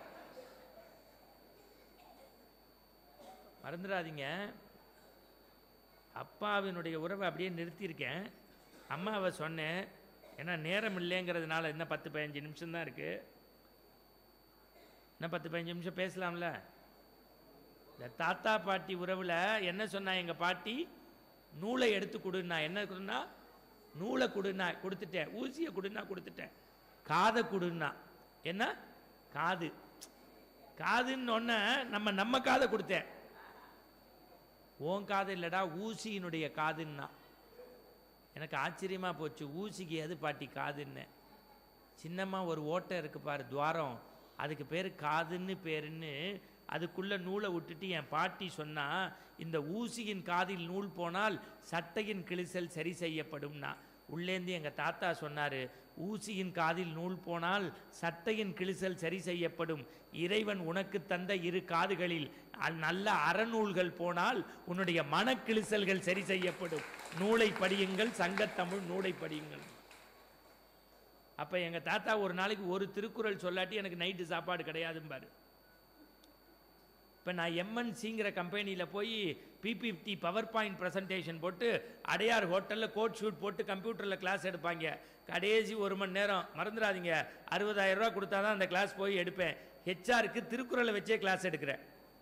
மறந்துடாதீங்க அப்பாவினுடைய உறவை அப்படியே நிறுத்தியிருக்கேன் அம்மாவை சொன்னேன் ஏன்னா நேரம் இல்லைங்கிறதுனால இன்னும் பத்து பதினஞ்சு நிமிஷம் தான் இருக்கு இன்னும் பத்து பதினஞ்சு நிமிஷம் பேசலாம்ல இந்த தாத்தா பாட்டி உறவில் என்ன சொன்னா எங்கள் பாட்டி நூலை எடுத்து கொடுன்னா என்ன கொடுன்னா நூலை கொடுன்னா கொடுத்துட்டேன் ஊசியை கொடுன்னா கொடுத்துட்டேன் காதை கொடுன்னா என்ன காது காதுன்னு ஒன்று நம்ம நம்ம காதை கொடுத்தேன் உன் காது இல்லடா ஊசியினுடைய காதுன்னா எனக்கு ஆச்சரியமா போச்சு ஊசிக்கு எது பாட்டி காதுன்னு சின்னம்மா ஒரு ஓட்டை இருக்கு பாரு துவாரம் அதுக்கு பேர் காதுன்னு பேருன்னு அதுக்குள்ள நூலை விட்டுட்டு என் பாட்டி சொன்னா இந்த ஊசியின் காதில் நூல் போனால் சட்டையின் கிழிசல் சரி செய்யப்படும்னா உள்ளேந்து எங்க தாத்தா சொன்னாரு ஊசியின் காதில் நூல் போனால் சட்டையின் கிழிசல் சரி செய்யப்படும் இறைவன் உனக்கு தந்த இரு காதுகளில் அ- நல்ல அறநூல்கள் போனால் உன்னுடைய மனக்கிழிசல்கள் சரி செய்யப்படும் நூலை படியுங்கள் சங்கத்தமிழ் நூலை படியுங்கள் அப்ப எங்க தாத்தா ஒரு நாளைக்கு ஒரு திருக்குறள் சொல்லாட்டி எனக்கு நைட்டு சாப்பாடு கிடையாதும்பாரு இப்போ நான் எம்என்சிங்கிற கம்பெனியில் போய் பிபிடி பவர் பாயிண்ட் ப்ரெசன்டேஷன் போட்டு அடையார் ஹோட்டலில் கோட் ஷூட் போட்டு கம்ப்யூட்டரில் கிளாஸ் எடுப்பாங்க கடைசி ஒரு மணி நேரம் மறந்துடாதீங்க அறுபதாயிரம் ரூபா கொடுத்தா தான் அந்த கிளாஸ் போய் எடுப்பேன் ஹெச்ஆருக்கு திருக்குறளை வச்சே கிளாஸ் எடுக்கிறேன்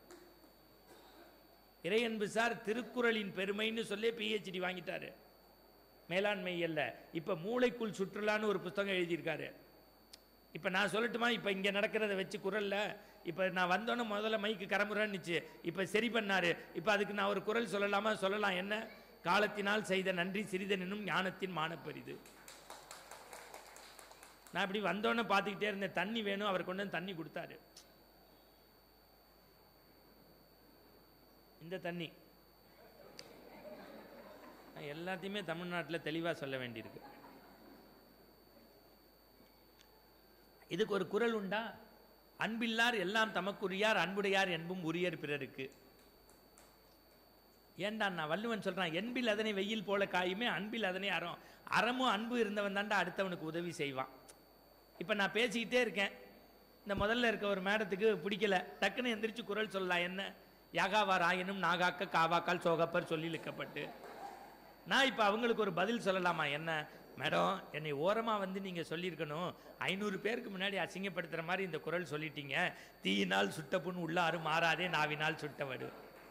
இறையன்பு சார் திருக்குறளின் பெருமைன்னு சொல்லி பிஹெச்டி வாங்கிட்டாரு மேலாண்மை அல்ல இப்போ மூளைக்குள் சுற்றுலான்னு ஒரு புத்தகம் எழுதியிருக்காரு இப்போ நான் சொல்லட்டுமா இப்போ இங்கே நடக்கிறத வச்சு குரல்ல இப்போ நான் வந்தோன்னே முதல்ல மைக்கு கரமுறன்னுச்சு இப்போ சரி பண்ணாரு இப்போ அதுக்கு நான் ஒரு குரல் சொல்லலாமா சொல்லலாம் என்ன காலத்தினால் செய்த நன்றி சிறிதனும் ஞானத்தின் மானப்பெரிது நான் இப்படி வந்தோன்னே பார்த்துக்கிட்டே இருந்தேன் தண்ணி வேணும் அவர் கொண்டு வந்து தண்ணி கொடுத்தாரு இந்த தண்ணி நான் எல்லாத்தையுமே தமிழ்நாட்டில் தெளிவாக சொல்ல வேண்டியிருக்கு இதுக்கு ஒரு குரல் உண்டா அன்பில்லார் எல்லாம் தமக்குரியார் அன்புடையார் என்பும் உரியர் பிறருக்கு ஏன்டா நான் வள்ளுவன் சொல்றான் என்பில் அதனை வெயில் போல காயுமே அன்பில் அதனை அறம் அறமும் அன்பு இருந்தவன் தாண்டா அடுத்தவனுக்கு உதவி செய்வான் இப்போ நான் பேசிக்கிட்டே இருக்கேன் இந்த முதல்ல இருக்க ஒரு மேடத்துக்கு பிடிக்கல டக்குன்னு எந்திரிச்சு குரல் சொல்லலாம் என்ன யாகாவார் ஆயினும் நாகாக்க காவாக்கால் சோகப்பர் சொல்லி இழுக்கப்பட்டு நான் இப்போ அவங்களுக்கு ஒரு பதில் சொல்லலாமா என்ன மேடம் என்னை ஓரமாக வந்து நீங்கள் சொல்லியிருக்கணும் ஐநூறு பேருக்கு முன்னாடி அசிங்கப்படுத்துகிற மாதிரி இந்த குரல் சொல்லிட்டீங்க தீயினால் சுட்ட புண் உள்ளாறு மாறாதே நாவினால் சுட்டவடு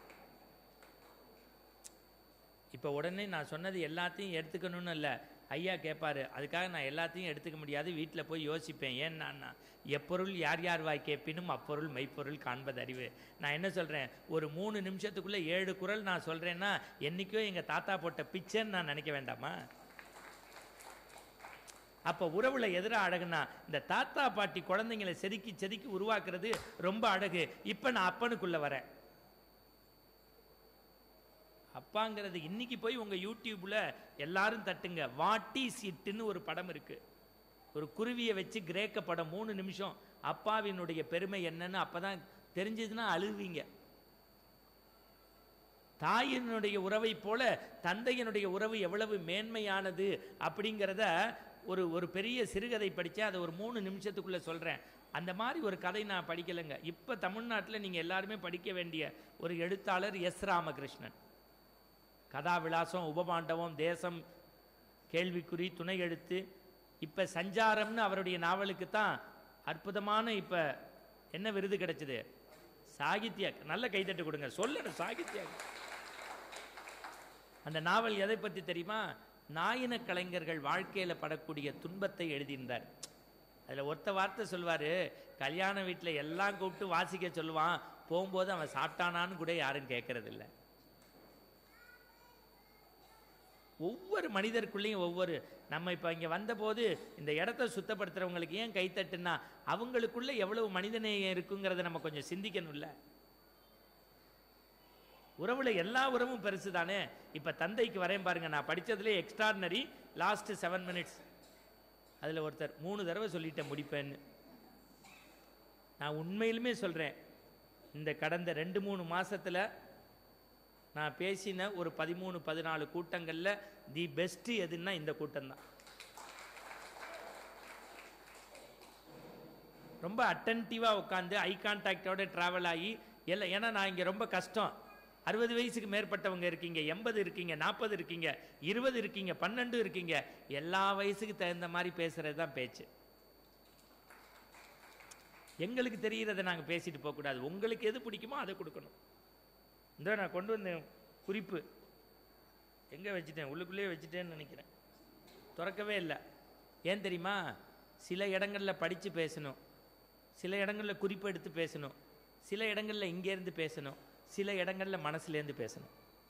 இப்போ உடனே நான் சொன்னது எல்லாத்தையும் எடுத்துக்கணும்னு இல்லை ஐயா கேட்பாரு அதுக்காக நான் எல்லாத்தையும் எடுத்துக்க முடியாது வீட்டில் போய் யோசிப்பேன் ஏன்னா எப்பொருள் யார் யார் வாய் கேட்பினும் அப்பொருள் மெய்ப்பொருள் காண்பது அறிவு நான் என்ன சொல்கிறேன் ஒரு மூணு நிமிஷத்துக்குள்ளே ஏழு குரல் நான் சொல்கிறேன்னா என்னைக்கோ எங்கள் தாத்தா போட்ட பிச்சைன்னு நான் நினைக்க வேண்டாமா அப்போ உறவுல எதிராக அழகுனா இந்த தாத்தா பாட்டி குழந்தைங்களை செதுக்கி செதுக்கி உருவாக்குறது ரொம்ப அழகு இப்போ நான் அப்பனுக்குள்ள வரேன் அப்பாங்கிறது இன்னைக்கு போய் உங்க யூடியூப்ல எல்லாரும் தட்டுங்க வாட்டி சீட்டுன்னு ஒரு படம் இருக்கு ஒரு குருவியை வச்சு கிரேக்க படம் மூணு நிமிஷம் அப்பாவினுடைய பெருமை என்னன்னு அப்பதான் தெரிஞ்சதுன்னா அழுவீங்க தாயினுடைய உறவை போல தந்தையினுடைய உறவு எவ்வளவு மேன்மையானது அப்படிங்கிறத ஒரு ஒரு பெரிய சிறுகதை படித்தேன் அதை ஒரு மூணு நிமிஷத்துக்குள்ள சொல்றேன் அந்த மாதிரி ஒரு கதை நான் படிக்கலைங்க இப்போ தமிழ்நாட்டில் நீங்க எல்லாருமே படிக்க வேண்டிய ஒரு எழுத்தாளர் எஸ் ராமகிருஷ்ணன் கதா விலாசம் உபபாண்டவம் தேசம் கேள்விக்குறி துணை எழுத்து இப்போ சஞ்சாரம்னு அவருடைய நாவலுக்கு தான் அற்புதமான இப்போ என்ன விருது கிடைச்சது சாகித்யா நல்ல கைத்தட்டு கொடுங்க சொல்லணும் சாகித்யா அந்த நாவல் எதை பற்றி தெரியுமா நாயின கலைஞர்கள் வாழ்க்கையில் படக்கூடிய துன்பத்தை எழுதியிருந்தார் அதில் ஒருத்த வார்த்தை சொல்வார் கல்யாண வீட்டில் எல்லாம் கூப்பிட்டு வாசிக்க சொல்லுவான் போகும்போது அவன் சாப்பிட்டானான்னு கூட யாரும் கேட்கறதில்ல ஒவ்வொரு மனிதருக்குள்ளேயும் ஒவ்வொரு நம்ம இப்போ இங்கே வந்தபோது இந்த இடத்த சுத்தப்படுத்துறவங்களுக்கு ஏன் கைத்தட்டுன்னா அவங்களுக்குள்ள எவ்வளவு மனிதநேயம் இருக்குங்கிறத நம்ம கொஞ்சம் சிந்திக்கணும்ல உறவுல எல்லா உறவும் பெருசு தானே இப்போ தந்தைக்கு வரேன் பாருங்க நான் படிச்சதுலே எக்ஸ்ட்ராடினரி லாஸ்ட் செவன் மினிட்ஸ் அதில் ஒருத்தர் மூணு தடவை சொல்லிட்டேன் முடிப்பேன்னு நான் உண்மையிலுமே சொல்கிறேன் இந்த கடந்த ரெண்டு மூணு மாசத்துல நான் பேசின ஒரு பதிமூணு பதினாலு கூட்டங்களில் தி பெஸ்ட்டு எதுன்னா இந்த கூட்டம்தான் ரொம்ப அட்டன்டிவாக உட்காந்து ஐ கான்டாக்டோட ட்ராவல் ஆகி எல்லாம் ஏன்னா நான் இங்கே ரொம்ப கஷ்டம் அறுபது வயசுக்கு மேற்பட்டவங்க இருக்கீங்க எண்பது இருக்கீங்க நாற்பது இருக்கீங்க இருபது இருக்கீங்க பன்னெண்டு இருக்கீங்க எல்லா வயசுக்கு தகுந்த மாதிரி பேசுறது தான் பேச்சு எங்களுக்கு தெரிகிறத நாங்கள் பேசிட்டு போகக்கூடாது உங்களுக்கு எது பிடிக்குமோ அதை கொடுக்கணும் இந்த நான் கொண்டு வந்தேன் குறிப்பு எங்கே வச்சுட்டேன் உள்ளுக்குள்ளேயே வச்சுட்டேன்னு நினைக்கிறேன் திறக்கவே இல்லை ஏன் தெரியுமா சில இடங்களில் படித்து பேசணும் சில இடங்களில் குறிப்பு எடுத்து பேசணும் சில இடங்களில் இங்கேருந்து பேசணும் சில இடங்களில் மனசுலேருந்து பேசணும்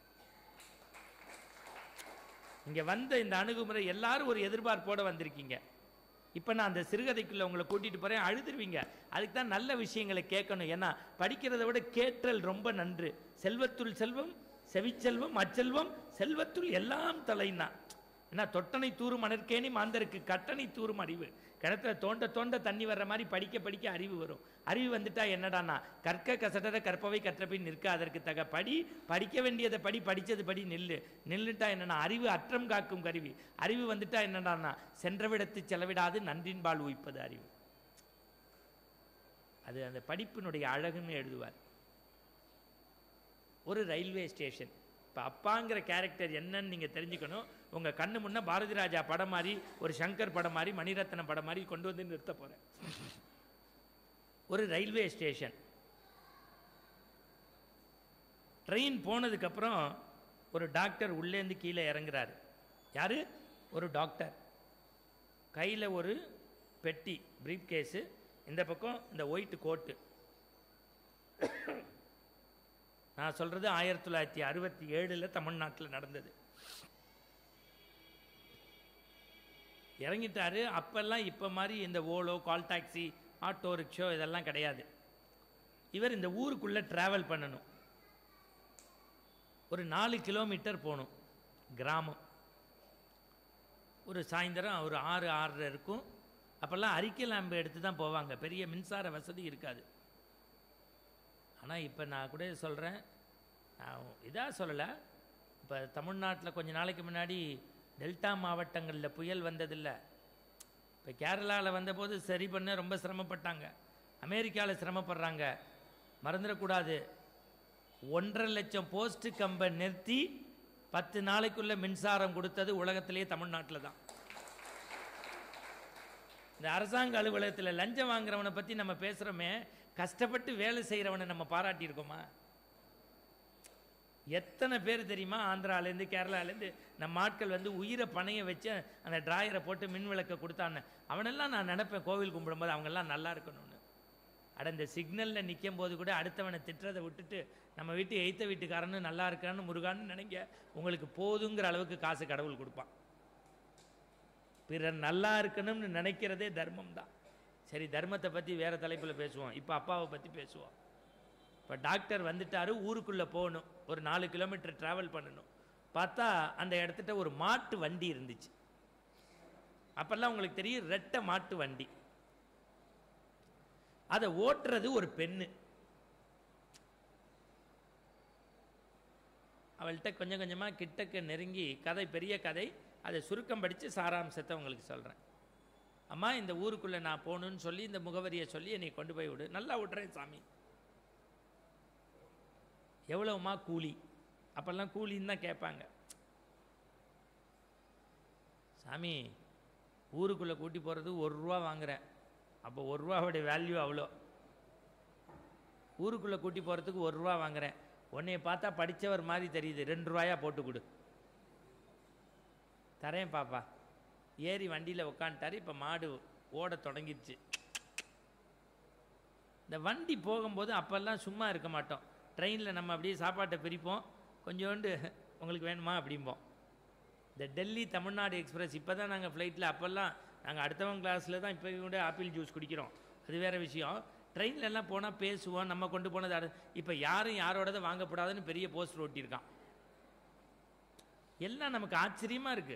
இங்கே வந்த இந்த அணுகுமுறை எல்லாரும் ஒரு எதிர்பார்ப்போட வந்திருக்கீங்க இப்போ நான் அந்த சிறுகதைக்குள்ள உங்களை கூட்டிட்டு போறேன் அழுதுருவீங்க அதுக்கு தான் நல்ல விஷயங்களை கேட்கணும் ஏன்னா படிக்கிறதை விட கேட்டல் ரொம்ப நன்று செல்வத்துள் செல்வம் செவிச்செல்வம் அச்செல்வம் செல்வத்துள் எல்லாம் தலைன்னா ஏன்னா தொட்டனை தூரும் மணற்கேணி மாந்தருக்கு கட்டணை தூரும் அறிவு கிணத்துல தோண்ட தோண்ட தண்ணி வர்ற மாதிரி படிக்க படிக்க அறிவு வரும் அறிவு வந்துட்டா என்னடான்னா கற்க கசடர கற்பவை கற்றபின் நிற்க அதற்கு தக படி படிக்க வேண்டியதை படி படிச்சது படி நில்லு நில்லுட்டா என்னன்னா அறிவு அற்றம் காக்கும் கருவி அறிவு வந்துட்டா என்னடான்னா சென்றவிடத்து செலவிடாது நன்றின்பால் உயிப்பது அறிவு அது அந்த படிப்பினுடைய அழகுன்னு எழுதுவார் ஒரு ரயில்வே ஸ்டேஷன் இப்போ அப்பாங்கிற கேரக்டர் என்னன்னு நீங்கள் தெரிஞ்சுக்கணும் உங்கள் கண்ணு முன்ன பாரதி ராஜா படம் மாதிரி ஒரு சங்கர் படம் மாதிரி மணிரத்னம் படம் மாதிரி கொண்டு வந்து நிறுத்த போகிறேன் ஒரு ரயில்வே ஸ்டேஷன் ட்ரெயின் போனதுக்கப்புறம் ஒரு டாக்டர் உள்ளேந்து கீழே இறங்குறாரு யாரு ஒரு டாக்டர் கையில் ஒரு பெட்டி பிரீஃப் கேஸு இந்த பக்கம் இந்த ஒயிட் கோட்டு நான் சொல்றது ஆயிரத்தி தொள்ளாயிரத்தி அறுபத்தி ஏழில் தமிழ்நாட்டில் நடந்தது இறங்கிட்டாரு அப்பெல்லாம் இப்போ மாதிரி இந்த ஓலோ கால் டாக்ஸி ஆட்டோ ரிக்ஷோ இதெல்லாம் கிடையாது இவர் இந்த ஊருக்குள்ளே ட்ராவல் பண்ணணும் ஒரு நாலு கிலோமீட்டர் போகணும் கிராமம் ஒரு சாயந்தரம் ஒரு ஆறு ஆறரை இருக்கும் அப்போல்லாம் அரிக்கை லாம்பு எடுத்து தான் போவாங்க பெரிய மின்சார வசதி இருக்காது ஆனால் இப்போ நான் கூட சொல்கிறேன் நான் இதாக சொல்லலை இப்போ தமிழ்நாட்டில் கொஞ்ச நாளைக்கு முன்னாடி டெல்டா மாவட்டங்களில் புயல் வந்ததில்ல இப்போ கேரளாவில் வந்தபோது சரி பண்ண ரொம்ப சிரமப்பட்டாங்க அமெரிக்காவில் சிரமப்படுறாங்க மறந்துடக்கூடாது ஒன்றரை லட்சம் போஸ்ட் கம்பை நிறுத்தி பத்து நாளைக்குள்ள மின்சாரம் கொடுத்தது உலகத்திலேயே தமிழ்நாட்டில் தான் இந்த அரசாங்க அலுவலகத்தில் லஞ்சம் வாங்குறவனை பற்றி நம்ம பேசுகிறோமே கஷ்டப்பட்டு வேலை செய்கிறவனை நம்ம பாராட்டியிருக்கோமா எத்தனை பேர் தெரியுமா ஆந்திராலேருந்து கேரளாலேருந்து நம்ம ஆட்கள் வந்து உயிரை பணைய வச்சு அந்த டிராயரை போட்டு மின் விளக்கை கொடுத்தான்னு அவனெல்லாம் நான் நினைப்பேன் கோவில் கும்பிடும்போது அவங்கெல்லாம் நல்லா இருக்கணும்னு அட இந்த சிக்னலில் நிற்கும் போது கூட அடுத்தவனை திட்டுறதை விட்டுட்டு நம்ம வீட்டு எய்த்த வீட்டுக்காரனு நல்லா இருக்கான்னு முருகான்னு நினைங்க உங்களுக்கு போதுங்கிற அளவுக்கு காசு கடவுள் கொடுப்பான் பிறர் நல்லா இருக்கணும்னு நினைக்கிறதே தர்மம் தான் சரி தர்மத்தை பற்றி வேறு தலைப்பில் பேசுவோம் இப்போ அப்பாவை பற்றி பேசுவோம் இப்போ டாக்டர் வந்துட்டாரு ஊருக்குள்ளே போகணும் ஒரு நாலு கிலோமீட்டர் ட்ராவல் பண்ணணும் பார்த்தா அந்த இடத்துட்ட ஒரு மாட்டு வண்டி இருந்துச்சு அப்போல்லாம் உங்களுக்கு தெரியும் ரெட்டை மாட்டு வண்டி அதை ஓட்டுறது ஒரு பெண்ணு அவள்கிட்ட கொஞ்சம் கொஞ்சமாக கிட்டக்க நெருங்கி கதை பெரிய கதை அதை சுருக்கம் படித்து சாராம்சத்தை உங்களுக்கு சொல்கிறேன் அம்மா இந்த ஊருக்குள்ளே நான் போகணுன்னு சொல்லி இந்த முகவரியை சொல்லி என்னை கொண்டு போய் விடு நல்லா விட்றேன் சாமி எவ்வளவுமா கூலி அப்போல்லாம் கூலின்னு தான் கேட்பாங்க சாமி ஊருக்குள்ளே கூட்டி போகிறது ஒரு ரூபா வாங்குறேன் அப்போ ஒரு ரூபாவுடைய வேல்யூ அவ்வளோ ஊருக்குள்ளே கூட்டி போகிறதுக்கு ஒரு ரூபா வாங்குறேன் உன்னைய பார்த்தா படித்தவர் மாதிரி தெரியுது ரெண்டு ரூபாயா போட்டு கொடு தரேன் பாப்பா ஏறி வண்டியில் உக்காந்துட்டாரு இப்போ மாடு ஓட தொடங்கிடுச்சு இந்த வண்டி போகும்போது அப்போல்லாம் சும்மா இருக்க மாட்டோம் ட்ரெயினில் நம்ம அப்படியே சாப்பாட்டை பிரிப்போம் கொஞ்சோண்டு உங்களுக்கு வேணுமா அப்படிம்போம் இந்த டெல்லி தமிழ்நாடு எக்ஸ்பிரஸ் இப்போ தான் நாங்கள் ஃப்ளைட்டில் அப்போல்லாம் நாங்கள் அடுத்தவங்க கிளாஸில் தான் இப்போ கூட ஆப்பிள் ஜூஸ் குடிக்கிறோம் அது வேறு விஷயம் ட்ரெயின்ல எல்லாம் போனால் பேசுவோம் நம்ம கொண்டு போனது அடு இப்போ யாரும் யாரோடதை வாங்கக்கூடாதுன்னு பெரிய போஸ்டர் ஒட்டியிருக்கான் எல்லாம் நமக்கு ஆச்சரியமாக இருக்குது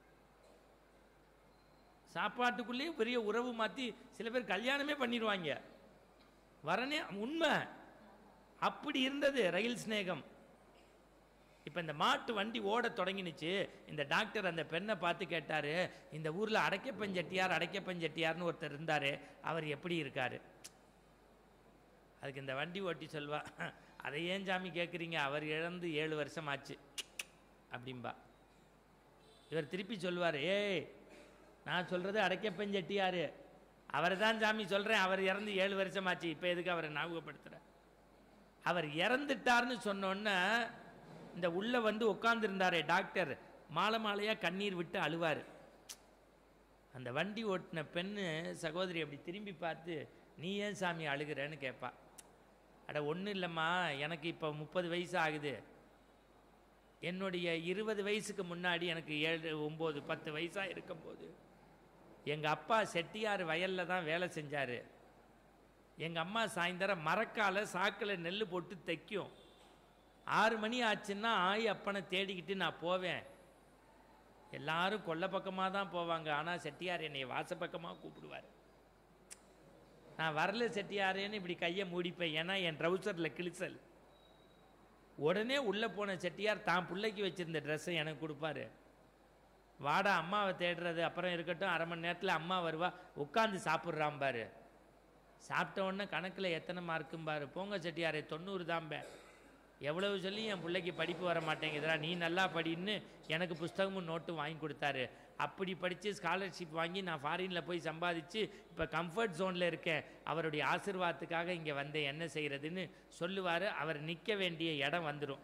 சாப்பாட்டுக்குள்ளேயே பெரிய உறவு மாற்றி சில பேர் கல்யாணமே பண்ணிடுவாங்க வரனே உண்மை அப்படி இருந்தது ரயில் சிநேகம் இப்போ இந்த மாட்டு வண்டி ஓட தொடங்கினுச்சு இந்த டாக்டர் அந்த பெண்ணை பார்த்து கேட்டார் இந்த ஊரில் அடைக்கப்பன் செட்டியார் அடைக்கப்பன் செட்டியார்னு ஒருத்தர் இருந்தார் அவர் எப்படி இருக்கார் அதுக்கு இந்த வண்டி ஓட்டி சொல்வா அதை ஏன் சாமி கேட்குறீங்க அவர் இழந்து ஏழு வருஷம் ஆச்சு அப்படிம்பா இவர் திருப்பி சொல்வார் ஏய் நான் சொல்கிறது அடைக்கப்பன் செட்டியார் அவரை தான் சாமி சொல்கிறேன் அவர் இறந்து ஏழு வருஷம் ஆச்சு இப்போ எதுக்கு அவரை ஞாபகப்படுத்துகிறேன் அவர் இறந்துட்டார்னு சொன்னோன்னே இந்த உள்ள வந்து உட்காந்துருந்தாரே டாக்டர் மாலை மாலையாக கண்ணீர் விட்டு அழுவார் அந்த வண்டி ஓட்டின பெண்ணு சகோதரி அப்படி திரும்பி பார்த்து நீ ஏன் சாமி அழுகிறேன்னு கேட்பா அட ஒன்றும் இல்லைம்மா எனக்கு இப்போ முப்பது வயசு ஆகுது என்னுடைய இருபது வயசுக்கு முன்னாடி எனக்கு ஏழு ஒம்பது பத்து வயசாக இருக்கும்போது எங்கள் அப்பா செட்டியார் வயலில் தான் வேலை செஞ்சார் எங்கள் அம்மா சாயந்தரம் மரக்கால சாக்கில் நெல் போட்டு தைக்கும் ஆறு மணி ஆச்சுன்னா ஆய் அப்பனை தேடிக்கிட்டு நான் போவேன் எல்லாரும் கொல்லை பக்கமாக தான் போவாங்க ஆனால் செட்டியார் என்னை வாச பக்கமாக கூப்பிடுவார் நான் வரல செட்டியாரேன்னு இப்படி கையை மூடிப்பேன் ஏன்னா என் ட்ரௌசரில் கிழிசல் உடனே உள்ளே போன செட்டியார் தான் பிள்ளைக்கு வச்சிருந்த ட்ரெஸ்ஸை எனக்கு கொடுப்பாரு வாடா அம்மாவை தேடுறது அப்புறம் இருக்கட்டும் அரை மணி நேரத்தில் அம்மா வருவா உட்காந்து சாப்பிட்றான் பாரு சாப்பிட்ட உடனே கணக்கில் எத்தனை மார்க்கும் பாரு போங்க செட்டியாரே தொண்ணூறு தான்பே எவ்வளவு சொல்லி என் பிள்ளைக்கு படிப்பு வர மாட்டேங்குதுடா நீ நல்லா படின்னு எனக்கு புஸ்தகமும் நோட்டும் வாங்கி கொடுத்தாரு அப்படி படித்து ஸ்காலர்ஷிப் வாங்கி நான் ஃபாரினில் போய் சம்பாதிச்சு இப்போ கம்ஃபர்ட் ஜோனில் இருக்கேன் அவருடைய ஆசீர்வாதத்துக்காக இங்கே வந்தேன் என்ன செய்கிறதுன்னு சொல்லுவார் அவர் நிற்க வேண்டிய இடம் வந்துடும்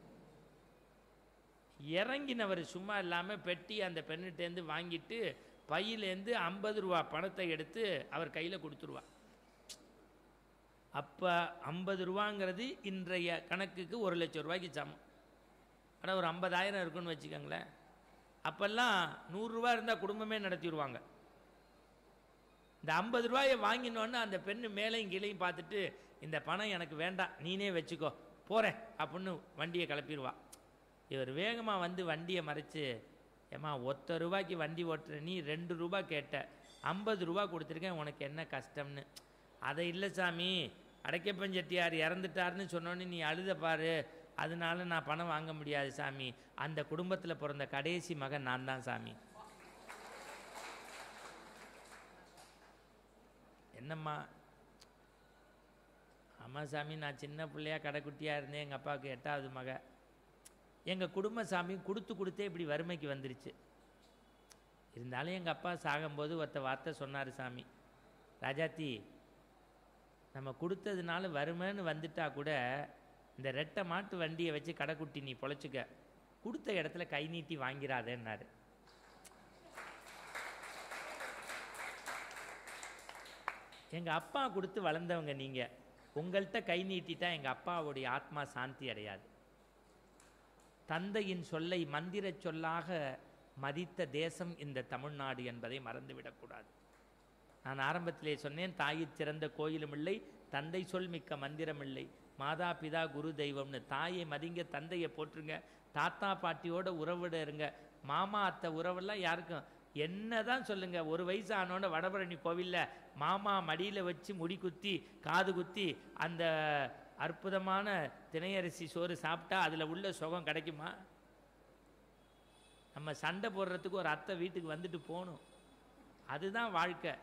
இறங்கினவர் சும்மா இல்லாமல் பெட்டி அந்த பெண்ணிட்டேருந்து வாங்கிட்டு பையிலேருந்து ஐம்பது ரூபா பணத்தை எடுத்து அவர் கையில் கொடுத்துருவா அப்போ ஐம்பது ரூபாங்கிறது இன்றைய கணக்குக்கு ஒரு லட்சம் ரூபாய்க்கு சமம் ஆனால் ஒரு ஐம்பதாயிரம் இருக்குன்னு வச்சுக்கோங்களேன் அப்போல்லாம் நூறுரூவா இருந்தால் குடும்பமே நடத்திடுவாங்க இந்த ஐம்பது ரூபாயை வாங்கினோன்னு அந்த பெண்ணு மேலையும் கீழையும் பார்த்துட்டு இந்த பணம் எனக்கு வேண்டாம் நீனே வச்சுக்கோ போகிறேன் அப்படின்னு வண்டியை கிளப்பிடுவா இவர் வேகமாக வந்து வண்டியை மறைச்சு ஏம்மா ஒத்த ரூபாய்க்கு வண்டி ஓட்டுற நீ ரெண்டு ரூபா கேட்ட ஐம்பது ரூபா கொடுத்துருக்கேன் உனக்கு என்ன கஷ்டம்னு அதை இல்லை சாமி அடைக்கப்பன் செட்டியார் இறந்துட்டாருன்னு சொன்னோன்னே நீ அழுத பாரு அதனால நான் பணம் வாங்க முடியாது சாமி அந்த குடும்பத்தில் பிறந்த கடைசி மகன் நான் தான் சாமி என்னம்மா ஆமாம் சாமி நான் சின்ன பிள்ளையா கடைக்குட்டியாக இருந்தேன் எங்கள் அப்பாவுக்கு எட்டாவது மக எங்கள் குடும்ப சாமி கொடுத்து கொடுத்தே இப்படி வறுமைக்கு வந்துருச்சு இருந்தாலும் எங்கள் அப்பா சாகும்போது ஒருத்த வார்த்தை சொன்னார் சாமி ராஜாத்தி நம்ம கொடுத்ததுனால வறுமைன்னு வந்துட்டா கூட இந்த ரெட்டை மாட்டு வண்டியை வச்சு கடைக்குட்டி நீ பொழைச்சிக்க கொடுத்த இடத்துல கை நீட்டி வாங்கிறாதேன்னாரு எங்கள் அப்பா கொடுத்து வளர்ந்தவங்க நீங்கள் உங்கள்கிட்ட கை நீட்டிட்டா எங்கள் அப்பாவுடைய ஆத்மா சாந்தி அடையாது தந்தையின் சொல்லை மந்திரச் சொல்லாக மதித்த தேசம் இந்த தமிழ்நாடு என்பதை மறந்துவிடக்கூடாது நான் ஆரம்பத்திலே சொன்னேன் தாயிற் சிறந்த கோயிலும் இல்லை தந்தை சொல் மிக்க மந்திரம் இல்லை மாதா பிதா குரு தெய்வம்னு தாயை மதிங்க தந்தையை போற்றுங்க தாத்தா பாட்டியோட உறவிட இருங்க மாமா அத்தை உறவெல்லாம் யாருக்கும் என்னதான் சொல்லுங்க ஒரு வயசு ஆனோட வடபழனி கோவிலில் மாமா மடியில் வச்சு முடி குத்தி காது குத்தி அந்த அற்புதமான திணையரிசி சோறு சாப்பிட்டா அதில் உள்ள சுகம் கிடைக்குமா நம்ம சண்டை போடுறதுக்கு ஒரு அத்தை வீட்டுக்கு வந்துட்டு போகணும் அதுதான் வாழ்க்கை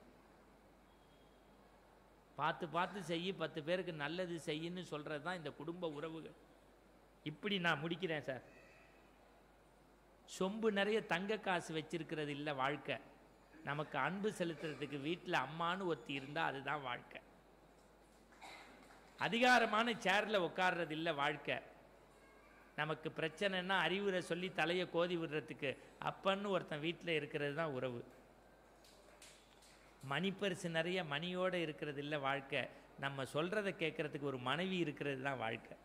பார்த்து பார்த்து செய்யி பத்து பேருக்கு நல்லது செய்யின்னு சொல்கிறது தான் இந்த குடும்ப உறவுகள் இப்படி நான் முடிக்கிறேன் சார் சொம்பு நிறைய தங்க காசு வச்சிருக்கிறது இல்லை வாழ்க்கை நமக்கு அன்பு செலுத்துறதுக்கு வீட்டில் அம்மான்னு ஒருத்தி இருந்தால் அதுதான் வாழ்க்கை அதிகாரமான சேரில் உட்கார்றது இல்லை வாழ்க்கை நமக்கு பிரச்சனைன்னா அறிவுரை சொல்லி தலையை கோதி விடுறதுக்கு அப்பன்னு ஒருத்தன் வீட்டில் இருக்கிறது தான் உறவு மணிப்பரிசு நிறைய மணியோடு இருக்கிறது இல்லை வாழ்க்கை நம்ம சொல்கிறத கேட்கறதுக்கு ஒரு மனைவி இருக்கிறது தான் வாழ்க்கை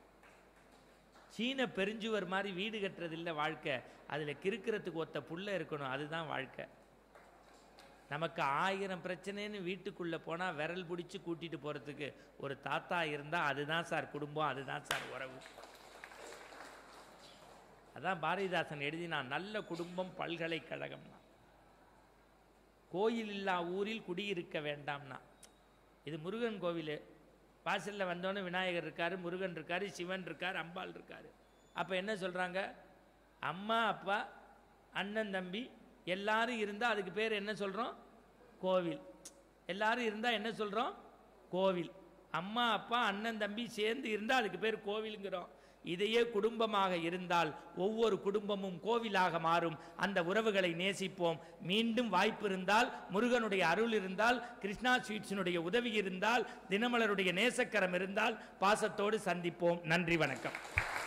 சீன பெருஞ்சுவர் மாதிரி வீடு கட்டுறது இல்லை வாழ்க்கை அதில் கிறுக்கிறதுக்கு ஒத்த புள்ள இருக்கணும் அதுதான் வாழ்க்கை நமக்கு ஆயிரம் பிரச்சனைன்னு வீட்டுக்குள்ளே போனால் விரல் பிடிச்சி கூட்டிகிட்டு போகிறதுக்கு ஒரு தாத்தா இருந்தால் அதுதான் சார் குடும்பம் அதுதான் சார் உறவு அதான் பாரதிதாசன் எழுதினான் நல்ல குடும்பம் பல்கலைக்கழகம்னா கோயில் இல்லா ஊரில் குடியிருக்க வேண்டாம்னா இது முருகன் கோவில் வாசலில் வந்தோன்னே விநாயகர் இருக்கார் முருகன் இருக்கார் சிவன் இருக்கார் அம்பாள் இருக்கார் அப்போ என்ன சொல்கிறாங்க அம்மா அப்பா அண்ணன் தம்பி எல்லாரும் இருந்தால் அதுக்கு பேர் என்ன சொல்கிறோம் கோவில் எல்லாரும் இருந்தால் என்ன சொல்கிறோம் கோவில் அம்மா அப்பா அண்ணன் தம்பி சேர்ந்து இருந்தால் அதுக்கு பேர் கோவிலுங்கிறோம் இதையே குடும்பமாக இருந்தால் ஒவ்வொரு குடும்பமும் கோவிலாக மாறும் அந்த உறவுகளை நேசிப்போம் மீண்டும் வாய்ப்பு இருந்தால் முருகனுடைய அருள் இருந்தால் கிருஷ்ணா ஸ்வீட்ஸினுடைய உதவி இருந்தால் தினமலருடைய நேசக்கரம் இருந்தால் பாசத்தோடு சந்திப்போம் நன்றி வணக்கம்